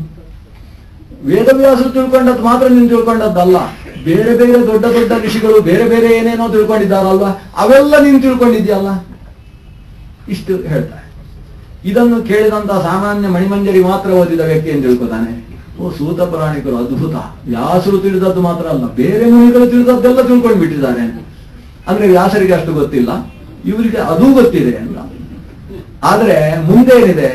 ವೇದವ್ಯಾಸರು ತಿಳ್ಕೊಂಡದ್ದು ಮಾತ್ರ ನೀನು ತಿಳ್ಕೊಂಡದ್ದಲ್ಲ ಬೇರೆ ಬೇರೆ ದೊಡ್ಡ ದೊಡ್ಡ ಋಷಿಗಳು ಬೇರೆ ಬೇರೆ ಏನೇನೋ ತಿಳ್ಕೊಂಡಿದ್ದಾರಲ್ವಾ ಅವೆಲ್ಲ ನೀನು ತಿಳ್ಕೊಂಡಿದ್ಯಲ್ಲ ಇಷ್ಟು ಹೇಳ್ತಾರೆ ಇದನ್ನು ಕೇಳಿದಂತ ಸಾಮಾನ್ಯ ಮಣಿಮಂಜರಿ ಮಾತ್ರ ಓದಿದ ವ್ಯಕ್ತಿ ಏನು ತಿಳ್ಕೊತಾನೆ ಓ ಸೂತ ಪುರಾಣಿಕರು ಅದ್ಭುತ ವ್ಯಾಸರು ತಿಳಿದದ್ದು ಮಾತ್ರ ಅಲ್ಲ ಬೇರೆ ಮುನಿಗಳು ತಿಳಿದದ್ದೆಲ್ಲ ತಿಳ್ಕೊಂಡು ಬಿಟ್ಟಿದ್ದಾರೆ ಅಂತ ಅಂದ್ರೆ ವ್ಯಾಸರಿಗೆ ಅಷ್ಟು ಗೊತ್ತಿಲ್ಲ ಇವರಿಗೆ ಅದೂ ಗೊತ್ತಿದೆ ಅಂತ ಆದ್ರೆ ಮುಂದೆ ಏನಿದೆ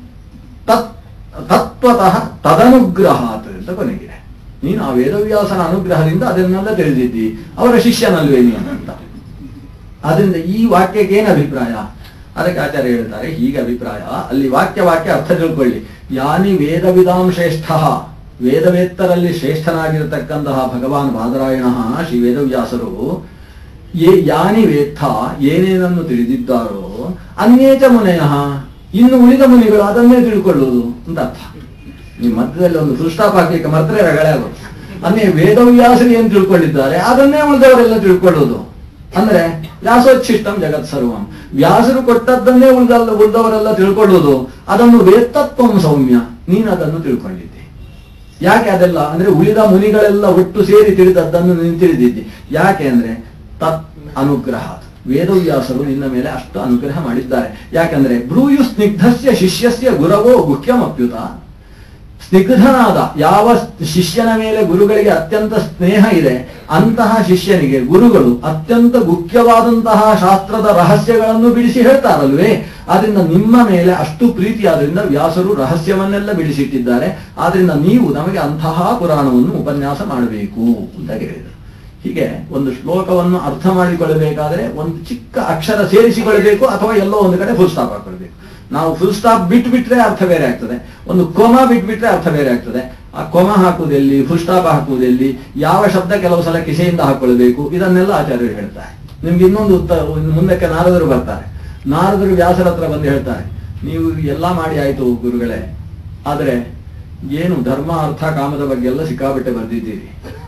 ತತ್ ತತ್ವತಃ ತದನುಗ್ರಹಾತ್ ಅಂತ ಕೊನೆಗಿದೆ ನೀನು ಆ ವೇದವ್ಯಾಸನ ಅನುಗ್ರಹದಿಂದ ಅದನ್ನೆಲ್ಲ ತಿಳಿದಿದ್ದಿ ಅವರ ಶಿಷ್ಯನಲ್ವೇ ನೀನು ಅಂತ ಆದ್ರಿಂದ ಈ ವಾಕ್ಯಕ್ಕೆ ಏನು ಅಭಿಪ್ರಾಯ ಅದಕ್ಕೆ ಆಚಾರ್ಯ ಹೇಳ್ತಾರೆ ಹೀಗೆ ಅಭಿಪ್ರಾಯ ಅಲ್ಲಿ ವಾಕ್ಯ ವಾಕ್ಯ ಅರ್ಥ ತಿಳ್ಕೊಳ್ಳಿ ಯಾನಿ ವೇದ ವಿಧಾಂ ಶ್ರೇಷ್ಠ ವೇದವೇತ್ತರಲ್ಲಿ ಶ್ರೇಷ್ಠನಾಗಿರತಕ್ಕಂತಹ ಭಗವಾನ್ ಬಾದರಾಯಣ ಶ್ರೀ ವೇದವ್ಯಾಸರು ಏ ಯಾನಿ ವೇತ್ತ ಏನೇನನ್ನು ತಿಳಿದಿದ್ದಾರೋ ಅನ್ಯೇಚ ಮುನಯ ಇನ್ನು ಉಳಿದ ಮುನಿಗಳು ಅದನ್ನೇ ತಿಳ್ಕೊಳ್ಳುವುದು ಅಂತ ಅರ್ಥ ಈ ಮಧ್ಯದಲ್ಲಿ ಒಂದು ಸುಷ್ಟಾಪ ಹಾಕ್ಲಿಕ್ಕೆ ಮಾತ್ರ ರಗಳೆ ಆಗುತ್ತೆ ಅನ್ನೇ ವೇದವ್ಯಾಸರು ಏನ್ ತಿಳ್ಕೊಂಡಿದ್ದಾರೆ ಅದನ್ನೇ ಉಳಿದವರೆಲ್ಲ ತಿಳ್ಕೊಳ್ಳೋದು ಅಂದ್ರೆ ವ್ಯಾಸೋಚ್ಛಿಷ್ಟಂ ಜಗತ್ ಸರ್ವಂ ವ್ಯಾಸರು ಕೊಟ್ಟದ್ದನ್ನೇ ಉಳಿದಲ್ಲ ಉಳಿದವರೆಲ್ಲ ತಿಳ್ಕೊಳ್ಳೋದು ಅದನ್ನು ವೇತ್ತತ್ವಂ ಸೌಮ್ಯ ನೀನು ಅದನ್ನು ತಿಳ್ಕೊಂಡಿದ್ದಿ ಯಾಕೆ ಅದೆಲ್ಲ ಅಂದ್ರೆ ಉಳಿದ ಮುನಿಗಳೆಲ್ಲ ಒಟ್ಟು ಸೇರಿ ತಿಳಿದದ್ದನ್ನು ನೀನು ತಿಳಿದಿದ್ದಿ ಯಾಕೆ ಅಂದ್ರೆ ತತ್ ಅನುಗ್ರಹ ವೇದವ್ಯಾಸರು ನಿನ್ನ ಮೇಲೆ ಅಷ್ಟು ಅನುಗ್ರಹ ಮಾಡಿದ್ದಾರೆ ಯಾಕಂದ್ರೆ ಭ್ರೂಯು ಸ್ನಿಗ್ಧಸ್ಯ ಶಿಷ್ಯಸ್ಯ ಗುರವೋ ಗುಹ್ಯಮಪ್ಯುತ ಸ್ನಿಗ್ಧನಾದ ಯಾವ ಶಿಷ್ಯನ ಮೇಲೆ ಗುರುಗಳಿಗೆ ಅತ್ಯಂತ ಸ್ನೇಹ ಇದೆ ಅಂತಹ ಶಿಷ್ಯನಿಗೆ ಗುರುಗಳು ಅತ್ಯಂತ ಮುಖ್ಯವಾದಂತಹ ಶಾಸ್ತ್ರದ ರಹಸ್ಯಗಳನ್ನು ಬಿಡಿಸಿ ಹೇಳ್ತಾರಲ್ವೇ ಆದ್ರಿಂದ ನಿಮ್ಮ ಮೇಲೆ ಅಷ್ಟು ಪ್ರೀತಿಯಾದ್ರಿಂದ ವ್ಯಾಸರು ರಹಸ್ಯವನ್ನೆಲ್ಲ ಬಿಡಿಸಿಟ್ಟಿದ್ದಾರೆ ಆದ್ರಿಂದ ನೀವು ನಮಗೆ ಅಂತಹ ಪುರಾಣವನ್ನು ಉಪನ್ಯಾಸ ಮಾಡಬೇಕು ಅಂತ ಹೇಳಿದರು ಹೀಗೆ ಒಂದು ಶ್ಲೋಕವನ್ನು ಅರ್ಥ ಮಾಡಿಕೊಳ್ಳಬೇಕಾದ್ರೆ ಒಂದು ಚಿಕ್ಕ ಅಕ್ಷರ ಸೇರಿಸಿಕೊಳ್ಬೇಕು ಅಥವಾ ಎಲ್ಲೋ ಒಂದು ಕಡೆ ಫುಲ್ ಸ್ಟಾಪ್ ಹಾಕೊಳ್ಬೇಕು ನಾವು ಫುಲ್ ಸ್ಟಾಪ್ ಬಿಟ್ಟು ಬಿಟ್ರೆ ಅರ್ಥ ಬೇರೆ ಆಗ್ತದೆ ಒಂದು ಕೊಮ ಬಿಟ್ಬಿಟ್ರೆ ಅರ್ಥ ಬೇರೆ ಆಗ್ತದೆ ಆ ಕೊಮ ಹಾಕುವುದೆಲ್ಲಿ ಫುಲ್ ಸ್ಟಾಪ್ ಹಾಕುವುದೆಲ್ಲಿ ಯಾವ ಶಬ್ದ ಕೆಲವು ಸಲ ಕಿಸೆಯಿಂದ ಹಾಕೊಳ್ಬೇಕು ಇದನ್ನೆಲ್ಲ ಆಚಾರ್ಯರು ಹೇಳ್ತಾರೆ ನಿಮ್ಗೆ ಇನ್ನೊಂದು ಉತ್ತ ಮುಂದಕ್ಕೆ ನಾರದರು ಬರ್ತಾರೆ ನಾರದರು ವ್ಯಾಸರ ಹತ್ರ ಬಂದು ಹೇಳ್ತಾರೆ ನೀವು ಎಲ್ಲ ಮಾಡಿ ಆಯ್ತು ಗುರುಗಳೇ ಆದರೆ ಏನು ಧರ್ಮ ಅರ್ಥ ಕಾಮದ ಬಗ್ಗೆ ಎಲ್ಲ ಸಿಕ್ಕಾಬಿಟ್ಟೆ ಬರ್ದಿದ್ದೀರಿ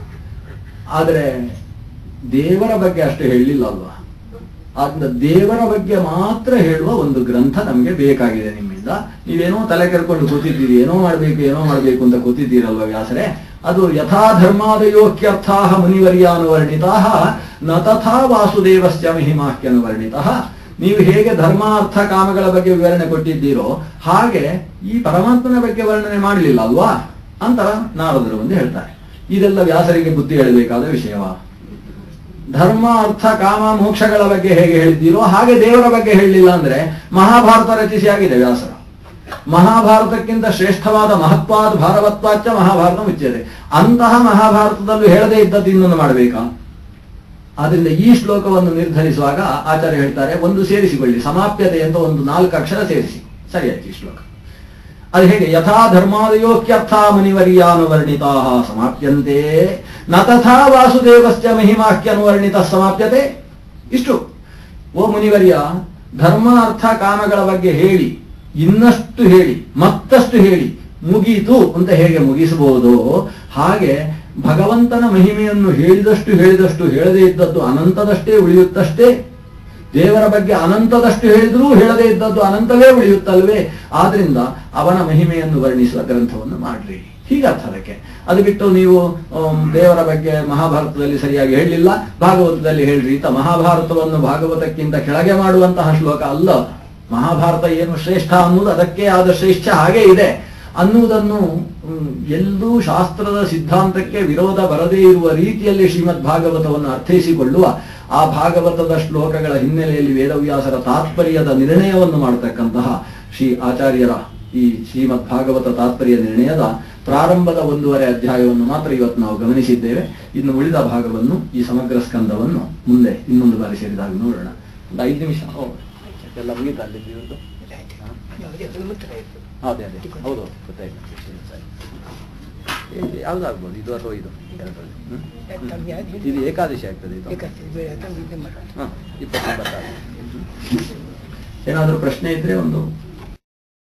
ಆದರೆ ದೇವರ ಬಗ್ಗೆ ಅಷ್ಟು ಹೇಳಲಿಲ್ಲ ಅಲ್ವಾ ಆದ್ರಿಂದ ದೇವರ ಬಗ್ಗೆ ಮಾತ್ರ ಹೇಳುವ ಒಂದು ಗ್ರಂಥ ನಮಗೆ ಬೇಕಾಗಿದೆ ನಿಮ್ಮಿಂದ ನೀವೇನೋ ತಲೆ ಕೆರ್ಕೊಂಡು ಕೂತಿದ್ದೀರಿ ಏನೋ ಮಾಡ್ಬೇಕು ಏನೋ ಮಾಡ್ಬೇಕು ಅಂತ ಕೂತಿದ್ದೀರಲ್ವ ವ್ಯಾಸರೇ ಅದು ಯಥಾ ಧರ್ಮಾದಯೋಕ್ಯರ್ಥಾ ಮುನಿವರ್ಯಾನುವರ್ಣಿತಾ ನ ತಥಾ ವಾಸುದೇವಸ್ಯ ಮಹಿಮಾಖ್ಯನುವರ್ಣಿತಃ ನೀವು ಹೇಗೆ ಧರ್ಮ ಅರ್ಥ ಕಾಮಗಳ ಬಗ್ಗೆ ವಿವರಣೆ ಕೊಟ್ಟಿದ್ದೀರೋ ಹಾಗೆ ಈ ಪರಮಾತ್ಮನ ಬಗ್ಗೆ ವರ್ಣನೆ ಮಾಡಲಿಲ್ಲ ಅಲ್ವಾ ಅಂತ ನಾರದರು ಒಂದು ಹೇಳ್ತಾರೆ ಇದೆಲ್ಲ ವ್ಯಾಸರಿಗೆ ಬುದ್ಧಿ ಹೇಳಬೇಕಾದ ವಿಷಯವಾ ಧರ್ಮ ಅರ್ಥ ಕಾಮ ಮೋಕ್ಷಗಳ ಬಗ್ಗೆ ಹೇಗೆ ಹೇಳಿದ್ದೀರೋ ಹಾಗೆ ದೇವರ ಬಗ್ಗೆ ಹೇಳಲಿಲ್ಲ ಅಂದ್ರೆ ಮಹಾಭಾರತ ರಚಿಸಿ ಆಗಿದೆ ವ್ಯಾಸರ ಮಹಾಭಾರತಕ್ಕಿಂತ ಶ್ರೇಷ್ಠವಾದ ಮಹತ್ವಾದ ಭಾರವತ್ವಾಚ ಮಹಾಭಾರತ ಮುಚ್ಚಿದೆ ಅಂತಹ ಮಹಾಭಾರತದಲ್ಲೂ ಹೇಳದೇ ಇದ್ದದ್ದು ಇನ್ನೊಂದು ಮಾಡಬೇಕಾ ಆದ್ರಿಂದ ಈ ಶ್ಲೋಕವನ್ನು ನಿರ್ಧರಿಸುವಾಗ ಆಚಾರ್ಯ ಹೇಳ್ತಾರೆ ಒಂದು ಸೇರಿಸಿಕೊಳ್ಳಿ ಸಮಾಪ್ಯತೆ ಅಂತ ಒಂದು ನಾಲ್ಕು ಅಕ್ಷರ ಸೇರಿಸಿ ಸರಿಯಾಯ್ತು ಈ ಶ್ಲೋಕ ಅದು ಹೇಗೆ ಯಥಾ ಧರ್ಮಾದಯೋಕ್ಯರ್ಥ ಮುನಿವರ್ಯಾನುವರ್ಣಿತಾ ಸಮಾಪ್ಯಂತೆ ನ ತಥಾ ವಾಸುದೇವಸ್ಯ ಮಹಿಮಾಖ್ಯನುವರ್ಣಿತ ಸಮಾಪ್ಯತೆ ಇಷ್ಟು ಓ ಮುನಿವರ್ಯ ಧರ್ಮ ಅರ್ಥ ಕಾಮಗಳ ಬಗ್ಗೆ ಹೇಳಿ ಇನ್ನಷ್ಟು ಹೇಳಿ ಮತ್ತಷ್ಟು ಹೇಳಿ ಮುಗೀತು ಅಂತ ಹೇಗೆ ಮುಗಿಸಬಹುದು ಹಾಗೆ ಭಗವಂತನ ಮಹಿಮೆಯನ್ನು ಹೇಳಿದಷ್ಟು ಹೇಳಿದಷ್ಟು ಹೇಳದೇ ಇದ್ದದ್ದು ಅನಂತದಷ್ಟೇ ಉಳಿಯುತ್ತಷ್ಟೇ ದೇವರ ಬಗ್ಗೆ ಅನಂತದಷ್ಟು ಹೇಳಿದ್ರೂ ಹೇಳದೇ ಇದ್ದದ್ದು ಅನಂತವೇ ಉಳಿಯುತ್ತಲ್ವೇ ಆದ್ರಿಂದ ಅವನ ಮಹಿಮೆಯನ್ನು ವರ್ಣಿಸುವ ಗ್ರಂಥವನ್ನು ಮಾಡ್ರಿ ಹೀಗೆ ಅರ್ಥ ಅದಕ್ಕೆ ಅದು ಬಿಟ್ಟು ನೀವು ಆಮ್, ದೇವರ ಬಗ್ಗೆ ಮಹಾಭಾರತದಲ್ಲಿ ಸರಿಯಾಗಿ ಹೇಳಲಿಲ್ಲ ಭಾಗವತದಲ್ಲಿ ಹೇಳ್ರಿ ಅಂತ ಮಹಾಭಾರತವನ್ನು ಭಾಗವತಕ್ಕಿಂತ ಕೆಳಗೆ ಮಾಡುವಂತಹ ಶ್ಲೋಕ ಅಲ್ಲ ಮಹಾಭಾರತ ಏನು ಶ್ರೇಷ್ಠ ಅನ್ನೋದು ಅದಕ್ಕೆ ಆದ ಶ್ರೇಷ್ಠ ಹಾಗೆ ಇದೆ ಅನ್ನುವುದನ್ನು ಹ್ಮ್, ಎಲ್ಲೂ ಶಾಸ್ತ್ರದ ಸಿದ್ಧಾಂತಕ್ಕೆ ವಿರೋಧ ಬರದೇ ಇರುವ ರೀತಿಯಲ್ಲಿ ಶ್ರೀಮದ್ ಭಾಗವತವನ್ನು ಅರ್ಥೈಸಿಕೊಳ್ಳುವ ಆ ಭಾಗವತದ ಶ್ಲೋಕಗಳ ಹಿನ್ನೆಲೆಯಲ್ಲಿ ವೇದವ್ಯಾಸರ ತಾತ್ಪರ್ಯದ ನಿರ್ಣಯವನ್ನು ಮಾಡತಕ್ಕಂತಹ ಶ್ರೀ ಆಚಾರ್ಯರ ಈ ಶ್ರೀಮದ್ ಭಾಗವತ ತಾತ್ಪರ್ಯ ನಿರ್ಣಯದ ಪ್ರಾರಂಭದ ಒಂದೂವರೆ ಅಧ್ಯಾಯವನ್ನು ಮಾತ್ರ ಇವತ್ತು ನಾವು ಗಮನಿಸಿದ್ದೇವೆ ಇನ್ನು ಉಳಿದ ಭಾಗವನ್ನು ಈ ಸಮಗ್ರ ಸ್ಕಂದವನ್ನು ಮುಂದೆ ಇನ್ನೊಂದು ಬಾರಿ ಸೇರಿದಾಗ ನೋಡೋಣ ಒಂದು ಐದು ನಿಮಿಷ ಓ ಎಲ್ಲ ಮುಗಿತಾ ಅಲ್ಲಿದ್ದು ಇವತ್ತು ಹಾ, ಅದೇ ಅದೇ ಹೌದು ಗೊತ್ತಾಯ್ತು ಸರಿ, ಸರಿ. ಇದು ಯಾವ್ದಾಗ್ಬೋದು ಇದು ಅಥವಾ ಇದು ಎರಡರಲ್ಲಿ ಹ್ಮ್? ಇದು ಏಕಾದಶಿ ಆಗ್ತದೆ ಇದು ಹಾ, ಇಪ್ಪತ್ತೊಂಬತ್ತಾರು ಏನಾದರೂ ಪ್ರಶ್ನೆ ಇದ್ರೆ ಒಂದು